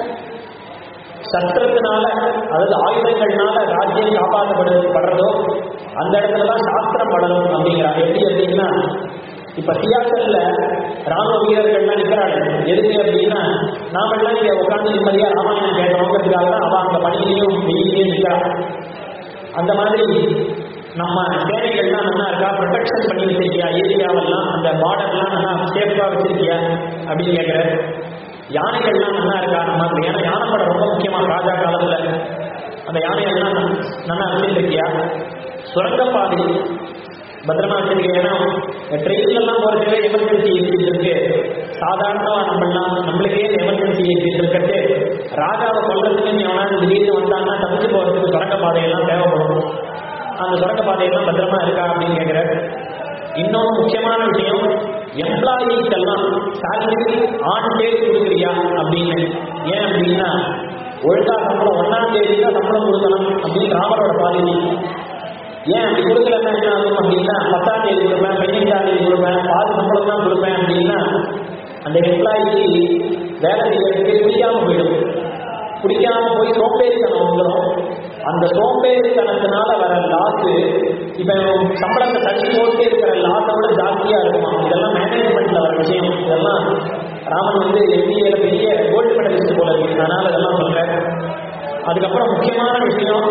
சத்திரத்தினால அதாவது ஆயுதங்கள்னால ராஜ்யம் காப்பாற்றப்படுறது படுறதோ அந்த இடத்துல தான் சாஸ்திரம் படணும் அப்படிங்கிறாங்க எப்படி அப்படின்னா இப்ப சியாசல்ல ராணுவ வீரர்கள்லாம் நிற்கிறாங்க எதுக்கு அப்படின்னா நாமெல்லாம் இங்க உட்கார்ந்து நிம்மதியா ராமாயணம் கேட்கணுங்கிறதுக்காக தான் அவ அங்க பணியிலையும் வெயிலையும் நிற்கிறாங்க அந்த மாதிரி நம்ம சேனைகள்லாம் நல்லா இருக்கா ப்ரொடெக்ஷன் பண்ணி வச்சிருக்கியா ஏரியாவெல்லாம் அந்த பார்டர்லாம் நல்லா சேஃபா வச்சிருக்கியா அப்படின்னு கேட்கிற யானைகள்லாம் நல்லா இருக்கா நம்ம ஏன்னா யானை படம் ரொம்ப முக்கியமா ராஜா காலத்துல அந்த யானைகள்லாம் நல்லா வச்சிருக்கியா சுரங்கப்பாதை பத்திரமா வச்சிருக்கீங்க ஏன்னா ட்ரெயின்ல எல்லாம் போறதுல எமர்ஜென்சி எக்ஸிட் இருக்கு சாதாரணமா நம்மளாம் நம்மளுக்கே எமர்ஜென்சி எக்ஸிட் இருக்கிறது ராஜாவை கொல்றதுக்கு எவனாவது திடீர்னு வந்தாங்கன்னா தப்பிச்சு போறதுக்கு சுரங்க பாதையெல்லாம் தேவைப்படும் அந்த சுரங்க பாதையெல்லாம் பத்திரமா இருக்கா அப்படின்னு கேட்கிற இன்னொரு முக்கியமான விஷயம் எம்ப்ளாயீஸ்க்கெல்லாம் சேலரி ஆன் டேட் கொடுக்குறியா அப்படின்னு ஏன் அப்படின்னா ஒழுங்கா சம்பளம் ஒன்னாம் தேதி தான் சம்பளம் கொடுக்கணும் அப்படின்னு ராமரோட பாலிசி ஏன் அப்படி கொடுக்கலன்னா என்ன ஆகும் அப்படின்னா பத்தாம் தேதி கொடுப்பேன் பதினஞ்சாம் தேதி கொடுப்பேன் பாதி சம்பளம் தான் கொடுப்பேன் அப்படின்னா அந்த எம்ப்ளாய்க்கு வேலை செய்யறதுக்கு பிடிக்காம போயிடும் பிடிக்காம போய் சோம்பேறித்தனம் வந்துடும் அந்த சோம்பேறித்தனத்தினால வர லாஸ் இப்ப சம்பளத்தை தள்ளி போட்டு இருக்கிற லாஸை விட ஜாஸ்தியா இருக்குமா இதெல்லாம் மேனேஜ்மெண்ட்ல வர விஷயம் இதெல்லாம் ராமன் வந்து எம்பிஏல பெரிய கோல்டு மெடலிஸ்ட் போல இருக்கு அதனால இதெல்லாம் சொல்றேன் அதுக்கப்புறம் முக்கியமான விஷயம்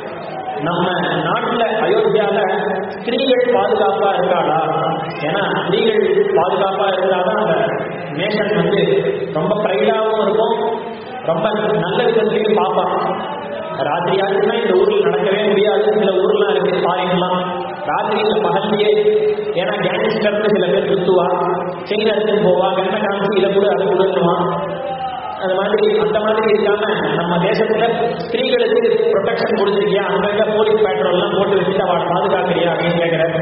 நம்ம நாட்டுல அயோத்தியால ஸ்திரீகள் பாதுகாப்பா இருக்காளா ஏன்னா ஸ்திரீகள் பாதுகாப்பா இருந்தாதான் அந்த நேஷன் வந்து ரொம்ப ப்ரைடாகவும் இருக்கும் ரொம்ப நல்ல விதத்திலையும் பார்ப்பான் ராத்திரி ஆச்சுன்னா இந்த ஊர்ல நடக்கவே முடியாது சில ஊர்லாம் இருக்கு ஃபாரின்லாம் ராத்திரியில பகல்லையே ஏன்னா கேங்ஸ்டர்னு சில பேர் சுத்துவா செயின் எடுத்துன்னு போவா கண்ணை காமிச்சு இதை கூட அதை கொடுத்துருவான் அது மாதிரி அந்த மாதிரி இருக்காம நம்ம தேசத்துல ஸ்திரீகளுக்கு ப்ரொடெக்ஷன் கொடுத்துருக்கியா அங்கங்க போலீஸ் பேட்ரோல்லாம் போட்டு வச்சுட்டு அவள் பாதுகாக்கிறியா அப்படின்னு கேட்கிறேன்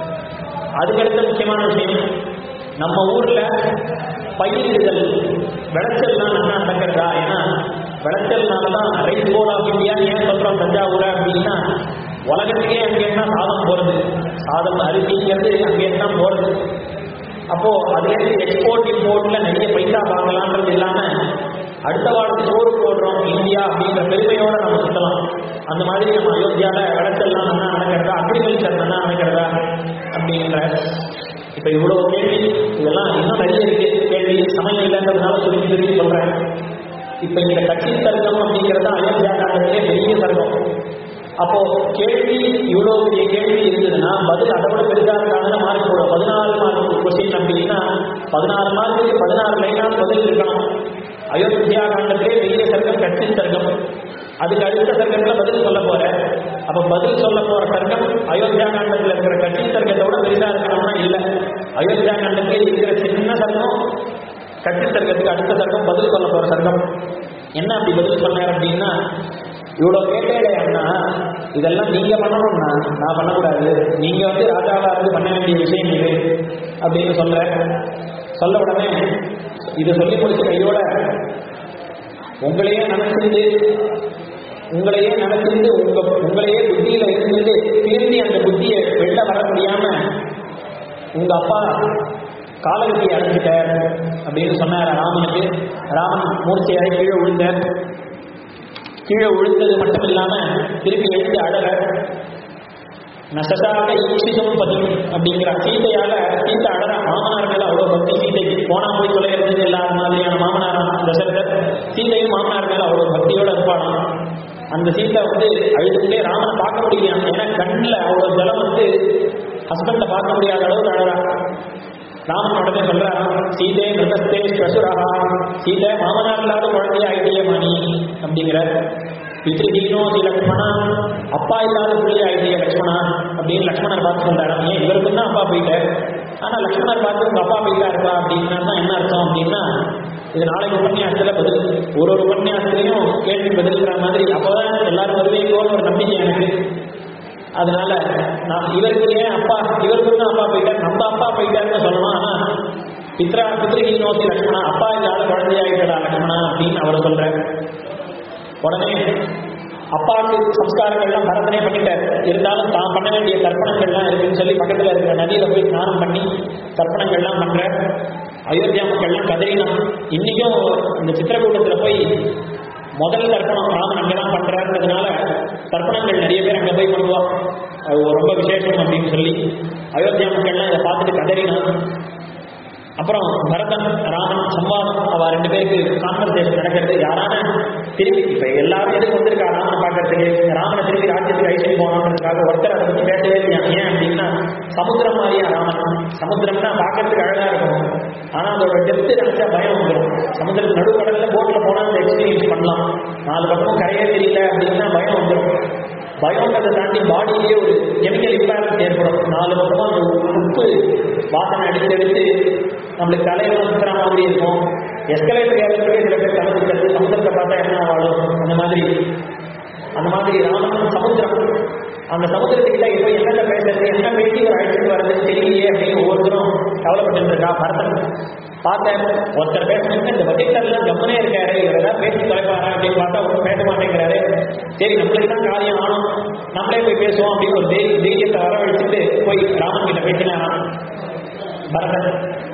அதுக்கடுத்த முக்கியமான விஷயம் நம்ம ஊர்ல பயிரிடுதல் விளைச்சல்லாம் நல்லா நடக்கிறதா ஏன்னா விளைச்சல்னால தான் ரைஸ் போர்ட் ஆஃப் இந்தியா ஏன் சொல்றோம் தஞ்சாவூர் அப்படின்னா உலகத்துக்கே அங்கேருந்து தான் சாதம் போறது சாதம் அரிசிங்கிறது அங்கேருந்து தான் போறது அப்போ அதுலேருந்து எக்ஸ்போர்ட் இம்போர்ட்ல நிறைய பைசா வாங்கலான்றது இல்லாம அடுத்த வாரத்துக்கு சோறு போடுறோம் இந்தியா அப்படிங்கிற பெருமையோட நம்ம சுத்தலாம் அந்த மாதிரி நம்ம அயோத்தியால விளைச்சல்லாம் நல்லா நடக்கிறதா அக்ரிகல்ச்சர் நல்லா நடக்கிறதா அப்படின்ற இப்ப இவ்வளவு கேள்வி இதெல்லாம் இன்னும் நிறைய இருக்கு கேள்வி சமயம் இல்லைன்றதுனால சுருக்கி சுருக்கி சொல்றேன் இப்ப இந்த கட்சி தர்க்கம் அப்படிங்கிறது அயோத்தியா காலத்திலே பெரிய தர்க்கம் அப்போ கேள்வி இவ்வளவு பெரிய கேள்வி இருந்ததுன்னா பதில் அதை விட பெரிதா இருக்காங்கன்னா மார்க் போடும் பதினாறு மார்க் கொஸ்டின் அப்படின்னா பதினாறு மார்க்கு பதினாறு லைனாக பதில் இருக்கணும் அயோத்தியா காண்டத்திலே பெரிய சர்க்கம் கட்சி சர்க்கம் அதுக்கு அடுத்த சர்க்கத்துல பதில் சொல்ல போற அப்ப பதில் சொல்ல போற சர்க்கம் அயோத்தியா காண்டத்துல இருக்கிற கட்சி சர்க்கத்தோட பெரிதா இருக்கணும்னா இல்ல அயோத்தியா காண்டத்திலே இருக்கிற சின்ன சர்க்கம் கட்சி சர்க்கத்துக்கு அடுத்த சர்க்கம் பதில் சொல்ல போற சர்க்கம் என்ன அப்படி பதில் சொன்னார் அப்படின்னா இவ்வளவு கேட்டே அண்ணா இதெல்லாம் நீங்க பண்ணணும்னா நான் பண்ணக்கூடாது நீங்க வந்து ராஜாவா இருந்து பண்ண வேண்டிய விஷயம் இது அப்படின்னு சொல்றேன் சொல்ல உடனே இதை சொல்லி முடிச்ச கையோட உங்களையே நினைச்சிருந்து உங்களையே நினைச்சிருந்து உங்க உங்களையே புத்தியில இருந்துட்டு திரும்பி அந்த புத்தியை வெளில வர முடியாம உங்க அப்பா காலகதி அடைஞ்சிட்டார் அப்படின்னு சொன்னார் ராமனுக்கு ராமன் மூர்த்தியாய் கீழே விழுந்தார் கீழே விழுந்தது மட்டும் இல்லாம திருப்பி எழுந்து அழற நசதாக ஈஷிதம் பதி அப்படிங்கிற சீதையால சீதை அழற மாமனார் மேல அவ்வளவு பக்தி சீதைக்கு போனா போய் தொலைகிறது இல்லாத மாதிரியான மாமனார் தசரதர் சீதையும் மாமனார் மேல அவ்வளவு பக்தியோட இருப்பானாம் அந்த சீதை வந்து அழுதுகிட்டே ராமனை பார்க்க முடியலையாம் ஏன்னா கண்ணில் அவ்வளவு ஜலம் வந்து ஹஸ்பண்டை பார்க்க முடியாத அளவுக்கு அழறா ராமன் உடனே சொல்றான் சீதே மிருதஸ்தே ஸ்வசுரஹா சீதை மாமனார் இல்லாத குழந்தைய ஆயிட்டியே மணி அப்படிங்கிற பித்ருதீனோசி லக்ஷ்மணா அப்பா இல்லாத பிள்ளை ஆயிட்டிய லக்ஷ்மணா அப்படின்னு லக்ஷ்மணர் பார்த்து சொல்றாரு ஏன் இவருக்கு தான் அப்பா போயிட்டார் ஆனா லக்ஷ்மணர் பார்த்து உங்க அப்பா போயிட்டா இருக்கா அப்படின்னா தான் என்ன அர்த்தம் அப்படின்னா இது நாளைக்கு உபன்யாசத்துல பதில் ஒரு ஒரு உபன்யாசத்துலையும் கேள்வி பதில்கிற மாதிரி அப்பதான் எல்லாரும் வருவீங்கோன்னு ஒரு நம்பிக்கை எனக்கு அதனால நான் இவருக்கு ஏன் அப்பா இவருக்கு தான் அப்பா போயிட்டார் நம்ம அப்பா போயிட்டாருன்னு சொல்லணும் ஆனா பித்ரா பித்ருகி நோக்கி லக்ஷ்மணா அப்பா இல்லாத குழந்தையாயிட்டடா லக்ஷ்மணா அப்படின்னு அவர் சொல்றாரு உடனே அப்பாவுக்கு சம்ஸ்காரங்கள்லாம் பரதனே பண்ணிட்டார் இருந்தாலும் தான் பண்ண வேண்டிய தர்ப்பணங்கள்லாம் இருக்குன்னு சொல்லி பக்கத்துல இருக்கிற நதியில போய் ஸ்நானம் பண்ணி தர்ப்பணங்கள்லாம் பண்ற அயோத்தியா மக்கள்லாம் கதறினா இன்னைக்கும் இந்த சித்திரக்கூட்டத்துல போய் முதல் தர்ப்பணம் ராமன் அங்கதான் பண்றாருன்றதுனால தர்ப்பணங்கள் நிறைய பேர் அங்க போய் பண்ணுவா அது ரொம்ப விசேஷம் அப்படின்னு சொல்லி அயோத்தியா மக்கள்லாம் இதை பார்த்துட்டு கதறினா அப்புறம் பரதன் ராமன் சம்வாதம் அவ ரெண்டு பேருக்கு கான்வர்சேஷன் நடக்கிறது யாரான திருப்பி இப்ப எல்லாரும் எதுக்கு வந்திருக்கா ராமனை பார்க்கறதுக்கு ராமனை திருப்பி ராஜ்யத்துக்கு ஐசன் போனோன்றதுக்காக ஒருத்தர் அதை பத்தி பேசவே இல்லையா ஏன் அப்படின்னா சமுத்திரம் மாதிரியா ராமன் சமுத்திரம்னா பார்க்கறதுக்கு அழகா இருக்கும் ஆனா அதோட டெப்த் நினைச்சா பயம் வந்துடும் சமுத்திரத்து நடுக்கடல்ல போட்ல போனா அந்த எக்ஸ்பீரியன்ஸ் பண்ணலாம் நாலு பக்கமும் கரையே தெரியல அப்படின்னா பயம் வந்துடும் பயம்ன்றதை தாண்டி பாடியிலேயே ஒரு கெமிக்கல் இம்பேலன்ஸ் ஏற்படும் நாலு பக்கமும் அந்த உப்பு வாசனை அடித்து எடுத்து நம்மளுக்கு தலையெல்லாம் சுத்துற மாதிரி இருக்கும் எஸ்கலேட்டர் ஏறத்துக்கே சில பேர் தலை சுத்துறது சமுத்திரத்தை பார்த்தா என்ன ஆடும் அந்த மாதிரி அந்த மாதிரி ராமன் சமுத்திரம் அந்த சமுத்திரத்துக்கிட்ட இப்போ என்னென்ன பேசுறது என்ன பேசி ஒரு அழைச்சிட்டு வர்றதுன்னு தெரியலையே அப்படின்னு ஒவ்வொருத்தரும் கவலைப்பட்டு இருக்கா பரதன் பார்த்தேன் ஒருத்தர் பேசணுங்க இந்த பட்ஜெட்டர்லாம் கம்மனே இருக்காரு இவர் ஏதாவது பேசி தொலைப்பாரா அப்படின்னு பார்த்தா ஒன்றும் பேச மாட்டேங்கிறாரு சரி நம்மளுக்கு தான் காரியம் ஆகணும் நம்மளே போய் பேசுவோம் அப்படின்னு ஒரு தை- தைரியத்தை வரவழைச்சிட்டு போய் ராமன் கிட்ட பேசினாராம் பரதன்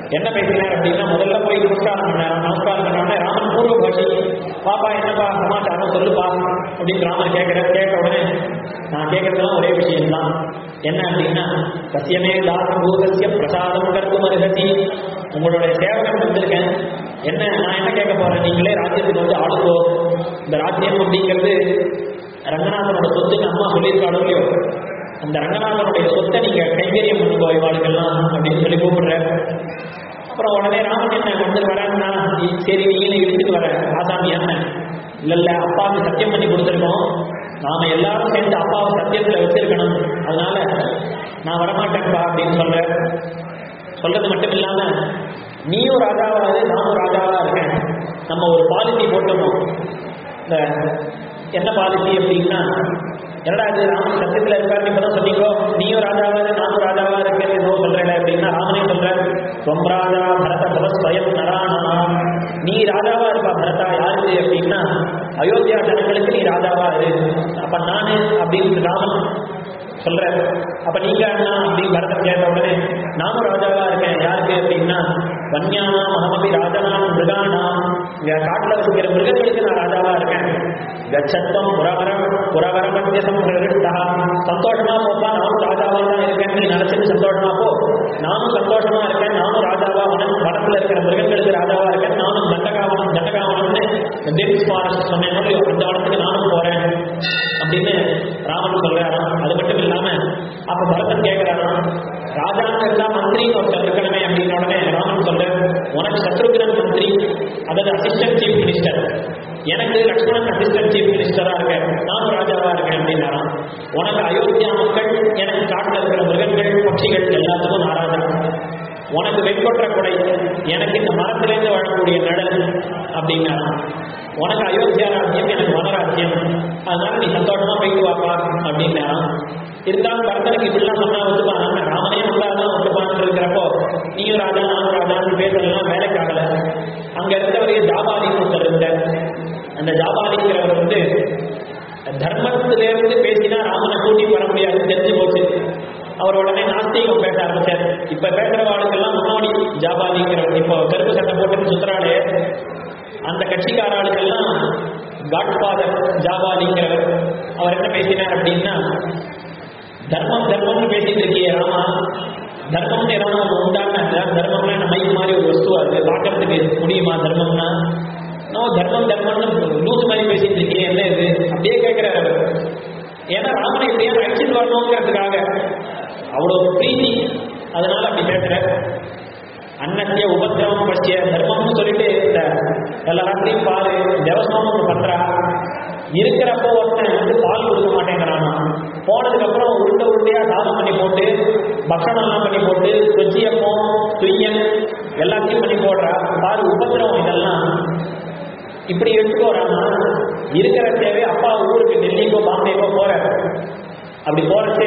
என்ன பேசினார் அப்படின்னா முதல்ல போய் நமஸ்காரம் பண்ணார் நமஸ்காரம் பண்ண உடனே ராமன் பூர்வ பாஷி பாப்பா என்னப்பா சமாச்சாரம் சொல்லுப்பா அப்படின்னு ராமன் கேட்கிற கேட்ட உடனே நான் கேட்கறதுலாம் ஒரே விஷயம்தான் என்ன அப்படின்னா சத்தியமே தாசபூதசிய பிரசாதம் கருத்தும் அருகசி உங்களுடைய சேவகன் வந்திருக்கேன் என்ன நான் என்ன கேட்க போறேன் நீங்களே ராஜ்யத்துக்கு வந்து ஆளுக்கோ இந்த ராஜ்யம் அப்படிங்கிறது ரங்கநாதனோட சொத்துன்னு அம்மா சொல்லியிருக்காளோ இல்லையோ அந்த ரங்கநாதனுடைய சொத்தை நீங்க கைங்கரியம் பண்ணுங்க இவாளுக்கெல்லாம் அப்படின்னு சொல்லி கூப்பிடுறேன் அப்புறம் உடனே ராமன் என்ன வந்து வரேன்னா சரி நீங்களும் இழுத்துட்டு வர ஆசாமி என்ன இல்ல இல்ல அப்பாவுக்கு சத்தியம் பண்ணி கொடுத்துருக்கோம் நாம எல்லாரும் சேர்ந்து அப்பாவை சத்தியத்துல வச்சிருக்கணும் அதனால நான் வரமாட்டேன்ப்பா அப்படின்னு சொல்றேன் சொல்றது மட்டும் இல்லாம நீயும் ராஜாவா இரு நானும் ராஜாவா இருக்கேன் நம்ம ஒரு பாலிசி போட்டணும் இந்த என்ன பாலிசி அப்படின்னா என்னடா இது ராமன் சத்தியத்துல இருக்காருன்னு இப்பதான் சொன்னீங்களோ நீயும் ராஜாவா இரு நானும் ராஜாவா இருக்கேன்னு ஏதோ சொல்றேன் அப்படின்னா ராமனே சொல்றேன் தொம் ராஜா பரத பல ஸ்வயம் நரானா நீ ராஜாவா இருப்பா பரதா யாருக்கு அப்படின்னா அயோத்தியா ஜனங்களுக்கு நீ ராஜாவா இரு அப்ப நானு அப்படின்னு ராமன் சொல்ற அப்ப நீங்க அண்ணா அப்படின்னு பரதன் கேட்ட உடனே நானும் ராஜாவா இருக்கேன் யாருக்கு அப்படின்னா வன்யானா மகமபி ராஜனாம் மிருகானாம் இங்க காட்டுல இருக்கிற மிருகங்களுக்கு நான் ராஜாவா இருக்கேன் கச்சத்வம் புறவர புறவர மத்தியசம் பிரகிருஷ்டா சந்தோஷமா போப்பா நானும் ராஜாவா தான் இருக்கேன் நீ நினைச்சிட்டு சந்தோஷமா போ நானும் சந்தோஷமா இருக்கேன் நானும் ராஜாவா வனம் வனத்துல இருக்கிற மிருகங்களுக்கு ராஜாவா இருக்கேன் நானும் தண்டகாவனம் தண்டகாவனம்னு டென்ஸ் ஃபாரஸ்ட் சொன்னேன் அந்த வனத்துக்கு நானும் போறேன் அப்படின்னு ராமன் சொல்றாராம் அது மட்டும் இல்லாம அப்ப பரதன் கேட்கிறாராம் ராஜாங்க இருந்தா மந்திரின்னு ஒருத்தர் இருக்கணுமே அப்படின்னு உடனே ராமன் சொல்ற உனக்கு சத்ருகன் மந்திரி அதாவது அசிஸ்டன்ட் சீஃப் மினிஸ்டர் எனக்கு லக்ஷ்மணன் அசிஸ்டன்ட் சீஃப் மினிஸ்டரா இருக்கேன் நானும் ராஜாவா இருக்கேன் அப்படின்னாராம் உனக்கு அயோத்தியா மக்கள் எனக்கு காட்டுல இருக்கிற மிருகங்கள் பட்சிகள் எல்லாத்துக்கும் நான் ராஜா உனக்கு வெண்கொற்ற கொடை எனக்கு இந்த மரத்திலிருந்து வாழக்கூடிய நடல் அப்படின்னா உனக்கு அயோத்தியா ராஜ்யம் எனக்கு வனராஜ்யம் அதனால நீ சந்தோஷமா போயிட்டு வாப்பா அப்படின்னா இருந்தாலும் பரதனுக்கு இப்படிலாம் சொன்னா ஒத்துப்பான் ராமனே வந்தாதான் ஒத்துப்பான்னு இருக்கிறப்போ நீயும் ராஜா நானும் ராஜான்னு பேசலாம் வேலைக்கு ஆகல அங்க இருந்தவரையே ஜாபாலின்னு ஒருத்தர் இருந்தார் அந்த ஜாபாலிங்கிறவர் வந்து தர்மத்திலிருந்து பேசினா ராமனை கூட்டி வர முடியாதுன்னு தெரிஞ்சு போச்சு அவர் உடனே நாஸ்திகம் பேச ஆரம்பிச்சார் இப்ப பேசுறவாளுக்கெல்லாம் முன்னாடி ஜாபாலிங்கிறவர் இப்போ கருப்பு சட்டை போட்டு சுத்துறாளே அந்த கட்சிக்கார ஆளுக்கெல்லாம் காட்ஃபாதர் ஜாபாலிங்கிறவர் அவர் என்ன பேசினார் அப்படின்னா தர்மம் தர்மம்னு பேசிட்டு இருக்கியே ராமா தர்மம்னு ஏதாவது ஒன்று உண்டான தர்மம்னா நம்ம மைக் மாதிரி ஒரு வஸ்துவா இருக்கு பார்க்கறதுக்கு முடியுமா தர்மம்னா நோ தர்மம் தர்மம்னு லூஸ் மாதிரி பேசிட்டு இருக்கீங்க என்ன இது அப்படியே கேட்கிறாரு அவர் ஏன்னா ராமனை இப்படியே அழைச்சிட்டு வரணுங்கிறதுக்காக அவ்வளோ பிரீத்தி அதனால அப்படி பேசுற அன்னத்திய உபத்திரவம் பற்றிய தர்மம்னு சொல்லிட்டு இந்த எல்லா ராத்திரியும் பாரு தேவசனம் ஒன்று பண்றா இருக்கிறப்போ ஒருத்தன் வந்து பால் கொடுக்க மாட்டேங்கிறானா போனதுக்கு அப்புறம் உருண்டை உருண்டையா சாதம் பண்ணி போட்டு பக்ஷணம் எல்லாம் பண்ணி போட்டு கொச்சியப்பம் துய்யன் எல்லாத்தையும் பண்ணி போடுறா பாரு உபத்திரவம் இதெல்லாம் இப்படி எடுத்துக்கோறாமா இருக்கிற தேவை அப்பா ஊருக்கு டெல்லிக்கோ பாம்பேக்கோ போற அப்படி போறச்சே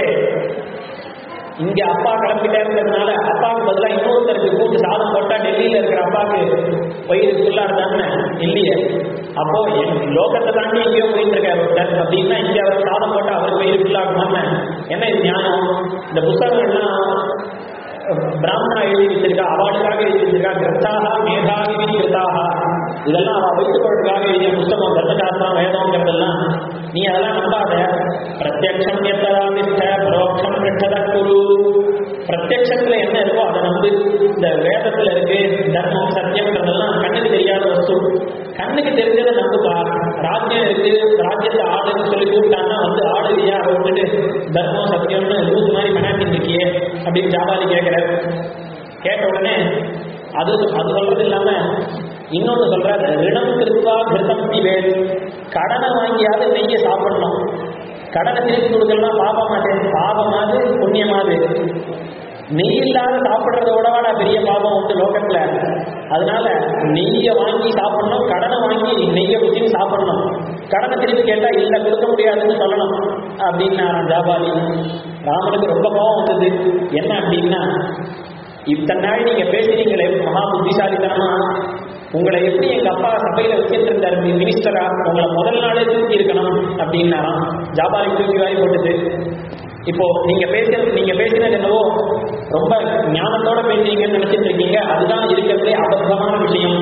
இங்க அப்பா கிளம்பிட்டே இருந்ததுனால அப்பாவுக்கு பதிலாக இன்னொருத்தருக்கு கூட்டு சாதம் போட்டா டெல்லியில இருக்கிற அப்பாவுக்கு வயிறு ஃபுல்லா இருந்தாங்க இல்லையே அப்போ என் லோகத்தை தாண்டி எங்கேயோ போயிட்டு இருக்காரு ஒருத்தர் அப்படின்னா இங்க அவர் சாதம் போட்டா அவருக்கு வயிறு ஃபுல்லாகுமான்னு என்ன இது ஞானம் இந்த புத்தகங்கள்லாம் பிராமணா எழுதி வச்சிருக்கா அவளுக்காக எழுதி வச்சிருக்கா கிரந்தாக மேதாவி கிருத்தாக இதெல்லாம் அவ வைத்துக் கொள்றதுக்காக எழுதிய புத்தகம் தர்மசாஸ்திரம் வேதம்ங்கிறதெல்லாம் நீ அதெல்லாம் நம்பாத பிரத்யக்ஷம் எத்தராதிஷ்ட பரோட்சம் கிருஷ்ணத குரு பிரத்யக்ஷத்துல என்ன இருக்கோ அதை நம்பு இந்த வேதத்துல இருக்கு தர்மம் சத்தியம்ங்கிறதெல்லாம் கண்ணுக்கு தெரியாத வஸ்து கண்ணுக்கு தெரிஞ்சதை நம்புப்பா ராஜ்யம் இருக்கு ராஜ்யத்தை ஆடுன்னு சொல்லி கூப்பிட்டாங்கன்னா வந்து ஆடுவியா அதை விட்டுட்டு தர்மம் சத்தியம்னு லூஸ் மாதிரி பண்ணாட்டின்னு இருக்கியே அப்படின்னு ஜாபாலி கேட்கிற கேட்ட உடனே அது அது சொல்றது இல்லாம இன்னொன்னு சொல்ற ரிணம் கிருத்வா கிருதம் திவேல் கடனை வாங்கியாவது நெய்ய சாப்பிடணும் கடனை திருப்பி கொடுக்கலாம் பாபமாது பாபமாது புண்ணியமாது நெய் இல்லாத சாப்பிடுறத விடவாடா பெரிய பாபம் உண்டு லோகத்துல அதனால நெய்யை வாங்கி சாப்பிடணும் கடனை வாங்கி நெய்யை ஊற்றி சாப்பிடணும் கடனை திருப்பி கேட்டா இல்ல கொடுக்க முடியாதுன்னு சொல்லணும் அப்படின்னு ஜாபாலி ராமனுக்கு ரொம்ப கோபம் வந்தது என்ன அப்படின்னா இத்தனை நாள் நீங்க பேசுறீங்களே மகா புத்திசாலித்தனமா உங்களை எப்படி எங்க அப்பா சபையில வச்சுட்டு இருந்தாரு மினிஸ்டரா உங்களை முதல் நாளே தூக்கி இருக்கணும் அப்படின்னாராம் ஜாபாலி தூக்கி வாரி போட்டுது இப்போ நீங்க பேச நீங்க பேசினது என்னவோ ரொம்ப ஞானத்தோட பேசுறீங்கன்னு நினைச்சிட்டு இருக்கீங்க அதுதான் இருக்கிறதுலே அபத்தமான விஷயம்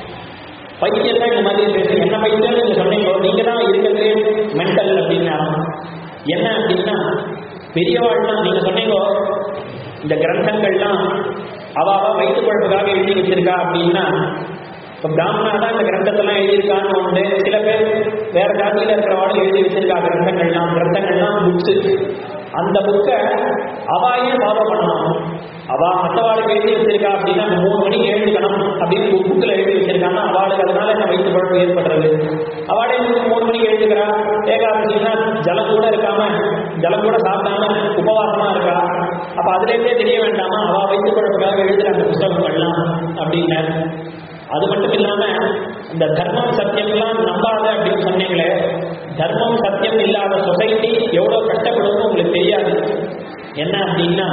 பைத்தியம் தான் இந்த மாதிரி பேசுறீங்க என்ன பைத்தியம் நீங்க சொன்னீங்க நீங்க தான் இருக்கிறதுலே மென்டல் அப்படின்னா என்ன அப்படின்னா பெரியவாள்லாம் நீங்க சொன்னீங்க இந்த கிரந்தங்கள்லாம் அவ அவ வயிற்று குழப்புக்காக எழுதி வச்சிருக்கா அப்படின்னா இப்போ பிராமணா தான் இந்த கிரந்தத்தெல்லாம் எழுதியிருக்கான்னு உண்டு சில பேர் வேற ஜாதியில் இருக்கிறவாளும் எழுதி வச்சிருக்கா கிரந்தங்கள்லாம் கிரந்தங்கள்லாம் புக்ஸு அந்த புக்கை அவாயே ஃபாலோ பண்ணணும் அவ மற்றவாளுக்கு எழுதி வச்சிருக்கா அப்படின்னா அந்த மூணு மணிக்கு எழுதிக்கணும் அப்படின்னு ஒரு புக்கில் எழுதி வச்சிருக்காங்கன்னா அவளுக்கு அதனால என்ன வயிற்று குழப்பம் ஏற்படுறது அவளே மூணு மணிக்கு எழுதுக்கிறா ஏகாதசின்னா ஜலம் கூட இருக்காம ஜலம் கூட சாப்பிடாம உபவாசமா இருக்கா அப்ப அதுலேருந்தே தெரிய வேண்டாமா அவ வயிற்று குழப்பக்காக எழுதுற அந்த புஸ்தகங்கள்லாம் அப்படின்னு அது மட்டும் இல்லாம இந்த தர்மம் சத்தியம்லாம் நம்பாத அப்படின்னு சொன்னீங்களே தர்மம் சத்தியம் இல்லாத சொசைட்டி எவ்வளவு கஷ்டப்படும்னு உங்களுக்கு தெரியாது என்ன அப்படின்னா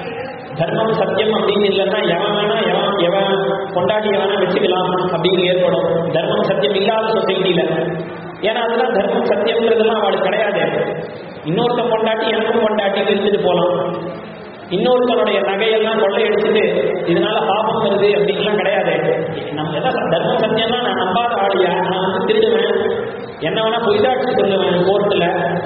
தர்மம் சத்தியம் அப்படின்னு இல்லைன்னா எவன் வேணா எவன் எவன் கொண்டாடி வேணா வச்சுக்கலாம் அப்படின்னு ஏற்படும் தர்மம் சத்தியம் இல்லாத சொசைட்டியில ஏன்னா அதெல்லாம் தர்மம் சத்தியம்ன்றதெல்லாம் அவளுக்கு கிடையாது இன்னொருத்தன் கொண்டாட்டி எனக்கும் கொண்டாட்டி இருந்துட்டு போகலாம் இன்னொருத்தனுடைய நகையெல்லாம் கொள்ளையடிச்சுட்டு இதனால பாபம் வருது அப்படின்லாம் கிடையாது நம்ம எதாவது தர்ம சத்தியம்னா நான் நம்பாத ஆளியா நான் வந்து திருடுவேன் என்ன வேணா பொய்தாட்சி சொல்லுவேன் கோர்ட்டில்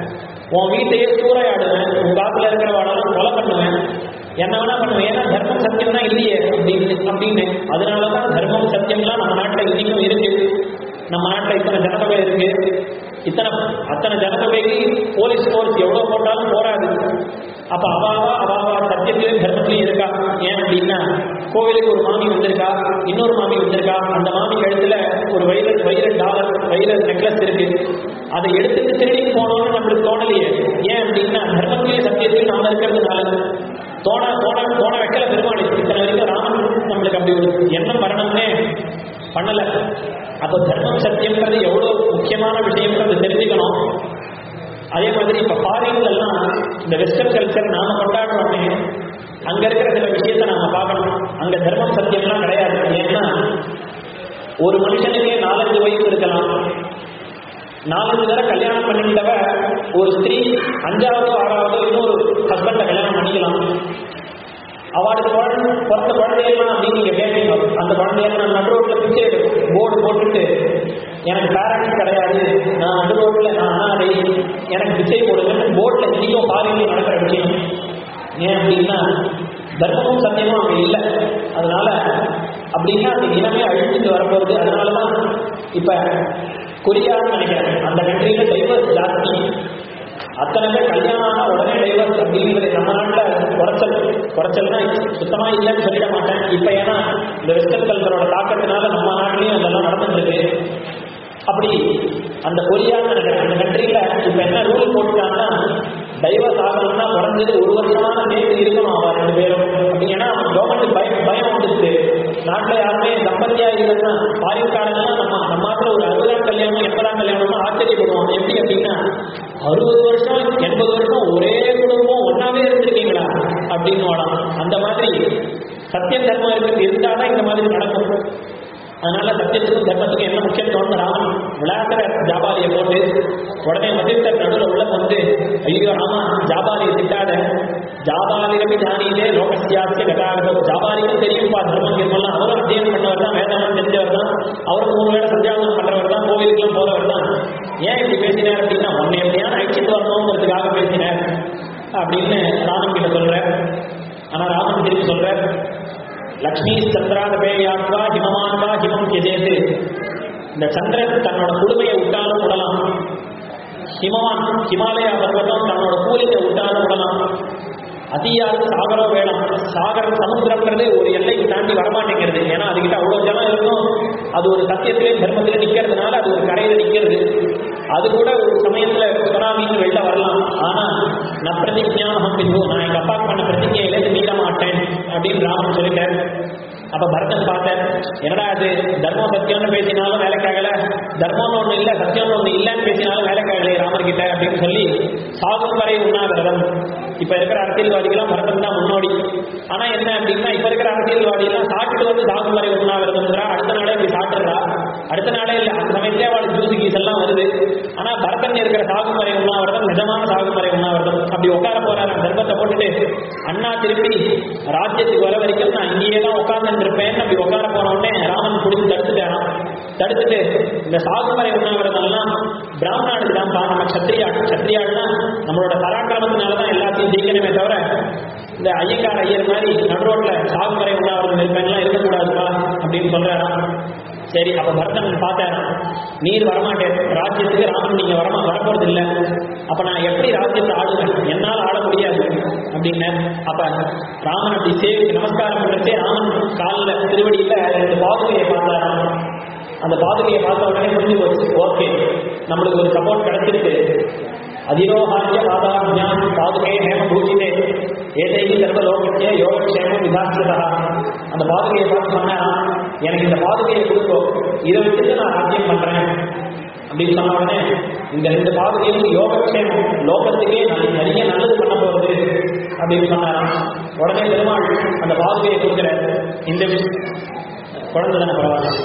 உன் வீட்டையே சூறையாடுவேன் உன் காத்துல இருக்கிறவாடெல்லாம் கொலை பண்ணுவேன் என்ன வேணா பண்ணுவேன் ஏன்னா தர்மம் சத்தியம் தான் இல்லையே அப்படின்னு அப்படின்னு அதனால தான் தர்மம் சத்தியம்லாம் நம்ம நாட்டில் இன்னைக்கும் இருக்கு நம்ம நாட்டில் இத்தனை ஜனத்தொகை இருக்கு இத்தனை அத்தனை ஜனத்தொகைக்கு போலீஸ் ஃபோர்ஸ் எவ்வளோ போட்டாலும் போராது அப்ப அவாவா அவாவா சத்தியத்திலையும் தர்மத்திலையும் இருக்கா ஏன் அப்படின்னா கோவிலுக்கு ஒரு மாமி வந்திருக்கா இன்னொரு மாமி வந்திருக்கா அந்த மாமி கழுத்துல ஒரு வைரல் வைரல் டாலர் வைரல் நெக்லஸ் இருக்கு அதை எடுத்துட்டு திருடி போனோம்னு நம்மளுக்கு தோணலையே ஏன் அப்படின்னா தர்மத்திலையும் சத்தியத்திலையும் நாம இருக்கிறதுனால தோண தோண தோண வைக்கல பெருமாள் இத்தனை வரைக்கும் ராமன் நம்மளுக்கு அப்படி ஒரு எண்ணம் வரணும்னே பண்ணல அப்போ தர்மம் சத்தியம்ன்றது எவ்வளவு முக்கியமான விஷயம்ன்றது தெரிஞ்சுக்கணும் அதே மாதிரி இப்ப ஃபாரின்ல எல்லாம் இந்த வெஸ்டர்ன் கல்ச்சர் நாம கொண்டாடுறோமே அங்க இருக்கிற சில விஷயத்த நாம பார்க்கணும் அங்க தர்மம் சத்தியம்லாம் கிடையாது ஏன்னா ஒரு மனுஷனுக்கே நாலஞ்சு வயசு இருக்கலாம் நாலஞ்சு தடவை கல்யாணம் பண்ணிக்கிட்டவ ஒரு ஸ்திரீ அஞ்சாவதோ ஆறாவதோ இன்னொரு ஹஸ்பண்டை கல்யாணம் பண்ணிக்கலாம் அவளுக்கு குழந்தை பிறந்த குழந்தையெல்லாம் அப்படின்னு நீங்க கேட்பீங்க அந்த குழந்தையெல்லாம் நான் நடு ரோட்ல பிச்சை போர்டு போட்டுட்டு எனக்கு பேரண்ட்ஸ் கிடையாது நான் நடு ரோட்ல நான் அனாதை எனக்கு பிச்சை போடுங்கன்னு போர்ட்ல இன்னைக்கும் பாரியில் நடக்கிற விஷயம் ஏன் அப்படின்னா தர்மமும் சத்தியமும் அங்கே இல்லை அதனால அப்படின்னா அந்த இனமே அழிஞ்சிட்டு வரப்போகுது அதனால தான் இப்போ கொரியான்னு நினைக்கிறேன் அந்த கண்ட்ரியில டைவர்ஸ் ஜாஸ்தி அத்தனை பேர் கல்யாணம் ஆனால் உடனே டைவர்ஸ் அப்படிங்கிறது நம்ம நாட்டில் குறைச்சல் குறைச்சல்னா சுத்தமா இல்லைன்னு சொல்லிட மாட்டேன் இப்போ ஏன்னா இந்த வெஸ்டர்ன் கல்ச்சரோட தாக்கத்தினால நம்ம நாட்டிலையும் அதெல்லாம் நடந்துருக்கு அப்படி அந்த கொரியான்னு நினைக்கிறேன் அந்த கண்ட்ரியில இப்போ என்ன ரூல் போட்டுட்டாங்கன்னா டைவர்ஸ் ஆகணும்னா குறைஞ்சது ஒரு வருஷமான சேர்த்து இருக்கணும் அவன் ரெண்டு பேரும் அப்படிங்கன்னா கவர்மெண்ட் பயம் பயம் வந்துருச்சு நாட்டில் யாருமே தம்பதியா இல்லைன்னா பாரின்காரங்களாம் நம்ம நம்ம மாத்திர ஒரு அறுபதாம் கல்யாணம் எண்பதாம் கல்யாணம்னு ஆச்சரியப்படுவோம் எப்படி அப்படின்னா அறுபது வருஷம் எண்பது வருஷம் ஒரே குடும்பம் ஒன்னாவே இருந்திருக்கீங்களா அப்படின்னு வாடாம் அந்த மாதிரி சத்தியம் தர்மம் இருக்கு இருந்தாதான் இந்த மாதிரி நடக்கும் அதனால சத்தியத்துக்கும் தர்மத்துக்கும் என்ன முக்கியத்துவம் ராமன் விளையாட்டுற ஜாபாலியை போட்டு உடனே மதித்தர் நடுவில் உள்ள வந்து ஐயோ ராமா ஜாபாலியை திட்டாத ஜாபாலிரபி ஜானியிலே லோகசியாசிய கதாகதம் ஜாபாலிக்கும் தெரியும்பா தர்மம் கிருமெல்லாம் அவரும் அத்தியனம் பண்ணவர் தான் வேதம் தெரிஞ்சவர் தான் அவரும் மூணு வேலை சந்தியாவனம் பண்றவர் தான் கோவிலுக்குலாம் போறவர் தான் ஏன் இப்படி பேசினார் அப்படின்னா உன்னை எப்படியான அழிச்சிட்டு வரணுங்கிறதுக்காக பேசினார் அப்படின்னு ராமன் கிட்ட சொல்ற ஆனா ராமன் திருப்பி சொல்ற லக்ஷ்மி சந்திராதபேயாத்வா ஹிமமான்வா ஹிமம் கெஜேது இந்த சந்திரன் தன்னோட குடுமையை விட்டாலும் விடலாம் ஹிமவான் ஹிமாலயா பர்வதம் தன்னோட கூலிங்க விட்டாலும் விடலாம் அதிகாரம் சாகரம் வேணும் சாகரம் சமுத்திரம்ன்றது ஒரு எல்லைக்கு தாண்டி வரமாட்டேங்கிறது ஏன்னா அதுகிட்ட அவ்வளவு ஜனம் இருக்கும் அது ஒரு சத்தியத்திலே தர்மத்திலே நிக்கிறதுனால அது ஒரு கரையில நிக்கிறது அது கூட ஒரு சமயத்துல சுனாமின்னு வெளில வரலாம் ஆனா நான் பிரதிஜானம் பின்பு நான் எங்க அப்பா பண்ண பிரதிஜையிலேருந்து மீற மாட்டேன் அப்படின்னு ராமன் சொல்லிட்டார் அப்ப பரதன் பார்த்தேன் என்னடா அது தர்மம் சத்தியம்னு பேசினாலும் வேலைக்காகல தர்மம்னு ஒண்ணு இல்ல சத்தியம்னு ஒண்ணு இல்லைன்னு பேசினாலும் வேலைக்காகல ராமர் கிட்ட அப்படின்னு சொல்லி சாகும் வரை உண்ணாவிரதம் இப்ப இருக்கிற அரசியல்வாதிகளாம் பரதன் தான் முன்னோடி ஆனா என்ன அப்படின்னா இப்ப இருக்கிற அரசியல்வாதி எல்லாம் சாப்பிட்டு வந்து சாகும் வரை உண்ணாவிரதம்ங்கிறா அடுத்த நாளே இப்படி சாப்பிடுறா அடுத்த நாளே இல்ல அந்த சமயத்திலே அவள் ஜூஸ் கீஸ் எல்லாம் வருது ஆனா பரதன் இருக்கிற சாகும் வரை உண்ணாவிரதம் நிஜமான சாகும் வரை உண்ணாவிரதம் அப்படி உட்கார போறாரு போட்டுட்டு அண்ணா திருப்பி ராஜ்யத்துக்கு வர வரைக்கும் நான் இங்கேயே தான் உட்கார்ந்துட்டு இருப்பேன் அப்படி உட்கார போன உடனே ராமன் பிடிச்சி தடுத்துட்டான் தடுத்துட்டு இந்த சாகுமறை உண்ணாவிரதம்லாம் பிராமணாளுக்கு தான் நம்ம சத்திரியா சத்திரியாள்னா நம்மளோட பராக்கிரமத்தினால தான் எல்லாத்தையும் ஜெயிக்கணுமே தவிர இந்த ஐயக்கார ஐயர் மாதிரி நடுரோட்ல சாகுமறை உண்ணாவிரதம் இருப்பேன்லாம் இருக்கக்கூடாதுப்பா அப்படின்னு சொல்றாராம் சரி அப்ப பரதன் பார்த்தாராம் நீர் வரமாட்டேன் ராஜ்யத்துக்கு ராமன் நீங்க வரமா வரப்போறது இல்ல அப்ப நான் எப்படி ராஜ்யத்தை ஆடுவேன் என்னால் ஆட முடியாது அப்படின்னு அப்ப ராமன் அப்படி சேவி நமஸ்காரம் பண்றச்சே ராமன் காலில் திருவடியில ரெண்டு பாதுகையை பார்த்தாராம் அந்த பாதுகையை பார்த்த உடனே புரிஞ்சு போச்சு ஓகே நம்மளுக்கு ஒரு சப்போர்ட் கிடைச்சிருக்கு அதிரோகாரிய பாதாஜ்ஞான் பாதுகை ஹேம பூஜிதே ஏதைகி சர்வ லோகத்திய யோகக்ஷேமம் விதாசிதா அந்த பாதுகையை பார்த்து சொன்னா எனக்கு இந்த பாதுகையை கொடுக்கும் இதை வச்சுட்டு நான் ராஜ்யம் பண்றேன் அப்படின்னு சொன்ன உடனே இந்த ரெண்டு பாதுகையும் யோகக்ஷேமம் லோகத்துக்கே நல்ல- நிறைய நல்லது பண்ண போகுது அப்படின்னு சொன்னாராம் உடனே பெருமாள் அந்த பாதுகையை கொடுக்குற இந்த விஷயம் குழந்தை தானே பரவாயில்ல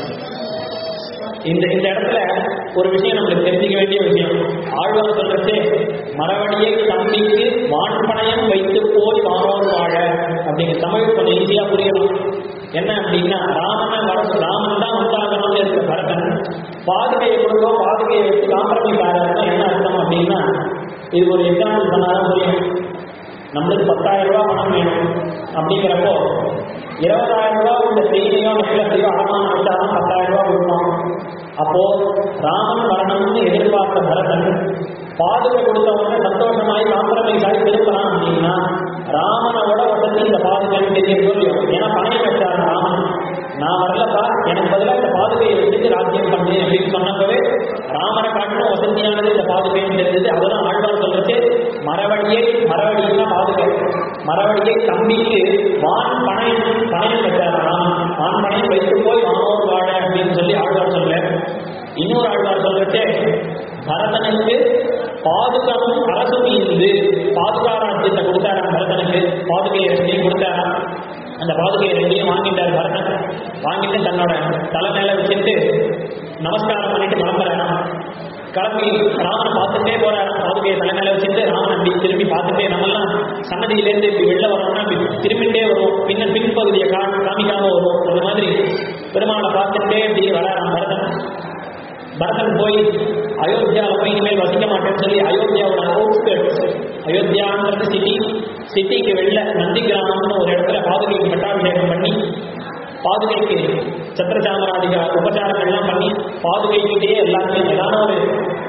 இந்த இந்த இடத்துல ஒரு விஷயம் நம்மளுக்கு தெரிஞ்சுக்க வேண்டிய விஷயம் ஆழ்வார் சொல்றச்சே மரவடியை தம்பிக்கு வான்பணையம் வைத்து போய் வானோர் வாழ அப்படிங்கிற தமிழ் கொஞ்சம் ஈஸியா புரியணும் என்ன அப்படின்னா ராமனை வர ராமன் தான் உண்டாகணும்னு இருக்க பரதன் பாதுகையை கொடுத்தோ பாதுகையை வச்சு காம்ப்ரமைஸ் ஆகிறதுனா என்ன அர்த்தம் அப்படின்னா இது ஒரு எக்ஸாம்பிள் சொன்னாதான் புரியும் நம்மளுக்கு பத்தாயிரம் ரூபாய் பணம் வேணும் அப்படிங்கிறப்போ இருபதாயிரம் ரூபாய் இந்த செய்தியோ நெக்லஸையோ அடமானம் வச்சாதான் பத்தாயிரம் ரூபாய் கொடுப்போம் அப்போ ராமன் வரணும்னு எதிர்பார்த்த பரதன் பாதுகை கொடுத்தவங்க சந்தோஷமாய் காம்ப்ரமைஸ் ஆகி திருப்பலாம் அப்படின்னா ராமனோட வசதி இந்த பாதுகைன்னு தெரிய சொல்லியும் ஏன்னா பணையம் வச்சார் ராமன் நான் வரலப்பா எனக்கு பதிலாக இந்த பாதுகையை வச்சுட்டு ராஜ்யம் பண்ணு அப்படின்னு சொன்னப்பவே ராமனை காட்டிலும் வசதியானது இந்த பாதுகைன்னு தெரிஞ்சது அதுதான் ஆழ்வார் சொல்றது மரவழியை மரவழின்னா பாதுகை மரவழியை தம்பிக்கு வான் பணையம் பணையம் வச்சார் ராமன் வான் பணையம் வைத்து போய் வானோர் வாழ அப்படின்னு சொல்லி ஆழ்வார் சொல்ல இன்னொரு ஆழ்வார் சொல்றதே பரதனுக்கு பாதுகாப்பும் அரசும் இருந்து பாதுகா ராஜ்யத்தை கொடுத்தாராம் பரதனுக்கு பாதுகையை ரெண்டையும் கொடுத்தாராம் அந்த பாதுகையை ரெண்டையும் வாங்கிட்டார் பரதன் வாங்கிட்டு தன்னோட தலை மேல வச்சுட்டு நமஸ்காரம் பண்ணிட்டு கிளம்புறாராம் கிளம்பி ராமனை பார்த்துட்டே போறாராம் பாதுகையை தலை மேல வச்சுட்டு ராமன் அப்படி திரும்பி பார்த்துட்டே நம்மெல்லாம் சன்னதியிலேருந்து இப்படி வெளில வரோம்னா இப்படி திரும்பிட்டே வரும் பின்ன பின்பகுதியை கா காமிக்காம வரும் அந்த மாதிரி பெருமாளை பார்த்துட்டே இப்படி வராராம் பரதன் பரதன் போய் அயோத்தியாவில் போய் இனிமேல் வசிக்க மாட்டேன்னு சொல்லி அயோத்தியாவோட அவுட்ஸ்கர்ட்ஸ் அயோத்தியான்றது சிட்டி சிட்டிக்கு வெளில நந்தி கிராமம்னு ஒரு இடத்துல பாதுகைக்கு பட்டாபிஷேகம் பண்ணி பாதுகைக்கு சத்திரசாமராதிக உபச்சாரங்கள்லாம் பண்ணி பாதுகைக்கிட்டேயே எல்லாத்தையும் ஏதான ஒரு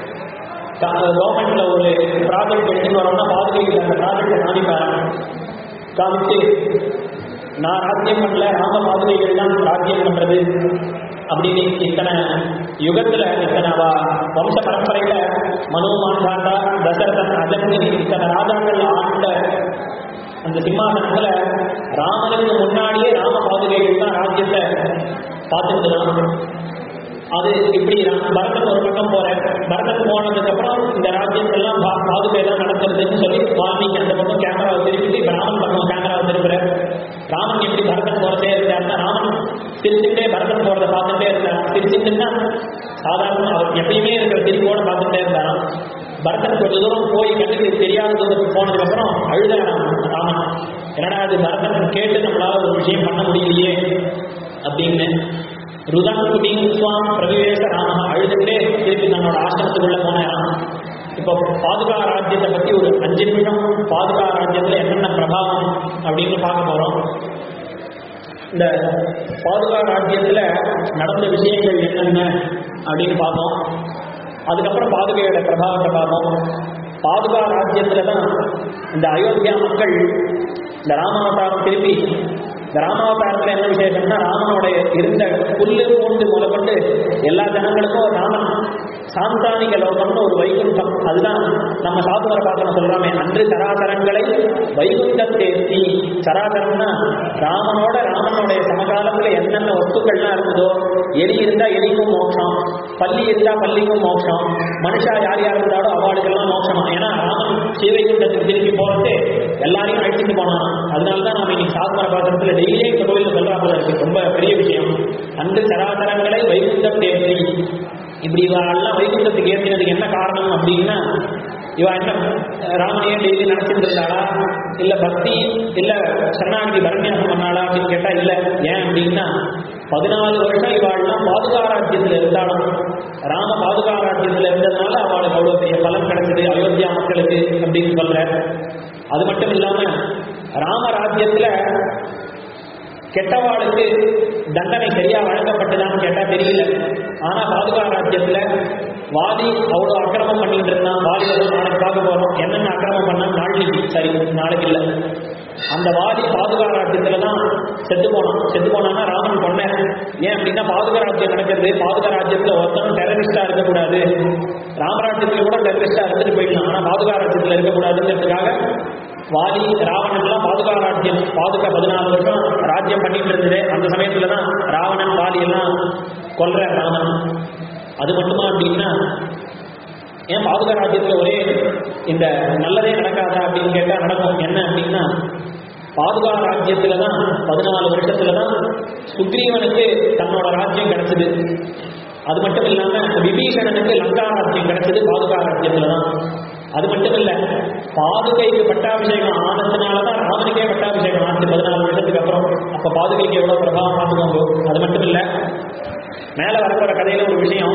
கவர்மெண்ட்ல ஒரு ப்ராஜெக்ட் எடுத்துட்டு வரோம்னா பாதுகைக்கு அந்த ப்ராஜெக்டை காமிப்பாங்க காமிச்சு நான் ராஜ்யம் பண்ணல ராம பாதுகைகள் தான் ராஜ்யம் பண்றது அப்படின்னு இத்தனை யுகத்துல இத்தனை வ- வம்ச பரம்பரையில மனு மாண்டாண்டா தசரதன் அஜன் இத்தனை ராஜாக்கள் ஆண்ட அந்த சிம்மாசனத்துல ராமனுக்கு முன்னாடியே ராம பாதுகைகள் தான் ராஜ்யத்தை பார்த்துட்டு அது இப்படி நான் பரதன் ஒரு பக்கம் போறேன் பரதன் போனதுக்கு அப்புறம் இந்த ராஜ்யத்தெல்லாம் பா- பாதுகை தான் நடத்துறதுன்னு சொல்லி வால்மீகி அந்த பக்கம் கேமராவை திருப்பி இப்ப ராமன் பக்கம் கேமராவை திருப்புற ராமன் எப்படி பரதன் போறதே இருந்தாருன்னா ராமன் சிரிச்சுட்டே பரதன் போறதை பார்த்துட்டே இருந்தார் சிரிச்சுட்டுன்னா சாதாரண அவர் எப்பயுமே இருக்கிற சிரிப்போட பார்த்துட்டே இருந்தாராம் பரதன் கொஞ்ச தூரம் போய் கண்ணுக்கு தெரியாத தூரத்துக்கு போனதுக்கு அப்புறம் அழுதாராம் ராமன் என்னடா அது பரதன் கேட்டு நம்மளால ஒரு விஷயம் பண்ண முடியலையே அப்படின்னு ருதங்குடிங் சுவாம் பிரவிவேச ராம அழுதுட்டே திருப்பி தன்னோட ஆசிரமத்துக்குள்ள போனாராம் இப்போ பாதுகா ராஜ்யத்தை பத்தி ஒரு அஞ்சு நிமிஷம் பாதுகா ராஜ்யத்துல என்னென்ன பிரபாவம் அப்படின்னு பார்க்க போறோம் இந்த பாதுகா ராஜ்யத்துல நடந்த விஷயங்கள் என்னென்ன அப்படின்னு பார்த்தோம் அதுக்கப்புறம் பாதுகையோட பிரபாவத்தை பார்த்தோம் பாதுகா ராஜ்யத்துல தான் இந்த அயோத்தியா மக்கள் இந்த ராமாவதாரம் திருப்பி இந்த ராமாவதாரத்துல என்ன விசேஷம்னா ராமனோட இருந்த புல்லு பூண்டு முதற்கொண்டு எல்லா ஜனங்களுக்கும் ராமன் சாந்தானிக லோகம்னு ஒரு வைகுண்டம் அதுதான் நம்ம சாதுவர பாத்திரம் சொல்றாமே அன்று சராசரங்களை வைகுண்டம் தேர்த்தி சராசரம்னா ராமனோட ராமனுடைய சமகாலத்துல என்னென்ன வஸ்துக்கள்லாம் இருந்ததோ எலி இருந்தா எலிக்கும் மோட்சம் பள்ளி இருந்தா பள்ளிக்கும் மோட்சம் மனுஷா யார் யார் இருந்தாலோ அவளுக்கெல்லாம் மோட்சம் ஏன்னா ராமன் ஸ்ரீவைகுண்டத்துக்கு திருப்பி போறது எல்லாரையும் அழைச்சிட்டு போனான் அதனாலதான் நாம இன்னைக்கு சாஸ்திர பாத்திரத்துல டெய்லியே இந்த கோயிலில் சொல்றா போல இருக்கு ரொம்ப பெரிய விஷயம் அன்று சராசரங்களை வைகுண்டம் தேர்த்தி இப்படி எல்லாம் வைகுண்டத்துக்கு ஏற்றினதுக்கு என்ன காரணம் அப்படின்னா இவ என்ன ராமனையே டெய்லி நினைச்சிட்டு இருந்தாளா இல்ல பக்தி இல்ல சரணாகதி பரண்யாசம் பண்ணாளா அப்படின்னு கேட்டா இல்ல ஏன் அப்படின்னா பதினாலு வருஷம் இவாள்லாம் பாதுகாராஜ்யத்துல இருந்தாலும் ராம பாதுகாராஜ்யத்துல இருந்ததுனால அவளுக்கு அவ்வளவு பெரிய பலன் கிடைச்சது அயோத்தியா மக்களுக்கு அப்படின்னு சொல்ற அது மட்டும் இல்லாம ராமராஜ்யத்துல கெட்டவாளுக்கு தண்டனை சரியா வழங்கப்பட்டதான்னு கேட்டா தெரியல ஆனா பாதுகா ராஜ்யத்துல வாதி அவ்வளவு அக்கிரமம் பண்ணிட்டு இருந்தான் வாதி வந்து நாளைக்கு பார்க்க போறோம் என்னென்ன அக்கிரமம் பண்ணா நாளைக்கு சரி நாளைக்கு இல்ல அந்த வாதி பாதுகா ராஜ்யத்துல தான் செத்து போனான் செத்து போனான்னா ராமன் கொன்ன ஏன் அப்படின்னா பாதுகா ராஜ்யம் நடக்கிறது பாதுகா ராஜ்யத்துல ஒருத்தனும் டெரரிஸ்டா இருக்கக்கூடாது ராமராஜ்யத்துல கூட டெரரிஸ்டா இருந்துட்டு போயிடலாம் ஆனா பாதுகா ராஜ்யத்துல இருக்கக்கூடாதுங்கிறதுக்காக வாலி ராவணன் எல்லாம் பாதுகா ராஜ்யம் பாதுகா பதினாலு வருஷம் ராஜ்யம் பண்ணிட்டு இருந்தது அந்த சமயத்துல தான் ராவணன் வாலி எல்லாம் கொல்ற ராமன் அது மட்டுமா அப்படின்னா ஏன் பாதுகா ராஜ்யத்துல ஒரே இந்த நல்லதே நடக்காதா அப்படின்னு கேட்டா நடக்கும் என்ன அப்படின்னா பாதுகா ராஜ்யத்துல தான் பதினாலு வருஷத்துல தான் சுக்ரீவனுக்கு தன்னோட ராஜ்யம் கிடைச்சது அது மட்டும் இல்லாம விபீஷணனுக்கு லங்கா ராஜ்யம் கிடைச்சது பாதுகா ராஜ்யத்துல தான் அது மட்டும் இல்ல பாதுகைக்கு பட்டாபிஷேகம் ஆனதுனாலதான் ராமனுக்கே பட்டாபிஷேகம் ஆச்சு பதினாலு வருஷத்துக்கு அப்புறம் அப்ப பாதுகைக்கு எவ்வளவு பிரபாவம் பார்த்துக்கோங்க அது மட்டும் இல்ல மேல வரப்போற கதையில ஒரு விஷயம்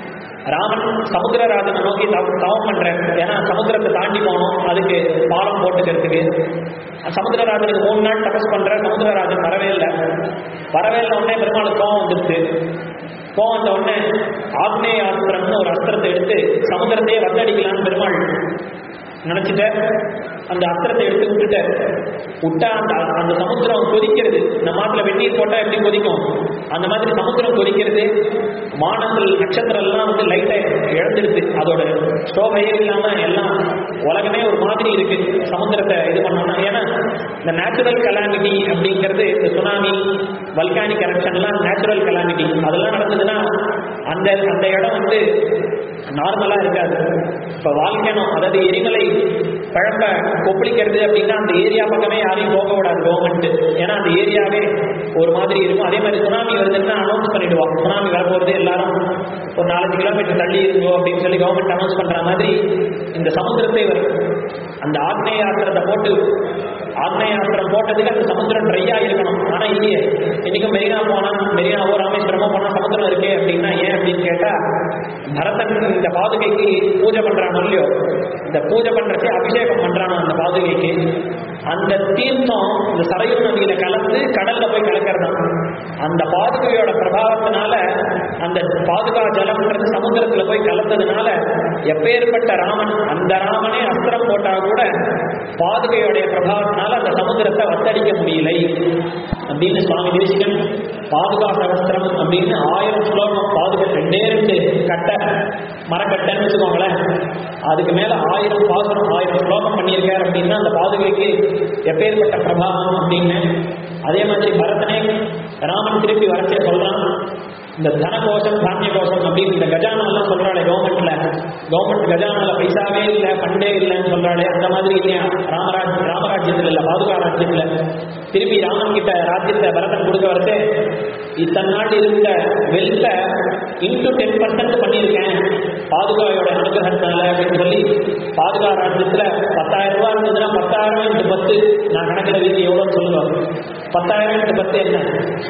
ராமன் சமுத்திரராஜனை நோக்கி தவ- தவம் பண்றேன் ஏன்னா சமுத்திரத்தை தாண்டி போகணும் அதுக்கு பாலம் போட்டுக்கிறதுக்கு சமுத்திரராஜனுக்கு மூணு நாள் தபஸ் பண்ற சமுத்திரராஜன் வரவே இல்லை வரவே இல்லை உடனே பெருமாளுக்கு கோவம் வந்துருச்சு கோவம் வந்த உடனே ஆக்னேய அஸ்திரம்னு ஒரு அஸ்திரத்தை எடுத்து சமுத்திரத்தையே வந்தடிக்கலாம்னு பெருமாள் நினைச்சிட்ட அந்த அஸ்திரத்தை எடுத்து விட்டுட்ட விட்டா அந்த அந்த சமுத்திரம் கொதிக்கிறது நம்ம நாட்டுல வெந்நீர் போட்டா எப்படி கொதிக்கும் அந்த மாதிரி சமுத்திரம் கொதிக்கிறது வானங்கள் நட்சத்திரம் எல்லாம் வந்து லைட்டை இழந்துடுது அதோட சோகையே இல்லாம எல்லாம் உலகமே ஒரு மாதிரி இருக்கு சமுத்திரத்தை இது பண்ணோம்னா ஏன்னா இந்த நேச்சுரல் கலாமிட்டி அப்படிங்கிறது இந்த சுனாமி வல்கானிக் எரப்ஷன்லாம் நேச்சுரல் கலாமிட்டி அதெல்லாம் நடந்ததுன்னா அந்த அந்த இடம் வந்து நார்மலா இருக்காது இப்ப வால்கேனோ அதாவது எரிமலை பழப்ப கொப்பளிக்கிறது அப்படின்னா அந்த ஏரியா பக்கமே யாரையும் போக விடாது கவர்மெண்ட் ஏன்னா அந்த ஏரியாவே ஒரு மாதிரி இருக்கும் அதே மாதிரி சுனாமி வருதுன்னா அனௌன்ஸ் பண்ணிடுவோம் சுனாமி வரப்போறது எல்லாரும் ஒரு நாலஞ்சு கிலோமீட்டர் தள்ளி இருங்கோ அப்படின்னு சொல்லி கவர்மெண்ட் அனௌன்ஸ் பண்ற மாதிரி இந்த சமுத்திரத்தை வரும் அந்த ஆக்னேய ஆத்திரத்தை போட்டு ஆக்னேயாஸ்திரம் போட்டதுக்கு அந்த சமுத்திரம் ட்ரையா இருக்கணும் ஆனா இல்லையே இன்னைக்கும் மெரினா போனா மெரினாவோ ராமேஸ்வரமோ போனா சமுத்திரம் இருக்கே அப்படின்னா ஏன் அப்படின்னு கேட்டா பரதன் இந்த பாதுகைக்கு பூஜை பண்றானோ இல்லையோ இந்த பூஜை பண்றச்சே அபிஷேகம் பண்றானோ அந்த பாதுகைக்கு அந்த தீர்த்தம் இந்த சரையூர் நதியில கலந்து கடல்ல போய் கலக்கிறதாம் அந்த பாதுகையோட பிரபாவத்தினால அந்த பாதுகா ஜலம்ன்றது சமுத்திரத்துல போய் கலந்ததுனால எப்பேற்பட்ட ராமன் அந்த ராமனே அஸ்திரம் போட்டா கூட பாதுகையோடைய பிரபாவத்தினால அந்த சமுத்திரத்தை வத்தடிக்க முடியலை அப்படின்னு சுவாமி தேசிகன் பாதுகா சகஸ்திரம் அப்படின்னு ஆயிரம் ஸ்லோகம் பாதுகா ரெண்டே ரெண்டு கட்டை மரக்கட்டைன்னு வச்சுக்கோங்களேன் அதுக்கு மேல ஆயிரம் பாசுரம் ஆயிரம் ஸ்லோகம் பண்ணியிருக்கார் அப்படின்னா அந்த பாதுகைக்கு எப்பேற்பட்ட பிரபாவம் அப்படின்னு அதே மாதிரி பரதனே ராமன் திருப்பி வரச்சே சொல்றான் இந்த தன கோஷம் தானிய கோஷம் அப்படின்னு இந்த கஜானா எல்லாம் சொல்றாளே கவர்மெண்ட்ல கவர்மெண்ட் கஜானால பைசாவே இல்லை ஃபண்டே இல்லைன்னு சொல்றாளே அந்த மாதிரி இல்லையா ராமராஜ் ராமராஜ்யத்துல இல்ல பாதுகா ராஜ்யத்துல திருப்பி ராமன் கிட்ட ராஜ்யத்தை பரதன் கொடுக்க வரச்சே இத்தனை நாள் இருந்த வெல்த்த இன்டு டென் பர்சன்ட் பண்ணியிருக்கேன் பாதுகாயோட அனுகிரகத்தினால அப்படின்னு சொல்லி பாதுகா ராஜ்யத்துல பத்தாயிரம் ரூபாய் இருந்ததுன்னா பத்தாயிரம் இன்ட்டு பத்து நான் கணக்கில் வீட்டு எவ்வளோன்னு சொல்லுங்க பத்தாயிரம் இன்ட்டு பத்து என்ன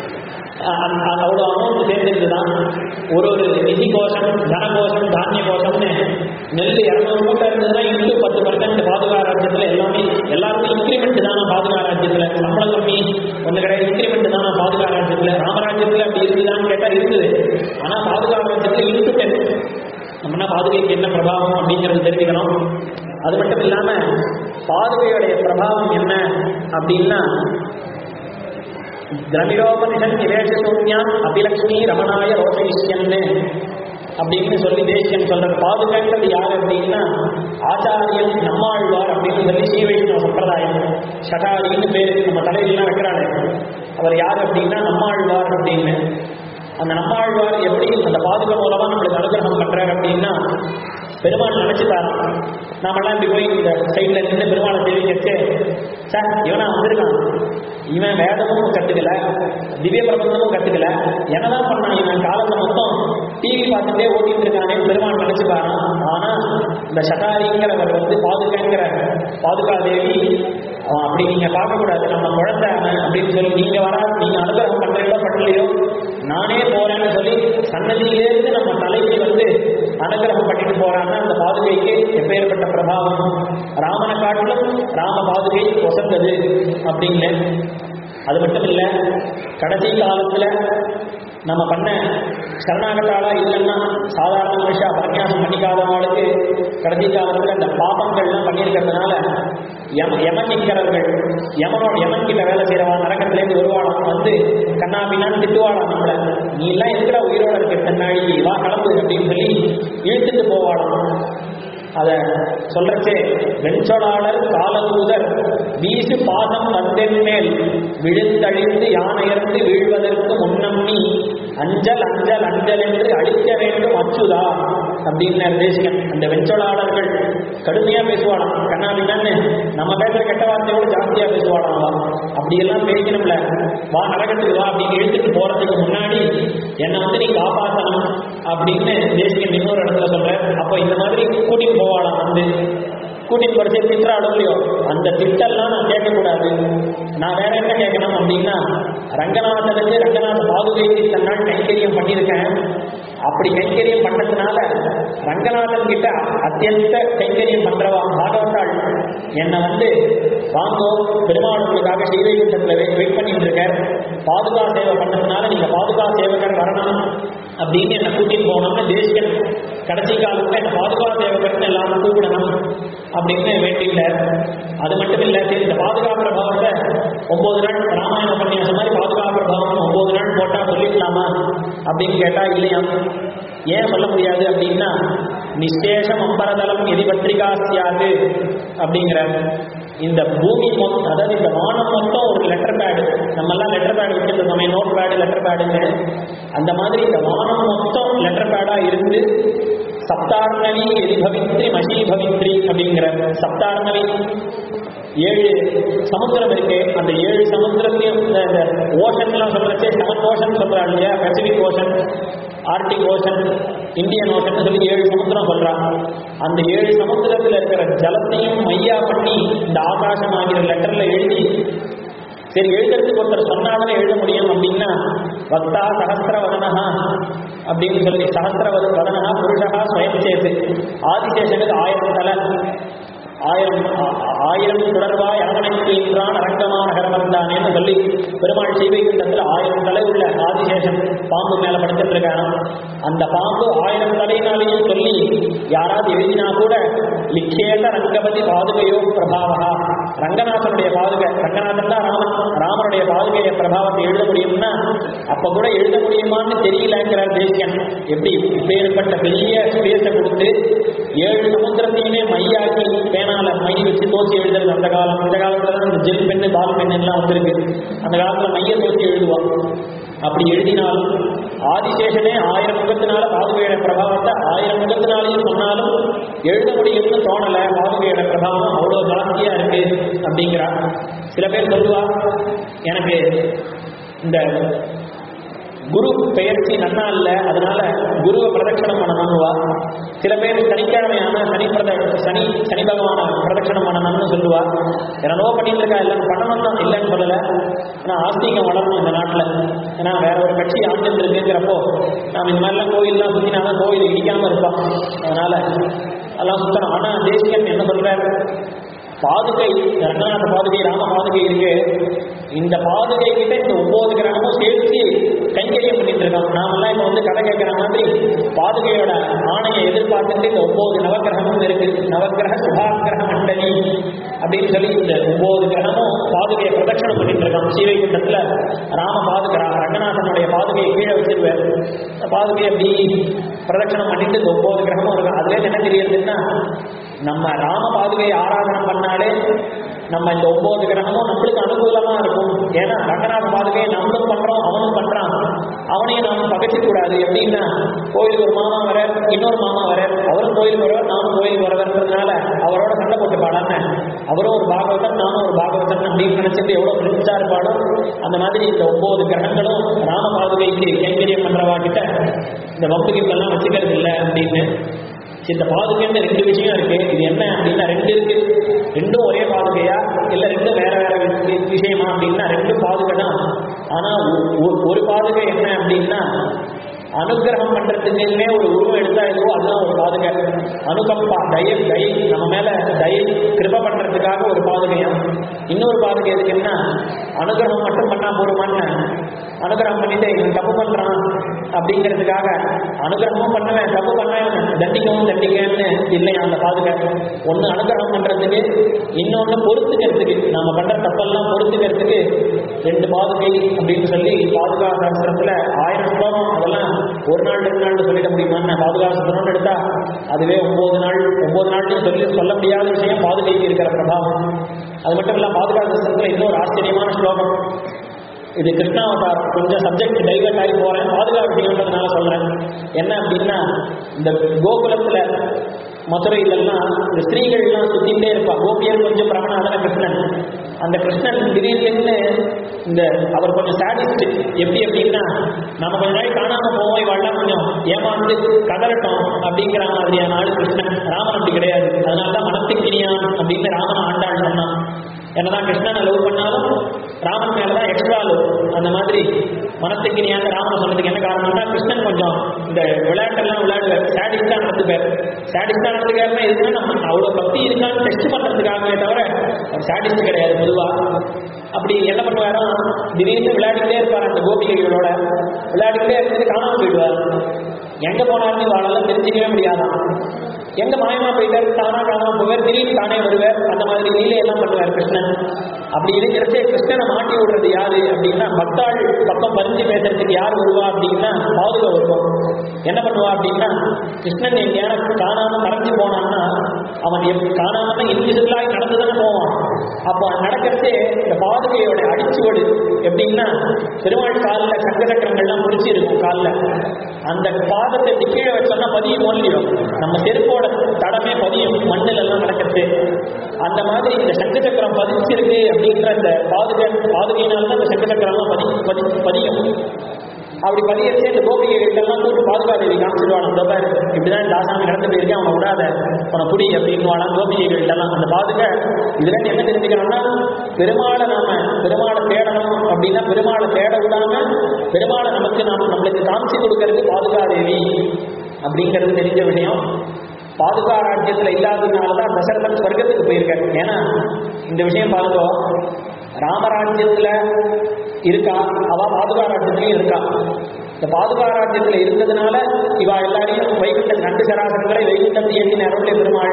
அஹ் அந்த- அந்த அவ்வளோ அமௌண்ட் சேர்ந்துட்டு தான் ஒரு ஒரு நிதி கோஷம் தன கோஷம் தானிய கோஷம்னு நெல் இரநூறு மூட்டை இருந்ததுன்னா இன்னும் பத்து பர்சன்ட் பாதுகா ராஜ்யத்தில் எல்லாமே எல்லாருக்கும் இன்க்ரிமெண்ட் தானே பாதுகா ராஜ்யத்தில் சம்பளம் கம்மி ஒன்று கிடையாது இன்க்ரிமெண்ட் தானே பாதுகா ராஜ்யத்தில் ராமராஜ்யத்தில் அப்படி இருக்குதான்னு கேட்டால் இருக்குது ஆனால் பாதுகா ராஜ்யத்தில் இன்ட்டு டென் நம்மனா பாதுகைக்கு என்ன பிரபாவம் அப்படிங்கிறது தெரிஞ்சுக்கணும் அது மட்டும் இல்லாம பாதுகையுடைய பிரபாவம் என்ன அப்படின்னா திரமிடோபனிஷன் நிவேச சூன்யான் அபிலக்ஷ்மி ரமணாய ரோஷயிஷ்யன்னு அப்படின்னு சொல்லி தேசியன் சொல்ற பாதுகாக்கிறது யார் அப்படின்னா ஆச்சாரியன் நம்மாழ்வார் அப்படின்னு சொல்லி ஸ்ரீ வைஷ்ணவ சம்பிரதாயம் ஷடாரின்னு பேரு நம்ம தலையிலாம் வைக்கிறாங்க அவர் யார் அப்படின்னா நம்மாழ்வார் அப்படின்னு அந்த நம்மாழ்வார் எப்படி அந்த பாதுகா மூலமா நம்மளுக்கு அனுகிரகம் பண்றாரு அப்படின்னா பெருமாள் நினைச்சுட்டாராம் நாமெல்லாம் இப்படி போய் இந்த சைட்ல நின்று பெருமாளை தெரிவிக்கச்சு சார் இவனா வந்திருக்கான் இவன் வேதமும் கத்துக்கல திவ்ய பிரபந்தமும் கத்துக்கல என்னதான் பண்ணான் இவன் காலத்தை மொத்தம் டிவி பார்த்துட்டே ஓட்டிட்டு இருக்கானே பெருமான் நினைச்சுப்பாராம் ஆனா இந்த சகாரிங்கிறவர் வந்து பாதுகாங்கிற பாதுகா தேவி அவன் அப்படி நீங்க பார்க்க கூடாது நம்ம குழந்தை அவன் அப்படின்னு சொல்லி நீங்க வரா நீங்க அனுகிரகம் பண்றீங்களோ பண்ணலையோ நானே போறேன்னு சொல்லி சன்னதியிலேருந்து நம்ம தலைக்கு வந்து அனுகிரகம் பண்ணிட்டு போறான்னா அந்த பாதுகைக்கு எப்பேற்பட்ட பிரபாவம் ராமனை காட்டிலும் ராம பாதுகை ஒசந்தது அப்படின்னு அது மட்டும் இல்ல கடைசி காலத்துல நம்ம பண்ண சரணாகத்தாளா இல்லைன்னா சாதாரண மனுஷா பிரன்யாசம் பண்ணிக்காதவங்களுக்கு கடைசி காலத்துல இந்த பாபங்கள்லாம் பண்ணியிருக்கிறதுனால யம யமனிக்கிறவர்கள் யமனோட யமன் கிட்ட வேலை செய்யறவன் நரகத்திலேருந்து வருவாளாம் வந்து கண்ணா பின்னான்னு திட்டுவாளாம் நம்மள நீ எல்லாம் இருக்கிற உயிரோட இருக்க தன்னாடி வா கிளம்பு அப்படின்னு சொல்லி இழுத்துட்டு போவாளாம் அத சொல்றச்சே வெஞ்சொலாளர் காலதூதர் வீசு பாதம் வந்தென் மேல் விழுந்தழிந்து யானையர்ந்து வீழ்வதற்கு முன்னம்மி அஞ்சல் அஞ்சல் அஞ்சல் என்று அழிக்க வேண்டும் அச்சுதா அப்படின்னு தேசிகன் அந்த வெஞ்சொலாளர்கள் கடுமையா பேசுவாளாம் கண்ணா பின்னான்னு நம்ம பேசுற கெட்ட வார்த்தையோட ஜாஸ்தியா பேசுவாளாம் அவ. அப்படியெல்லாம் பேசணும்ல வா நரகத்துக்கு வா அப்படின்னு இழுத்துட்டு போறதுக்கு முன்னாடி என்னை வந்து நீ காப்பாற்றணும் அப்படின்னு தேசிகன் இன்னொரு இடத்துல சொல்ற அப்போ இந்த மாதிரி கூட்டிட்டு போவாளாம் வந்து கூட்டிட்டு போறச்சே திட்டுறாடும் இல்லையோ அந்த திட்டெல்லாம் நான் கேட்கக்கூடாது நான் வேற என்ன கேட்கணும் அப்படின்னா ரங்கநாதனுக்கு ரங்கநாத பாதுகைக்கு தன்னால் கைங்கரியம் பண்ணியிருக்கேன் அப்படி கைங்கரியம் பண்ணதுனால ரங்கநாதன் கிட்ட அத்தியந்த கைங்கரியம் பண்றவா பாகவத்தாள் என்னை வந்து வாங்கோ பெருமாளுக்காக ஸ்ரீவைகுண்டத்துல வெயிட் பண்ணிட்டு இருக்கார் பாதுகா சேவை பண்ணதுனால நீங்க பாதுகா சேவகர் வரணும் அப்படின்னு என்ன கூட்டிட்டு போனோம்னு தேசிகன் கடைசி காலத்துல என்ன பாதுகா சேவகர்னு எல்லாரும் கூப்பிடணும் அப்படின்னு வேண்டிட்டார் அது மட்டும் இல்ல சரி இந்த பாதுகா பிரபாவத்தை ஒன்பது நாள் ராமாயண உபன்யாசம் மாதிரி பாதுகா பிரபாவம் ஒன்பது நாள் போட்டா சொல்லிக்கலாமா அப்படின்னு கேட்டா இல்லையா ஏன் சொல்ல முடியாது அப்படின்னா நிசேஷம் அம்பரதலம் எதி பத்திரிகா சியாது அப்படிங்கிற இந்த பூமி மொத்தம் அதாவது இந்த வானம் மொத்தம் ஒரு லெட்டர் பேடு நம்ம எல்லாம் லெட்டர் பேடு வச்சிருக்கோமே நோட் பேடு லெட்டர் பேடுன்னு அந்த மாதிரி இந்த வானம் மொத்தம் லெட்டர் பேடா இருந்து சப்தார்ணவி எரிபவித்ரி மஷீபவித்ரி அப்படிங்கிற சப்தார்ணவி ஏழு சமுத்திரம் இருக்கு அந்த ஏழு சமுத்திரத்தையும் இந்த இந்த ஓஷன்லாம் சொல்றச்சே செவன் ஓஷன் சொல்றாங்க இல்லையா Pacific ocean Arctic ocean Indian ocean சொல்லி ஏழு சமுத்திரம் சொல்றாங்க அந்த ஏழு சமுத்திரத்தில் இருக்கிற ஜலத்தையும் மையா பண்ணி இந்த ஆகாசம் ஆகிற லெட்டர்ல எழுதி சரி எழுதுறதுக்கு ஒருத்தர் சொன்னாதானே எழுத முடியும் அப்படின்னா வக்தா சகஸ்திர வதனஹா அப்படின்னு சொல்லி சகஸ்திர வத வதனஹா புருஷா ஸ்வயம் சேது ஆதிசேஷனுக்கு ஆயிரம் தலை ஆயிரம் ஆ- ஆயிரம் தொடர்பாய் அரவணைக்கு என்றான் அரங்கமான நகரமந்தானேன்னு சொல்லி பெருமாள் சீவைகுண்டத்தில் ஆயிரம் தலை உள்ள ஆதிசேஷன் பாம்பு மேல படுத்துட்டு இருக்கானா அந்த பாம்பு ஆயிரம் தலையினாலையும் சொல்லி யாராவது எழுதினா கூட லிக்கேத ரங்கபதி பாதுகையோ பிரபாவா ரங்கநாதனுடைய பாதுகை ரங்கநாதன் தான் ராமன் ராமனுடைய பாதுகைய பிரபாவத்தை எழுத முடியும்னா அப்ப கூட எழுத முடியுமான்னு தெரியலங்கிறார் தேசியன் எப்படி இப்பேற்பட்ட பெரிய ஸ்பேஸை கொடுத்து ஏழு சமுத்திரத்தையுமே மையாக்கி பேனால மை வச்சு தோச்சி எழுதுறது அந்த காலம் இந்த காலத்துல தான் இந்த ஜெல் பெண்ணு பால் பெண்ணு எல்லாம் வந்திருக்கு அந்த காலத்துல மைய தோச்சி எழுதுவான் அப்படி எழுதினாலும் ஆதிசேஷனே ஆயிரம் முகத்தினால பாதுகையோட பிரபாவத்தை ஆயிரம் முகத்தினாலையும் சொன்னாலும் எழுத முடியும்னு தோணல பாதுகையோட பிரபாவம் அவ்வளவு ஜாஸ்தியா இருக்கு அப்படிங்கிறா சில பேர் சொல்லுவா எனக்கு இந்த குரு பெயர்ச்சி நன்னா இல்லை அதனால குருவை பிரதட்சணம் பண்ணணும்னுவா சில பேர் சனிக்கிழமையான சனி பிரத சனி சனி பகவான பிரதட்சணம் பண்ணணும்னு சொல்லுவா என்னவோ பண்ணிட்டு இருக்கா எல்லாம் பண்ணணும் தான் இல்லைன்னு சொல்லல ஏன்னா ஆஸ்திகம் வளரணும் இந்த நாட்டில் ஏன்னா வேற ஒரு கட்சி ஆண்டு இருக்குங்கிறப்போ நாம் இந்த மாதிரிலாம் கோயில்லாம் சுற்றினாதான் கோயில் இடிக்காம இருப்பான் அதனால அதெல்லாம் சுத்தணும் ஆனா தேசியம் என்ன சொல்றாரு பாதுகை ரங்கநாத பாதுகை ராம பாதுகை இருக்கு இந்த பாதுகை கிட்ட இந்த ஒன்பது கிரகமும் சேர்த்து கைங்கரியம் பண்ணிட்டு இருக்கோம் நாமெல்லாம் இப்ப வந்து கதை கேட்கிற மாதிரி பாதுகையோட ஆணையை எதிர்பார்த்துட்டு இந்த ஒன்பது நவக்கிரகமும் இருக்கு நவக்கிரக சுபாக்கிரக மண்டலி அப்படின்னு சொல்லி இந்த ஒன்பது கிரகமும் பாதுகையை பிரதட்சணம் பண்ணிட்டு இருக்கோம் ஸ்ரீவைகுண்டத்துல ராம பாதுகா ரங்கநாதனுடைய பாதுகையை கீழே வச்சிருவார் அந்த பாதுகையை அப்படி பிரதட்சணம் பண்ணிட்டு இந்த ஒன்பது கிரகமும் இருக்கு அதுல என்ன தெரியுதுன்னா நம்ம ராம பாதுகையை ஆராதனம் பண்ணாலே நம்ம இந்த ஒன்பது கிரகமும் நம்மளுக்கு அனுகூலமா இருக்கும் ஏன்னா ரங்கநாத பாதுகையை நம்மளும் பண்றோம் அவனும் பண்றான் அவனையும் நாம் பகைச்சிக்க கூடாது எப்படின்னா கோயிலுக்கு ஒரு மாமா வர இன்னொரு மாமா வர அவரும் கோயிலுக்கு வரவர் நானும் கோயிலுக்கு வரவர்ன்றதுனால அவரோட சண்டை போட்டு பாடாம அவரும் ஒரு பாகவதன் நானும் ஒரு பாகவதன் அப்படின்னு நினைச்சிட்டு எவ்வளவு பிரிஞ்சா இருப்பாடோ அந்த மாதிரி இந்த ஒன்பது கிரகங்களும் ராம பாதுகைக்கு கைங்கரியம் பண்றவா கிட்ட இந்த வம்பு கிட்டெல்லாம் வச்சுக்கிறது இல்லை அப்படின்னு இந்த பாதுகைன்னு ரெண்டு விஷயம் இருக்கு இது என்ன அப்படின்னா ரெண்டு இருக்கு ரெண்டும் ஒரே பாதுகையா இல்ல ரெண்டும் வேற வேற வி- விஷயமா அப்படின்னா ரெண்டும் பாதுகை தான் ஆனா ஒ- ஒ- ஒரு பாதுகை என்ன அப்படின்னா அனுகிரகம் பண்றதுக்குன்னே ஒரு உருவம் எடுத்தா எதுவோ அதுதான் ஒரு பாதுகை அனுகம்பா தயை தயை நம்ம மேல தயை கிருப பண்றதுக்காக ஒரு பாதுகையா இன்னொரு பாதுகை எதுக்குன்னா அனுகிரகம் மட்டும் பண்ணா போருமான்னு அனுகிரகம் பண்ணிட்டு இவன் தப்பு பண்றான் அப்படிங்கிறதுக்காக அனுகிரகமும் பண்ணுவேன் தப்பு பண்ணேன் தண்டிக்கவும் தண்டிக்கன்னு இல்லையா அந்த பாதுகை ஒண்ணு அனுகிரகம் பண்றதுக்கு இன்னொன்னு பொறுத்துக்கிறதுக்கு நம்ம பண்ற தப்பெல்லாம் பொறுத்துக்கிறதுக்கு ரெண்டு பாதுகை அப்படின்னு சொல்லி பாதுகா சாஸ்திரத்துல ஆயிரம் ஸ்லோகம் அதெல்லாம் ஒரு நாள் ரெண்டு நாள் சொல்லிட முடியுமான்னு பாதுகா சாஸ்திரம்னு எடுத்தா அதுவே ஒன்பது நாள் ஒன்பது நாள்னு சொல்லி சொல்ல முடியாத விஷயம் பாதுகைக்கு இருக்கிற பிரபாவம் அது மட்டும் இல்ல பாதுகா சாஸ்திரத்துல இன்னொரு ஆச்சரியமான ஸ்லோகம் இது கிருஷ்ணாவதாரம் கொஞ்சம் சப்ஜெக்ட் டைவர்ட் ஆகி போறேன் பாதுகா விஷயம்ன்றதுனால சொல்றேன் என்ன அப்படின்னா இந்த கோகுலத்துல மதுரையிலெல்லாம் இந்த ஸ்திரீகள்லாம் சுத்திட்டே இருப்பா கோபியர் கொஞ்சம் பிரபனாதன கிருஷ்ணன் அந்த கிருஷ்ணன் திடீர்னு இந்த அவர் கொஞ்சம் சாடிஸ்ட் எப்படி அப்படின்னா நம்ம கொஞ்ச நாள் காணாம போவோம் இவாள்லாம் கொஞ்சம் ஏமாந்து கதறட்டும் அப்படிங்கிற மாதிரியான ஆளு கிருஷ்ணன் ராமன் அப்படி கிடையாது அதனால தான் மனத்துக்கினியான் அப்படின்னு ராமன் ஆண்டாள் சொன்னான் என்னதான் கிருஷ்ணனை லவ் பண்ணாலும் ராமன் மேலதான் எக்ஸ்ட்ரா லவ் அந்த மாதிரி மனத்துக்கு நீ அந்த ராமன் சொன்னதுக்கு என்ன காரணம்னா கிருஷ்ணன் கொஞ்சம் இந்த விளையாட்டெல்லாம் விளையாடுவார் சாடிஸ்டா நடந்துப்பார் சாடிஸ்டா நடந்துக்காருன்னா எதுக்குன்னா நம்ம அவ்வளவு பக்தி இருக்கான்னு டெஸ்ட் பண்றதுக்காகவே தவிர அவர் சாடிஸ்ட் கிடையாது பொதுவா அப்படி என்ன பண்ணுவாரோ திடீர்னு விளையாடிக்கிட்டே இருப்பார் அந்த கோபிகைகளோட விளையாடிக்கிட்டே இருக்கிறது காணாம போயிடுவார் எங்க போனாருன்னு வாழலாம் தெரிஞ்சுக்கவே முடியாதான் எங்க மாயமா போயிட்டாரு தானா காணாம போவார் திடீர்னு தானே வருவார் அந்த மாதிரி லீலையெல்லாம் பண்ணுவார் கிருஷ்ணன் அப்படி இருக்கிறச்சே கிருஷ்ணனை மாட்டி விடுறது யாரு அப்படின்னா பக்தாள் பக்கம் பறிஞ்சு பேசுறதுக்கு யார் வருவா அப்படின்னா பாதுகா வருவோம் என்ன பண்ணுவா அப்படின்னா கிருஷ்ணன் எங்கேயான காணாம மறைஞ்சு போனான்னா அவன் எப் காணாம இன்விசிபிளாகி நடந்து தானே போவான் அப்போ நடக்கிறதே இந்த பாதுகையோட அடிச்சுவடு எப்படின்னா பெருமாள் காலில் சங்க சக்கரங்கள்லாம் பிடிச்சி இருக்கும் காலில் அந்த பாதத்தை இப்படி கீழே வச்சோம்னா பதியும் ஓல்லிடும் நம்ம செருப்போட தடமே பதியும் மண்ணில் எல்லாம் நடக்கிறது அந்த மாதிரி இந்த சங்க சக்கரம் பதிச்சிருக்கு அப்படின்ற இந்த பாதுகை பாதுகையினால தான் இந்த சங்க சக்கரம்லாம் பதி பதி பதியும் அப்படி பதியச்சே இந்த கோபிகைகள்லாம் கூட்டு பாதுகாதேவி காமிச்சிருவாள் அந்த பாரு இப்படிதான் இந்த ஆசாமி நடந்து போயிருக்கேன் அவனை விடாத அவனை புடி அப்படின்னு கோபிகைகள்லாம் அந்த பாதுகை இதுல இருந்து என்ன தெரிஞ்சுக்கணும்னா பெருமாளை நாம பெருமாளை தேடணும் அப்படின்னா பெருமாளை தேட விடாம பெருமாளை நமக்கு நாம் நம்மளுக்கு காமிச்சு கொடுக்கறது பாதுகாதேவி அப்படிங்கிறது தெரிஞ்ச விஷயம் பாதுகா ராஜ்யத்துல இல்லாததுனால தான் தசரதன் சொர்க்கத்துக்கு போயிருக்காரு ஏன்னா இந்த விஷயம் பாருங்க ராமராஜ்யத்துல இருக்கா அவ பாதுகா ராஜ்யத்திலையும் இருக்கா இந்த பாதுகா ராஜ்யத்துல இருந்ததுனால இவா எல்லாரையும் வைகுண்ட நண்டு சராசரங்களை வைகுண்டத்தை ஏற்றி அருளை பெருமாள்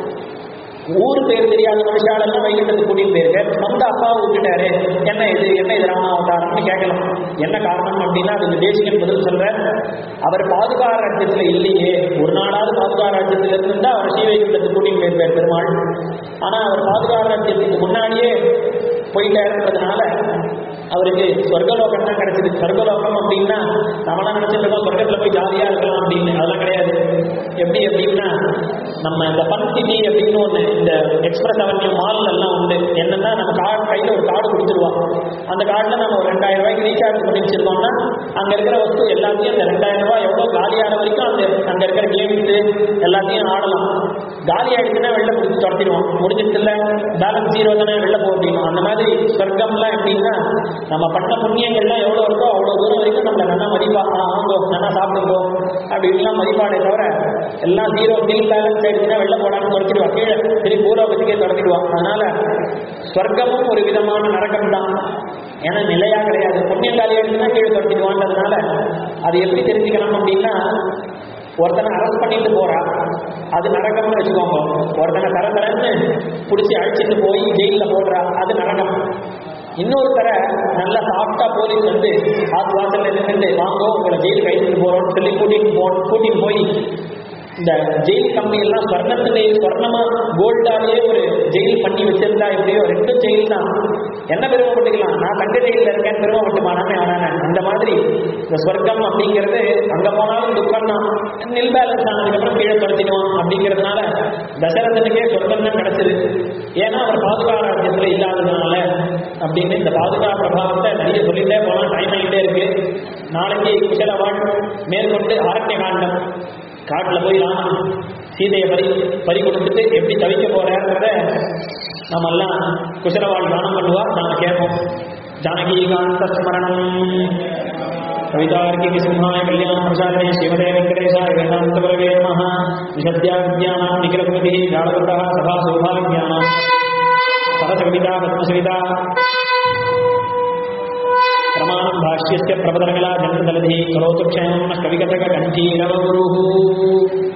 ஊர் பேர் தெரியாத மனுஷாலெல்லாம் வைகுண்டத்துக்கு கூட்டிட்டு போயிருக்க சொந்த அப்பாவை விட்டுட்டாரு என்ன இது என்ன இது ராமாவதாரம்னு கேட்கலாம் என்ன காரணம் அப்படின்னா அதுக்கு தேசிகன் பதில் சொல்ற அவர் பாதுகா ராஜ்யத்துல இல்லையே ஒரு நாளாவது பாதுகா ராஜ்யத்துல இருந்தா அவர் ஸ்ரீவைகுண்டத்துக்கு கூட்டிட்டு போயிருப்பார் பெருமாள் ஆனா அவர் பாதுகா ராஜ்யத்துக்கு முன்னாடியே போயிட்டாருன்றதுனால அவருக்கு சொர்க்கலோகம் தான் கிடைச்சது சொர்க்கலோகம் அப்படின்னா நம்மளாம் நினைச்சிட்டு இருக்கோம் சொர்க்கத்துல போய் ஜாலியா இருக்கலாம் அப்படின்னு அதெல்லாம் கிடையாது எப்படி அப்படின்னா நம்ம இந்த பன் சிட்டி அப்படின்னு ஒண்ணு இந்த எக்ஸ்பிரஸ் அவென்யூ மால் எல்லாம் உண்டு என்னன்னா நம்ம கார்டு கையில ஒரு கார்டு கொடுத்துருவோம் அந்த கார்டுல நம்ம ஒரு ரெண்டாயிரம் ரூபாய்க்கு ரீசார்ஜ் பண்ணி வச்சிருக்கோம்னா அங்க இருக்கிற வஸ்து எல்லாத்தையும் அந்த ரெண்டாயிரம் ரூபாய் எவ்வளவு காலியான வரைக்கும் அந்த அங்க இருக்கிற கேம்ஸ் எல்லாத்தையும் ஆடலாம் காலி ஆயிடுச்சுன்னா வெளில கொடுத்து துரத்திடுவோம் முடிஞ்சிட்டு இல்ல பேலன்ஸ் ஜீரோ தானே வெளில போக முடியும் அந்த மாதிரி சொர்க்கம்லாம் எப்படின்னா நம்ம பண்ண புண்ணியங்கள்லாம் எவ்வளவு இருக்கோ அவ்வளவு தூரம் வரைக்கும் நம்மள நல்லா மதிப்பா ஆ, வாங்கோ நல்லா சாப்பிடுங்கோ அப்படின்லாம் மதிப்பாடே தவிர எல்லாம் ஜீரோ பில் பேலன்ஸ் ஆயிடுச்சுன்னா வெளில போடான்னு துரத்திடுவா கீழே திருப்பி பூர்வபதிக்கே துரத்திடுவான் அதனால சொர்க்கமும் ஒரு விதமான நரகம் தான் ஏன்னா நிலையா கிடையாது புண்ணியம் காலி ஆயிடுச்சுன்னா கீழே துரத்திடுவான்றதுனால அது எப்படி தெரிஞ்சுக்கணும் அப்படின்னா ஒருத்தனை அரெஸ்ட் பண்ணிட்டு போறா அது நரகம்னு வச்சுக்கோங்க ஒருத்தனை தர தரன்னு பிடிச்சி அழிச்சிட்டு போய் ஜெயிலில் போடுறா அது நரகம் இன்னொருத்தர நல்லா சாஃப்டா போலீஸ் வந்து ஆத்து வாசல்ல நின்றுட்டு வாங்கோ உங்களை ஜெயிலுக்கு அழைச்சிட்டு போறோம்னு சொல்லி கூட்டிட்டு போ கூட்டிட்டு போய் இந்த ஜெயில் கம்பெனி எல்லாம் ஸ்வர்ணத்திலே ஸ்வர்ணமா கோல்டாலேயே ஒரு ஜெயில் பண்ணி வச்சிருந்தா எப்படியோ ரெண்டும் ஜெயில் தான் என்ன பெருமைப்பட்டுக்கலாம் நான் தங்கஜையில் இருக்கேன் பெருமைப்பட்டுமானே அவனான அந்த மாதிரி இந்த ஸ்வர்க்கம் அப்படிங்கிறது அங்க போனாலும் துக்கம் தான் நில் பேலன்ஸ் ஆனதுக்கப்புறம் கீழே துரத்திடுவான் அப்படிங்கிறதுனால தசரதனுக்கே சொர்க்கம் தான் கிடைச்சது ஏன்னா அவர் பாதுகா ராஜ்யத்துல இல்லாததுனால அப்படின்னு இந்த பாதுகா பிரபாவத்தை நிறைய சொல்லிட்டே போகலாம் டைம் ஆகிட்டே இருக்கு நாளைக்கு குசலவாள் மேற்கொண்டு ஆரண்ய காண்டம் காட்டுல போய் ராமன் சீதையை பறி பறி கொடுத்துட்டு எப்படி தவிக்க போறாருன்றத நம்ம எல்லாம் குசலவாள் தானம் பண்ணுவா நாம கேட்போம் ஜானகி காந்த ஸ்மரணம் கவிதார்க்கிக சிம்ஹாய கல்யாண பிரசாரணே ஸ்ரீமதே வெங்கடேஷாய வேதாந்த பிரவே நமः விசத்யா வித்யானாம் நிகிலகுமதி ஜாலகுண்டः சபா சௌபாகியானாம் சரசகவிதா பத்மசவிதா प्रमाणं भाष्यस्य प्रबदनकला जन्तदलधिः करोतु क्षेमं न कविकथककण्ठीरवगुरुः